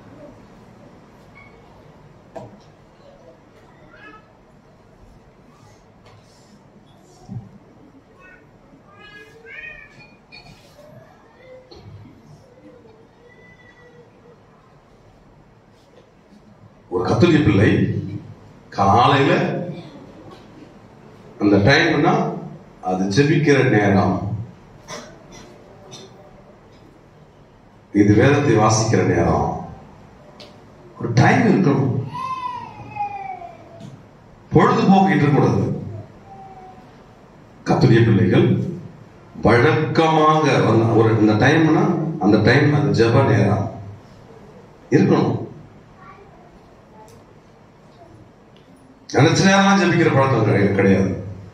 ஒரு கத்தோலிக்க பிள்ளை காலையில அந்த டைம்னா அது ஜெபிக்கிற நேரம் இது வேதத்தை வாசிக்கிற நேரம் ஒரு டைம் இருக்கணும் பொழுதுபோக்கு இருக்கக்கூடாது கத்துடைய பிள்ளைகள் வழக்கமாக வந்து ஒரு இந்த டைம்னா அந்த டைம் அந்த ஜெப நேரம் இருக்கணும் நினைச்ச நேரம்லாம் ஜெபிக்கிற பழக்கம் கிடை- கிடையாது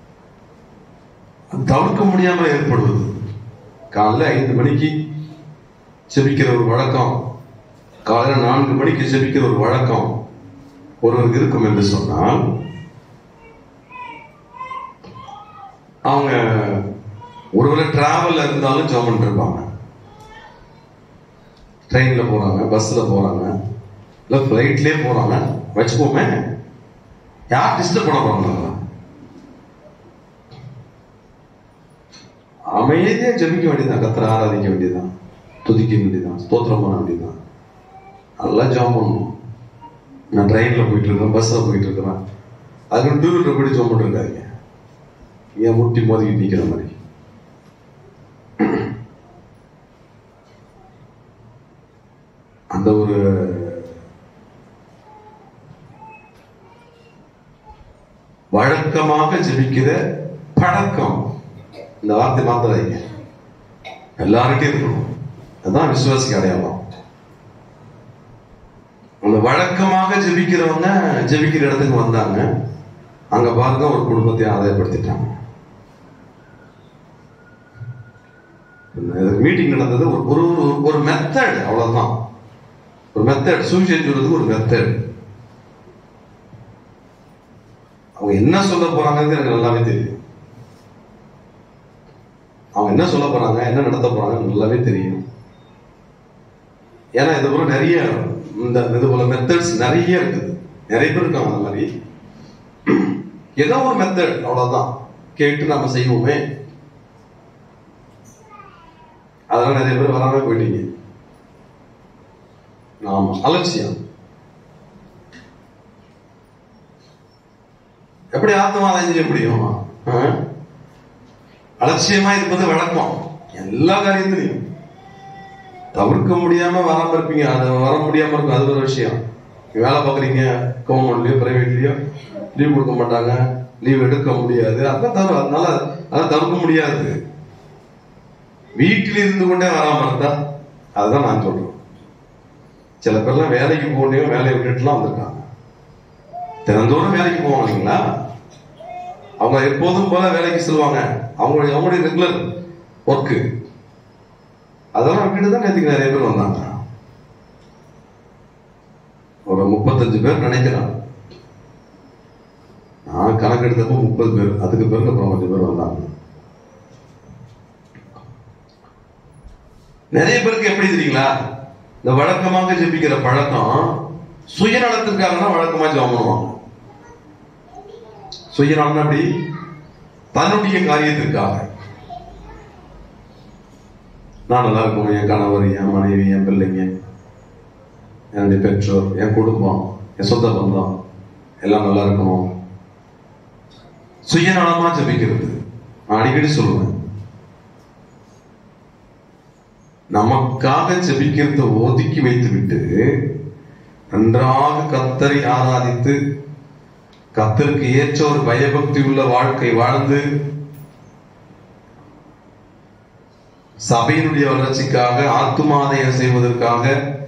அது தவிர்க்க முடியாம ஏற்படுவது காலைல ஐந்து மணிக்கு ஜெபிக்கிற ஒரு வழக்கம் காலையில நான்கு மணிக்கு ஜெபிக்கிற ஒரு வழக்கம் ஒருவருக்கு இருக்கும் என்று சொன்னால் அவங்க ஒருவேளை டிராவல்ல இருந்தாலும் ஜெபம் பண்ணிட்டு இருப்பாங்க ட்ரெயின்ல போறாங்க பஸ்ல போறாங்க இல்ல ஃபிளைட்லயே போறாங்க வச்சுக்கோமே யார் டிஸ்டர்ப் பண்ண போறாங்க அமைதியா ஜெபிக்க வேண்டியதுதான் கத்தரை ஆராதிக்க வேண்டியதுதான் துதிக்க வேண்டியதுதான் ஸ்தோத்திரம் பண்ண வேண்டியதுதான் நல்லா ஜெபம் பண்ணணும் நான் ட்ரெயின்ல போயிட்டு இருக்கேன் பஸ்ல போயிட்டு இருக்கிறேன் அதுக்கு டூ வீலர் போய் ஜெபம் பண்ணிருக்காங்க ஏன் முட்டி மோதிக்கிட்டு நிக்கிற மாதிரி அந்த ஒரு வழக்கமாக ஜெபிக்கிற பழக்கம் இந்த வார்த்தை மாத்திராதீங்க எல்லார்கிட்டையும் இருக்கணும் அதுதான் விசுவாசிக்கு அடையாளம் அந்த வழக்கமாக ஜெபிக்கிறவங்க ஜெபிக்கிற இடத்துக்கு வந்தாங்க அங்க பாருங்க ஒரு குடும்பத்தை ஆதாயப்படுத்திட்டாங்க மீட்டிங் நடந்தது ஒரு ஒரு ஒரு- ஒரு மெத்தட் அவ்வளவுதான் ஒரு மெத்தட் சுவிசேஷம் சொல்றதுக்கு ஒரு மெத்தட் அவங்க என்ன சொல்ல போறாங்கன்னு எனக்கு நல்லாவே தெரியும் அவங்க என்ன சொல்ல போறாங்க என்ன நடத்த போறாங்கன்னு நல்லாவே தெரியும் ஏன்னா இது போல நிறைய இந்த இது போல மெத்தட்ஸ் நிறைய இருக்குது நிறைய பேர் இருக்காங்க அந்த மாதிரி ஏதோ ஒரு மெத்தட் அவ்வளவுதான் கேட்டு நம்ம செய்வோமே அதெல்லாம் நிறைய பேர் வராம போயிட்டீங்க ஆமா அலட்சியம் எப்படி ஆத்மாதான் செய்ய முடியும் ஆ? அலட்சியமா இருப்பது வழக்கம் எல்லா காரியத்திலையும் தவிர்க்க முடியாம வராம இருப்பீங்க அது வர முடியாம இருக்கும் அது ஒரு விஷயம் நீங்க வேலை பாக்குறீங்க கவர்மெண்ட்லயோ பிரைவேட்லயோ லீவ் கொடுக்க மாட்டாங்க லீவ் எடுக்க முடியாது அதெல்லாம் தவிர அதனால அதெல்லாம் தவிர்க்க முடியாது வீட்டில் இருந்து கொண்டே வராம இருந்தா அதுதான் நான் சொல்றேன் சில பேர்லாம் வேலைக்கு போகணும் வேலையை விட்டுட்டுலாம் வந்திருக்காங்க தினந்தோறும் வேலைக்கு போவாங்க இல்லைங்களா அவங்க எப்போதும் போல வேலைக்கு செல்வாங்க அவங்களுடைய அவங்களுடைய ரெகுலர் ஒர்க்கு அதெல்லாம் விட்டுட்டு தான் நேற்றுக்கு நிறைய பேர் வந்தாங்க ஒரு முப்பத்தஞ்சு பேர் நினைக்கிறேன் நான் கணக்கெடுத்தப்போ முப்பது பேர் அதுக்கு பிறகு அப்புறம் கொஞ்சம் பேர் வந்தாங்க நிறைய பேருக்கு எப்படி தெரியுங்களா இந்த வழக்கமாக ஜெபிக்கிற பழக்கம் சுயநலத்திற்காக தான் வழக்கமா ஜெபம் பண்ணுவாங்க சுயநலம் அப்படி தன்னுடைய காரியத்திற்காக நான் நல்லா இருக்கணும் என் கணவர் என் மனைவி என் பிள்ளைங்க என்னுடைய பெற்றோர் என் குடும்பம் என் சொந்த பந்தம் எல்லாம் நல்லா இருக்கணும் சுயநலமா ஜெபிக்கிறது நான் அடிக்கடி சொல்லுவேன் நமக்காக ஜெபிக்கிறத ஒதுக்கி வைத்து விட்டு நன்றாக கத்தரை ஆராதித்து கத்தருக்கு ஏற்ற ஒரு பயபக்தி உள்ள வாழ்க்கை வாழ்ந்து சபையினுடைய வளர்ச்சிக்காக ஆத்துமாதயம் செய்வதற்காக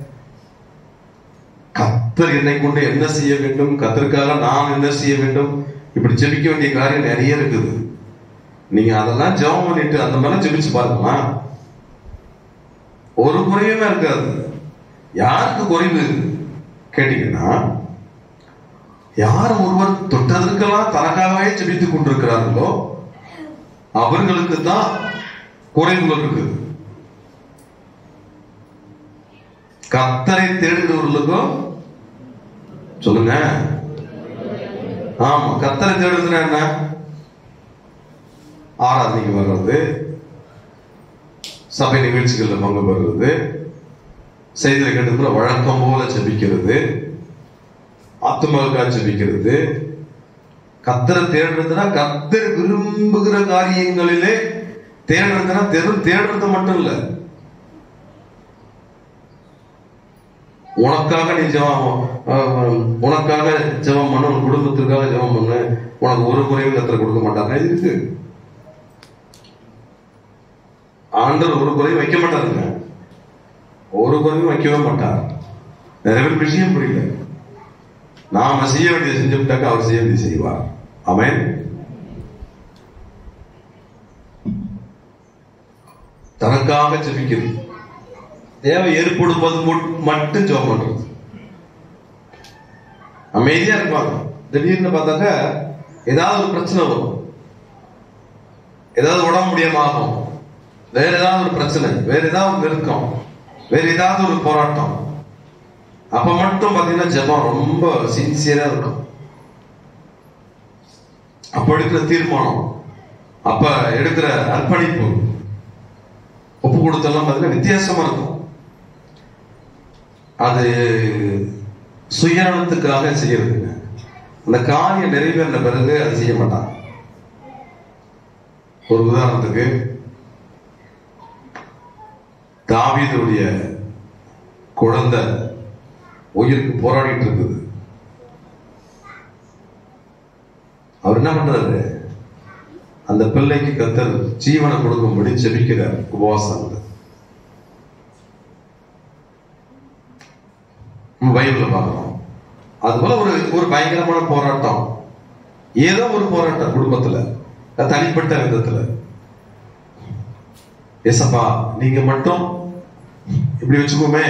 கத்தர் என்னை கொண்டு என்ன செய்ய வேண்டும் கத்தருக்காக நான் என்ன செய்ய வேண்டும் இப்படி ஜெபிக்க வேண்டிய காரியம் நிறைய இருக்குது நீங்க அதெல்லாம் ஜெபம் பண்ணிட்டு அந்த மாதிரி ஜெபிச்சு பாருங்களா ஒரு குறையுமே இருக்காது யாருக்கு குறைவு கேட்டீங்கன்னா யார் ஒருவர் தொட்டதற்கெல்லாம் தனக்காகவே ஜெபித்துக் கொண்டிருக்கிறார்களோ அவர்களுக்கு தான் குறைவுகள் இருக்குது கத்தரை தேடுகிறவர்களுக்கும் சொல்லுங்க ஆமா கத்தரை தேடுதுன்னா என்ன ஆராதனைக்கு வர்றது சபை நிகழ்ச்சிகளில் பங்கு பெறுறது செய்தியை கேட்டதுல வழக்கம் போல ஜெபிக்கிறது ஆத்துமாவுக்காக ஜெபிக்கிறது கத்தரை தேடுறதுன்னா கத்தர் விரும்புகிற காரியங்களிலே தேடுறதுன்னா தெரும் தேடுறது மட்டும் இல்ல உனக்காக நீ ஜெபம் அஹ், உனக்காக ஜெபம் பண்ணு உன் குடும்பத்திற்காக ஜெபம் பண்ணு உனக்கு ஒரு குறையும் கத்தரை கொடுக்க மாட்டாங்க இது இருக்கு ஆண்டவர் ஒரு குறையும் வைக்க மாட்டாருங்க ஒரு குறையும் வைக்கவே மாட்டார் நிறைய பேர் விஷயம் புரியல நாம செய்ய வேண்டியதை செஞ்சு விட்டாக்க அவர் செய்ய வேண்டியது செய்வார் ஆமென் தனக்காக ஜெபிக்கிறது தேவை ஏற்படும் போது மட்- மட்டும் ஜெபம் பண்றது அமைதியா இருப்பாங்க திடீர்னு பார்த்தாக்க ஏதாவது ஒரு பிரச்சனை வரும் ஏதாவது உடம்பு முடியாம ஆகும் வேற ஏதாவது ஒரு பிரச்சனை வேற ஏதாவது ஒரு நெருக்கம் வேற ஏதாவது ஒரு போராட்டம் அப்ப மட்டும் பாத்தீங்கன்னா ஜெபம் ரொம்ப சின்சியரா இருக்கும் அப்ப எடுக்கிற தீர்மானம் அப்ப எடுக்கிற அர்ப்பணிப்பு ஒப்பு கொடுத்தெல்லாம் பாத்தீங்கன்னா வித்தியாசமா இருக்கும் அது சுயநலத்துக்காக செய்யறதுங்க அந்த காரியம் நிறைவேறின பிறகு அது செய்ய மாட்டாங்க ஒரு உதாரணத்துக்கு தாவீதுடைய குழந்தை உயிருக்கு போராடிட்டு இருக்குது அவர் என்ன பண்றாரு அந்த பிள்ளைக்கு கத்தர் ஜீவனை கொடுக்கும்படி ஜெபிக்கிறார் உபவாசம் பைபிள்ல பார்க்கிறோம் அது போல ஒரு ஒரு பயங்கரமான போராட்டம் ஏதோ ஒரு போராட்டம் குடும்பத்துல அது தனிப்பட்ட விதத்துல ஏசப்பா நீங்க மட்டும் இப்படி வச்சுக்கோமே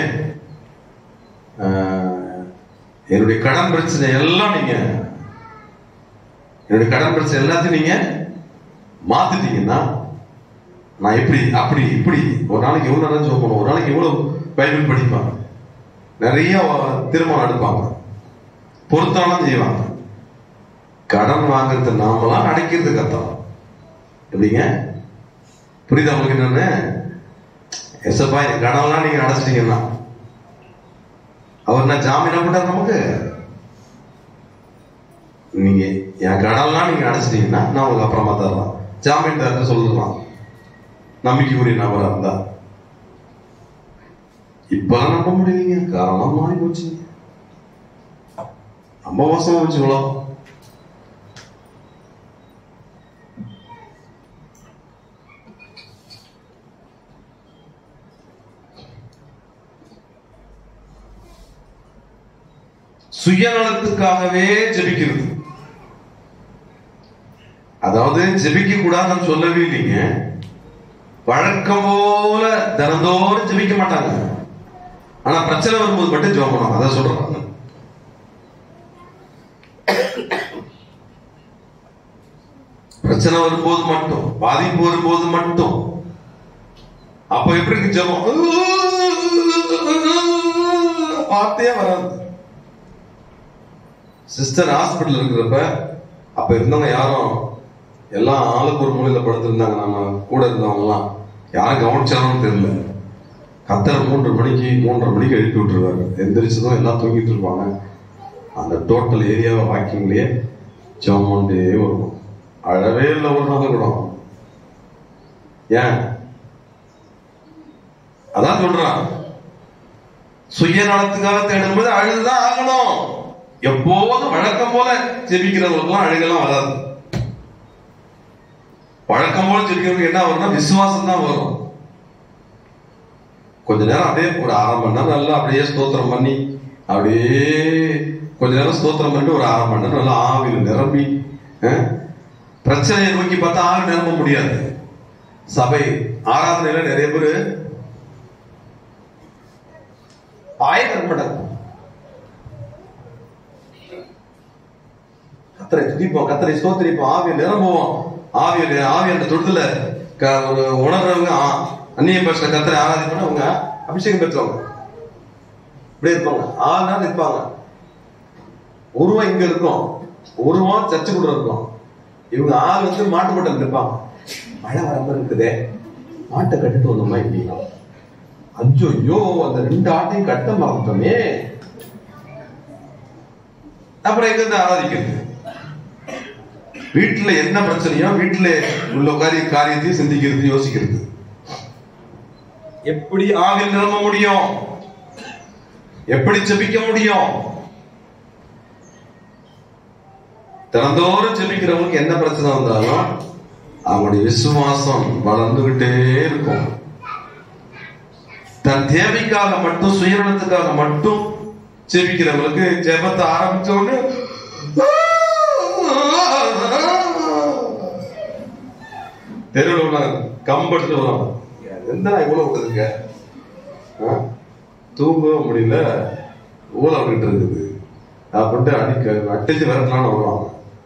ஆஹ், என்னுடைய கடன் பிரச்சனை எல்லாம் நீங்க என்னுடைய கடன் பிரச்சனை எல்லாத்தையும் நீங்க மாத்திட்டீங்கன்னா நான் எப்படி அப்படி இப்படி ஒரு நாளைக்கு எவ்வளவு நேரம் ஜோம் பண்ணுவோம் ஒரு நாளைக்கு எவ்வளவு பைபிள் படிப்பாங்க நிறைய திருமணம் எடுப்பாங்க பொருத்தம் செய்வாங்க கடன் வாங்குறது நாமலாம் அடைக்கிறது கத்தலாம் எப்படிங்க புரியுதா உங்களுக்கு என்னன்னு எசப்பா என் கடன்லாம் நீங்க அடைச்சிட்டீங்கன்னா அவர் என்ன ஜாமீன் போட்டார் நமக்கு நீங்க என் கடன்லாம் நீங்க அடைச்சிட்டீங்கன்னா நான் உங்களுக்கு அப்புறமா தரலாம் ஜாமீன் தரத்து சொல்லலாம் நம்பிக்கைக்குரிய நபரா இருந்தா இப்பெல்லாம் நம்ப முடியலைங்க காரணம் மாறி போச்சு ரொம்ப மோசமா போச்சு உலகம் சுயநலத்துக்காகவே ஜெபிக்கிறது அதாவது ஜெபிக்க கூடாதுன்னு சொல்லவே இல்லைங்க வழக்கம் போல தினந்தோறும் ஜெபிக்க மாட்டாங்க ஆனா பிரச்சனை வரும்போது மட்டும் ஜெபம் பண்ணுவாங்க அதான் சொல்றாங்க பிரச்சனை வரும்போது மட்டும் பாதிப்பு வரும்போது மட்டும் அப்ப எப்படி இருக்கு ஜெபம் வார்த்தையே வராது சிஸ்டர் ஹாஸ்பிட்டல் இருக்கிறப்ப அப்ப இருந்தவங்க யாரும் எல்லாம் ஆளுக்கு ஒரு மூலையில படுத்திருந்தாங்க நம்ம கூட இருந்தவங்க எல்லாம் யாரும் கவனிச்சாலும் தெரியல கத்தர் மூன்று மணிக்கு மூன்றரை மணிக்கு எழுப்பி விட்டுருவாரு எந்திரிச்சதும் எல்லாம் தூங்கிட்டு இருப்பாங்க அந்த டோட்டல் ஏரியாவை வாக்கிங்லயே ஜோமோண்டே வரும் அழவே இல்லை ஒரு நாள் கூட ஏன் அதான் சொல்றான் சுயநலத்துக்காக தேடும்போது அழுதுதான் ஆகணும் எப்போதும் வழக்கம் போல ஜெபிக்கிறவங்களுக்குலாம் அழுகெல்லாம் வராது வழக்கம் போல ஜெபிக்கிறவங்க என்ன வரும்னா விசுவாசம் தான் வரும் கொஞ்ச நேரம் அப்படியே ஒரு அரை மணி நேரம் நல்லா அப்படியே ஸ்தோத்திரம் பண்ணி அப்படியே கொஞ்ச நேரம் ஸ்தோத்திரம் பண்ணிட்டு ஒரு அரை மணி நேரம் நல்லா ஆவியில் நிரம்பி அஹ், பிரச்சனையை நோக்கி பார்த்தா ஆவி நிரம்ப முடியாது சபை ஆராதனையில நிறைய பேர் ஆய தர மாட்டாங்க கத்தரை துதிப்போம் கத்தரை ஸ்தோத்திரிப்போம் ஆவியில் நிரம்புவோம் ஆவியில் ஆவியன்ற தொடுதல ஒரு உணர்றவங்க ஆ- அந்நிய பாஷை கத்தரை ஆராதிப்போம் அவங்க அபிஷேகம் பெற்றவங்க இப்படியே இருப்பாங்க ஆறு நாள் இருப்பாங்க உருவம் இங்க இருக்கும் உருவம் சர்ச்சு கூட இருக்கும் இவங்க ஆள் வந்து மாட்டு கூட்டம் இருப்பாங்க மழை வர மாதிரி இருக்குதே மாட்டை கட்டிட்டு வந்தோமா இப்படின்னா அஞ்சோ ஐயோ அந்த ரெண்டு ஆட்டையும் கட்ட மறந்துட்டோமே அப்புறம் எங்க இருந்து ஆராதிக்கிறது வீட்டுல என்ன பிரச்சனையோ வீட்டுல உள்ள காரிய காரியத்தையும் சிந்திக்கிறது யோசிக்கிறது எப்படி ஆவில் நிரம்ப முடியும் எப்படி ஜெபிக்க முடியும் தினந்தோறும் ஜெபிக்கிறவங்களுக்கு என்ன பிரச்சனை வந்தாலும் அவங்களுடைய விசுவாசம் வளர்ந்துகிட்டே இருக்கும் தன் தேவைக்காக மட்டும் சுயநலத்துக்காக மட்டும் ஜெபிக்கிறவங்களுக்கு ஜெபத்தை ஆரம்பிச்ச உடனே தெருவில் உள்ள கம்பெடுத்து வரும் எந்த இவ்வளவு விட்டதுங்க ஆ? தூங்கவும் முடியல ஊழல் விட்டு இருக்குது அப்படின்ட்டு அடிக்க அட்டிச்சு விரட்டலான்னு வருவாங்க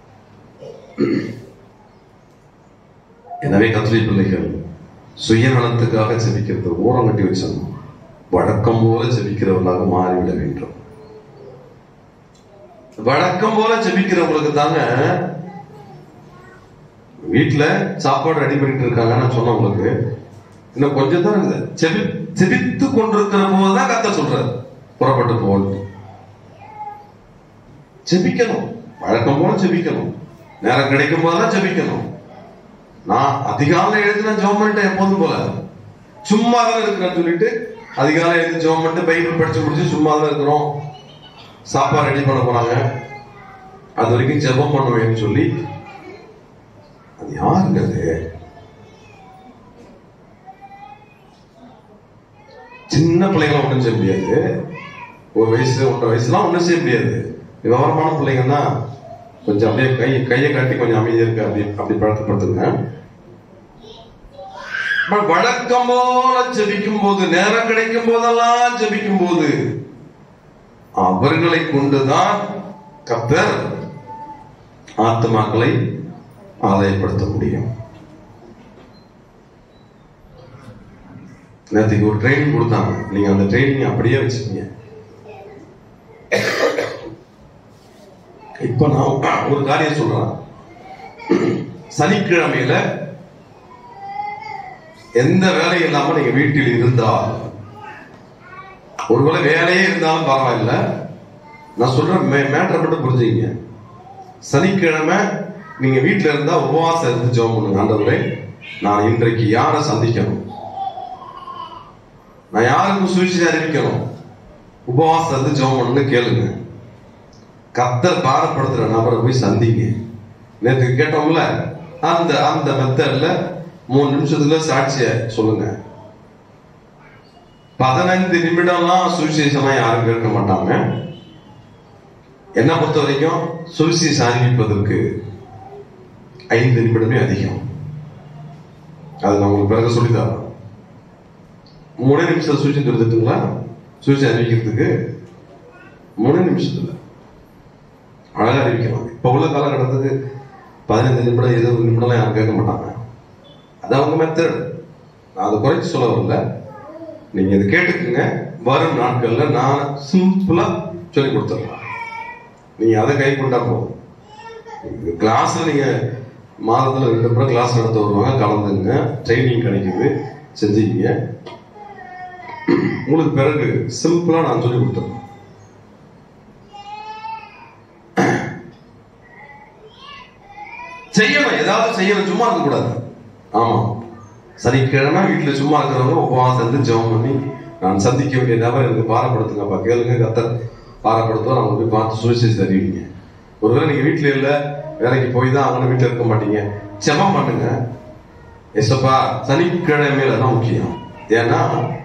எனவே கத்திரி பிள்ளைகள் சுயநலத்துக்காக ஜெபிக்கிறது ஓரம் கட்டி வச்சிடணும் வழக்கம் போல ஜெபிக்கிறவர்களாக மாறிவிட வேண்டும் வழக்கம் போல ஜெபிக்கிறவங்களுக்கு தாங்க வீட்டுல சாப்பாடு ரெடி பண்ணிட்டு இருக்காங்க நான் சொன்னேன் உங்களுக்கு இன்னும் கொஞ்சம் தான் இருக்குது ஜெபி ஜெபித்து கொண்டிருக்கிற போதுதான் கத்த சொல்றாரு புறப்பட்டு போகணும் ஜெபிக்கணும் வழக்கம் போல ஜெபிக்கணும் நேரம் கிடைக்கும் போதுதான் ஜெபிக்கணும் நான் அதிகாலை எழுதி நான் ஜெபம் பண்ணிட்டேன் எப்போதும் போல சும்மா தான் இருக்கிறேன்னு சொல்லிட்டு அதிகாலை எழுதி ஜெபம் பண்ணிட்டு பைபிள் படிச்சு முடிச்சு சும்மா தான் இருக்கிறோம் சாப்பாடு ரெடி பண்ண போனாங்க அது வரைக்கும் ஜெபம் பண்ணுவேன்னு சொல்லி அது யாருங்க அது சின்ன பிள்ளைங்களை ஒன்றும் செய்ய முடியாது ஒரு வயசு ஒன்றரை வயசுலாம் ஒன்றும் செய்ய முடியாது விவரமான பிள்ளைங்கன்னா கொஞ்சம் அப்படியே கை கையை காட்டி கொஞ்சம் அமைதியா இருக்கு அப்படி அப்படி பழக்கப்படுத்துங்க பட் வழக்கம் போல ஜெபிக்கும் போது நேரம் கிடைக்கும் போதெல்லாம் ஜெபிக்கும் போது அவர்களை கொண்டுதான் கர்த்தர் ஆத்மாக்களை ஆதாயப்படுத்த முடியும் நேற்றுக்கு ஒரு ட்ரைனிங் கொடுத்தாங்க நீங்க அந்த ட்ரைனிங் அப்படியே வச்சுக்கீங்க இப்ப நான் ஒரு காரியம் சொல்றேன் சனிக்கிழமையில எந்த வேலையும் இல்லாம நீங்க வீட்டில் இருந்தால் ஒருவேளை வேலையே இருந்தாலும் பரவாயில்ல நான் சொல்ற மேட்டரை மட்டும் புரிஞ்சுங்க சனிக்கிழமை நீங்க வீட்டுல இருந்தா உபவாசம் இருந்து ஜெபம் பண்ணுங்க ஆண்டவரே நான் இன்றைக்கு யாரை சந்திக்கணும் நான் யாருக்கு சுவிசேஷம் அறிவிக்கணும் உபவாசம் இருந்து ஜெபம் பண்ணுன்னு கேளுங்க கத்தர் பாரப்படுத்துற நபரை போய் சந்திங்க நேற்று கேட்டோம்ல அந்த அந்த மெத்தட்ல மூணு நிமிஷத்துல சாட்சிய சொல்லுங்க பதினைந்து நிமிடம்லாம் சுவிசேஷம்லாம் யாரும் கேட்க மாட்டாங்க என்ன பொறுத்த வரைக்கும் சுவிசேஷம் அறிவிப்பதற்கு ஐந்து நிமிடமே அதிகம் அது நான் உங்களுக்கு பிறகு சொல்லித்தரேன் மூணே நிமிஷம் சுவிசேஷம் தெரிஞ்சுட்டுங்களா சுவிசேஷம் அறிவிக்கிறதுக்கு மூணே நிமிஷத்துல அழகா அறிவிக்கலாம் இப்ப உள்ள காலகட்டத்துக்கு பதினைந்து நிமிடம் இருபது நிமிடம்லாம் யாரும் கேட்க மாட்டாங்க அது அவங்க மெத்தட் நான் அதை குறைச்சு சொல்ல வரல நீங்க இதை கேட்டுக்குங்க வரும் நாட்கள்ல நான் சிம்பிளா சொல்லி கொடுத்துடலாம் நீங்க அதை கை கொண்டா போதும் கிளாஸ்ல நீங்க மாதத்துல ரெண்டு முறை கிளாஸ் நடத்த வருவாங்க கலந்துங்க ட்ரைனிங் கிடைக்குது செஞ்சுக்கீங்க உங்களுக்கு பிறகு சிம்பிளா நான் சொல்லி கொடுத்துறேன் செய்யணும் ஏதாவது செய்யணும் சும்மா இருக்க கூடாது ஆமா சனிக்கிழமை வீட்டுல சும்மா இருக்கிறவங்க உபவாசம் இருந்து ஜெபம் பண்ணி நான் சந்திக்க வேண்டிய நபர் எனக்கு பாரப்படுத்துங்கப்பா கேளுங்க கத்தர் பாரப்படுத்துவோம் அவங்க போய் பார்த்து சுவிசேஷம் அறிவிங்க ஒருவேளை நீங்க வீட்டுல இல்ல வேலைக்கு போய் தான் அவங்க வீட்டுல இருக்க மாட்டீங்க ஜெபம் பண்ணுங்க எசப்பா சனிக்கிழமையில தான் முக்கியம் ஏன்னா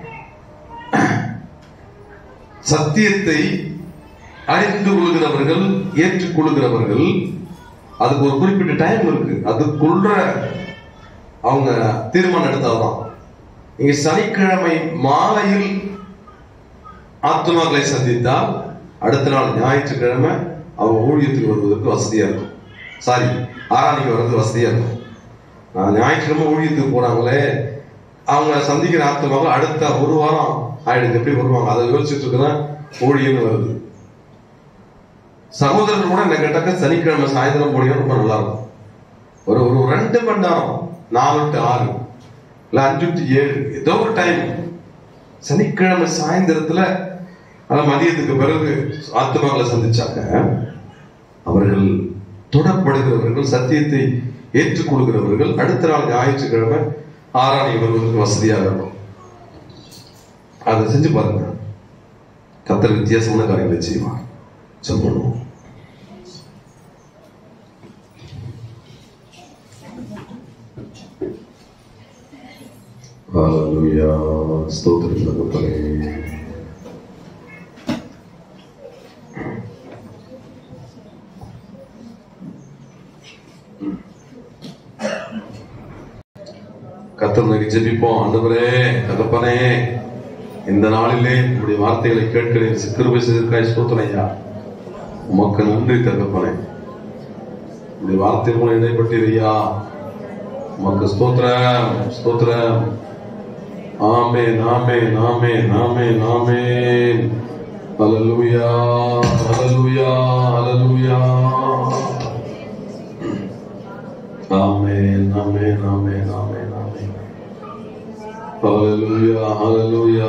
சத்தியத்தை அறிந்து கொள்கிறவர்கள் ஏற்றுக்கொள்கிறவர்கள் அதுக்கு ஒரு குறிப்பிட்ட டைம் இருக்கு அதுக்குள்ள அவங்க தீர்மானம் எடுத்தால்தான் நீங்க சனிக்கிழமை மாலையில் ஆத்மாக்களை சந்தித்தால் அடுத்த நாள் ஞாயிற்றுக்கிழமை அவங்க ஊழியத்துக்கு வருவதற்கு வசதியா இருக்கும் சாரி ஆராணிக்கு வர்றது வசதியா இருக்கும் நான் ஞாயிற்றுக்கிழமை ஊழியத்துக்கு போனாங்களே அவங்க சந்திக்கிற ஆத்மாக்கள் அடுத்த ஒரு வாரம் ஆயிடுது எப்படி வருவாங்க அதை யோசிச்சுட்டு இருக்கிறேன் ஊழியன்னு வருது சகோதரர்கள் கூட என்ன கேட்டாக்க சனிக்கிழமை சாயந்தரம் போனீங்கன்னா ரொம்ப நல்லா இருக்கும் ஒரு ஒரு ரெண்டு மணி நேரம் நாலு டு ஆறு இல்ல அஞ்சு டு ஏழு ஏதோ ஒரு டைம் சனிக்கிழமை சாயந்தரத்துல ஆனா மதியத்துக்கு பிறகு ஆத்மாக்களை சந்திச்சாங்க அவர்கள் தொடப்படுகிறவர்கள் சத்தியத்தை ஏற்றுக்கொள்கிறவர்கள் அடுத்த நாள் ஞாயிற்றுக்கிழமை ஆராணி வருவதற்கு வசதியாக இருக்கும் அதை செஞ்சு பாருங்க கத்தர் வித்தியாசமான காரியங்களை செய்வார் சொல்லுவோம் ஹalleluya ஸ்தோத்திரம் தகப்பனே கத்தர் ஜெபிப்போம் ஆண்டவரே தகப்பனே இந்த நாளிலே உங்களுடைய வார்த்தைகளை கேட்கிறேன் சிக்கிருபை செய்திருக்காய் ஸ்தோத்திரம் ஐயா உமக்கு நன்றி தகப்பனே உங்களுடைய வார்த்தை மூலம் இடைப்பட்டீர் ஐயா உமக்கு ஸ்தோத்திரம் ஸ்தோத்திரம் ஆமென் ஆமென் ஆமென் ஆமென் ஆமென் ஹalleluya ஹalleluya ஹalleluya ஆமென் ஆமென் ஆமென் ஆமென் ஆமென் ஹalleluya ஹalleluya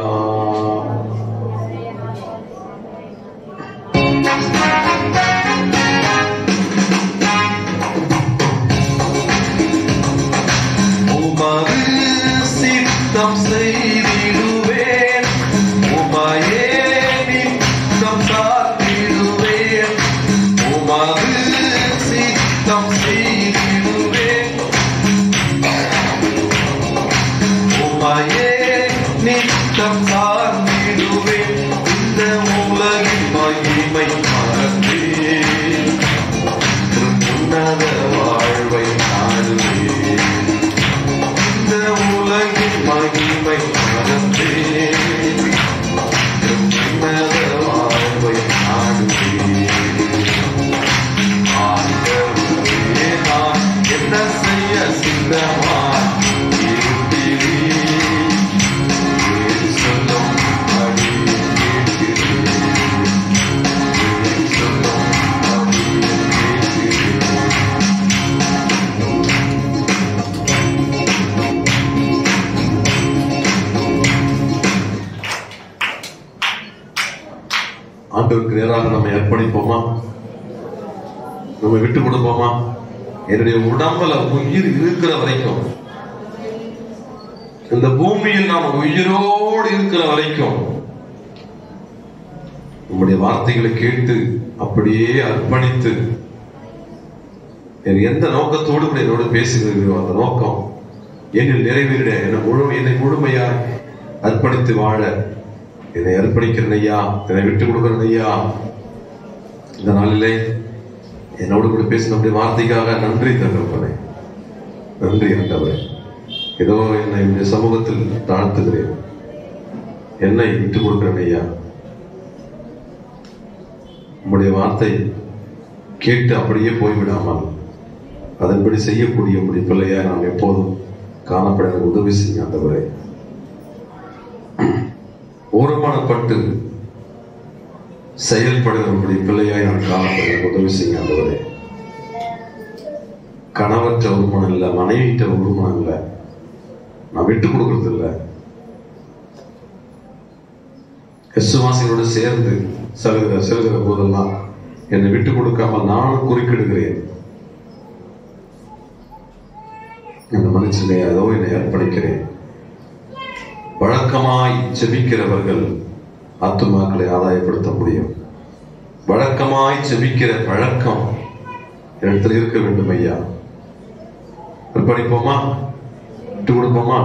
உமது சித்தம் செய்திடுவேன் உமையே நித்தம் காத்திடுவேன் உமது சித்தம் செய்திடுவேன் உமையே நித்தம் சார்ந்திடுவேன் இந்த உலகின் மகிமை மறந்தேன் உன்னத வாழ்வை நாடுவேன் இந்த உலகின் மகிமை ஆண்டவருக்கு நேராக நம்ம அர்ப்பணிப்போமா நம்ம விட்டு கொடுப்போமா என்னுடைய உடம்புல உயிர் இருக்கிற வரைக்கும் இந்த பூமியில் நாம் உயிரோடு இருக்கிற வரைக்கும் உங்களுடைய வார்த்தைகளை கேட்டு அப்படியே அர்ப்பணித்து எனக்கு எந்த நோக்கத்தோடு கூட என்னோடு பேசுகிறீர்களோ அந்த நோக்கம் என்னில் நிறைவேறிட என்னை முழு என்னை முழுமையாய் அர்ப்பணித்து வாழ என்னை அர்ப்பணிக்கிறேன் ஐயா என்னை விட்டு கொடுக்கிறேன் ஐயா இந்த நாளிலே என்னோடு கூட பேசின அப்படி வார்த்தைக்காக நன்றி தகவலே நன்றி ஆண்டவரே ஏதோ என்னை இந்த சமூகத்தில் தாழ்த்துகிறேன் என்னை விட்டு கொடுக்கிறேன் ஐயா உம்முடைய வார்த்தை கேட்டு அப்படியே போய்விடாமல் அதன்படி செய்யக்கூடிய உம்முடைய பிள்ளையா நாம் எப்போதும் காணப்பட எனக்கு உதவி செய்ய ஆண்டவரே ஓரமானப்பட்டு செயல்படுகிற உம்முடைய பிள்ளையாய் நான் காணப்பட எனக்கு உதவி செய்ய ஆண்டவரே கணவற்ற உருமனம் இல்லை மனைவிட்ட உருமனம் இல்லை நான் விட்டு கொடுக்கறது இல்லை விசுவாசிகளோடு சேர்ந்து செல்கிற செல்கிற போதெல்லாம் என்னை விட்டு கொடுக்காமல் நானும் குறுக்கிடுகிறேன் இந்த மனுஷனை அதோ என்னை அர்ப்பணிக்கிறேன் வழக்கமாய் செபிக்கிறவர்கள் ஆத்துமாக்களை ஆதாயப்படுத்த முடியும் வழக்கமாய் செபிக்கிற பழக்கம் இடத்துல இருக்க வேண்டும் ஐயா அர்ப்பணிப்போமா விட்டு கொடுப்போமா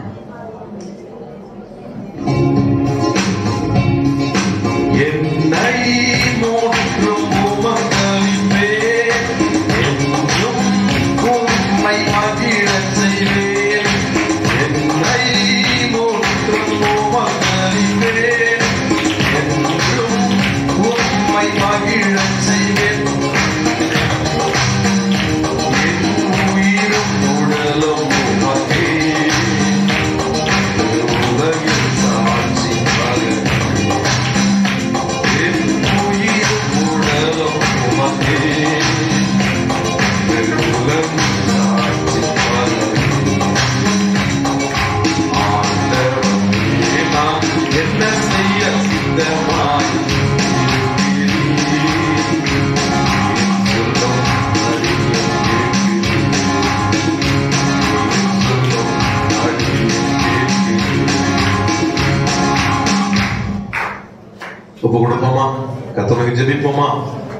என்னை மூன்றும் உமக்களிப்பே என்றும் உம்மை மகிழச் செய்வேன் என்னை மூன்றும் உமக்களிப்பே என்றும் உம்மை மகிழச் செய்வேன் என் உயிரும் உடலும் உமக்கே உலகில் சாட்சி பகல் என் உயிரும் உடலும் உமக்கே உலகில் சாட்சி பகல் ஆண்டவரே, நான் என்ன செய்ய சித்தமாய் சொல்லும் அறிய சொல்லும் அறிய ஒப்பு கொடுப்போமா கத்தவனுக்கு ஜெபிப்போமா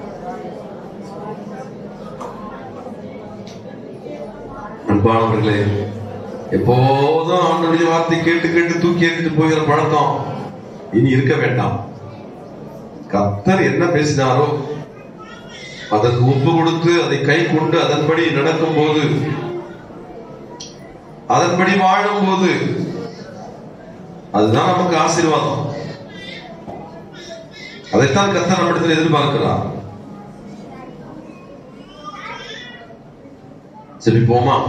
அன்பானவர்களே எப்போதும் ஆண்டுடைய வார்த்தை கேட்டு கேட்டு தூக்கி எறிந்து போகிற பழக்கம் இனி இருக்க வேண்டாம் கத்தர் என்ன பேசினாரோ அதற்கு ஒப்பு கொடுத்து அதை கை கொண்டு அதன்படி நடக்கும் போது அதன்படி வாழும் போது அதுதான் நமக்கு ஆசீர்வாதம் அதைத்தான் கர்த்தர் நம்மிடத்தில் எதிர்பார்க்கிறார் செபிப்போமா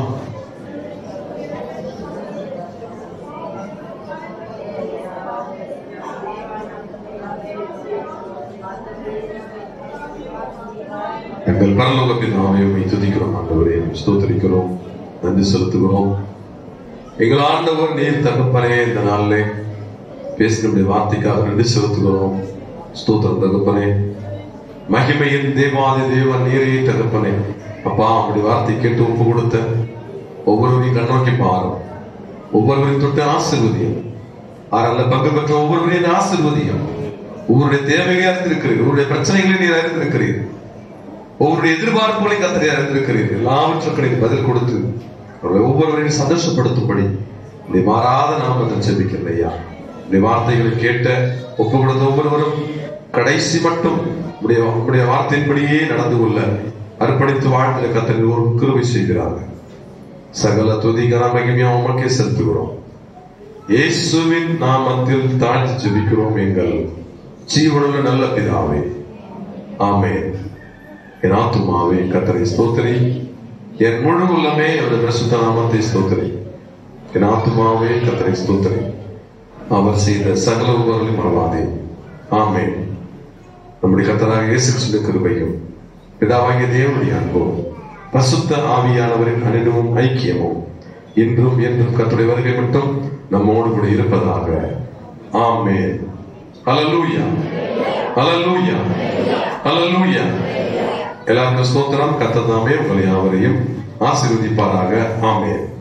எங்கள் பரலோக பிதாவை உம்மை துதிக்கிறோம் ஆண்டவரே ஸ்தோத்திரிக்கிறோம் நன்றி செலுத்துகிறோம் எங்கள் ஆண்டவர் நீர் தகப்பனே இந்த நாளிலே பேசினுடைய வார்த்தைக்காக நன்றி செலுத்துகிறோம் ஸ்தோத்திரம் தகப்பனே மகிமையின் தேவாதி தேவன் நீரே தகப்பனே அப்பா அப்படி வார்த்தை கேட்டு ஒப்பு கொடுத்த ஒவ்வொருவரையும் கண்ணோக்கி பாரும் ஒவ்வொருவரையும் தொட்டு ஆசிர்வதியும் ஆறல்ல பங்கு பெற்ற ஒவ்வொருவரையும் ஆசிர்வதியும் ஒவ்வொருடைய தேவையை அறிந்திருக்கிறீர் ஒவ்வொருடைய பிரச்சனைகளை நீர் அறிந்திருக்கிறீர் ஒவ்வொருடைய எதிர்பார்ப்புகளை கத்தனை அறிந்திருக்கிறீர் எல்லாவற்றுக்கும் நீர் பதில் கொடுத்து அவர்களை ஒவ்வொருவரையும் சந்தோஷப்படுத்தும்படி நீ மாறாத நாமத்தில் செபிக்கிறேன் ஐயா இந்த வார்த்தைகளை கேட்ட ஒப்பு கொடுத்த ஒவ்வொருவரும் கடைசி மட்டும் உடைய உடைய வார்த்தையின்படியே நடந்து கொள்ள அர்ப்பணித்து வாழ்ந்த கத்தனை ஒரு கிருபை செய்கிறார்கள் சகல துதி கன மகிமையா உமக்கே செலுத்துகிறோம் இயேசுவின் நாமத்தில் தாழ்த்தி ஜெபிக்கிறோம் எங்கள் ஜீவனுள்ள நல்ல பிதாவே ஆமென் என் ஆத்துமாவே கத்தரை ஸ்தோத்திரி என் முழு உள்ளமே அவருடைய பிரசுத்த நாமத்தை ஸ்தோத்திரி என் ஆத்துமாவே கத்தரை ஸ்தோத்திரி அவர் செய்த சகல உபகரணம் மறவாதே ஆமென் நம்முடைய கத்தராக இயேசு கிறிஸ்துவின் கிருபையும் பிதாவாகிய தேவனுடைய அன்பும் பசுத்த ஆவியானவரின் அனுபவம் ஐக்கியமும் இன்றும் என்றும் கர்த்தருடைய வருகை மட்டும் நம்மோடு கூட இருப்பதாக ஆமென் ஹalleluya ஹalleluya ஹalleluya எல்லாருக்கும் ஸ்தோத்திரம் கத்ததாமே உங்களை யாவரையும் ஆசீர்வதிப்பாராக ஆமென்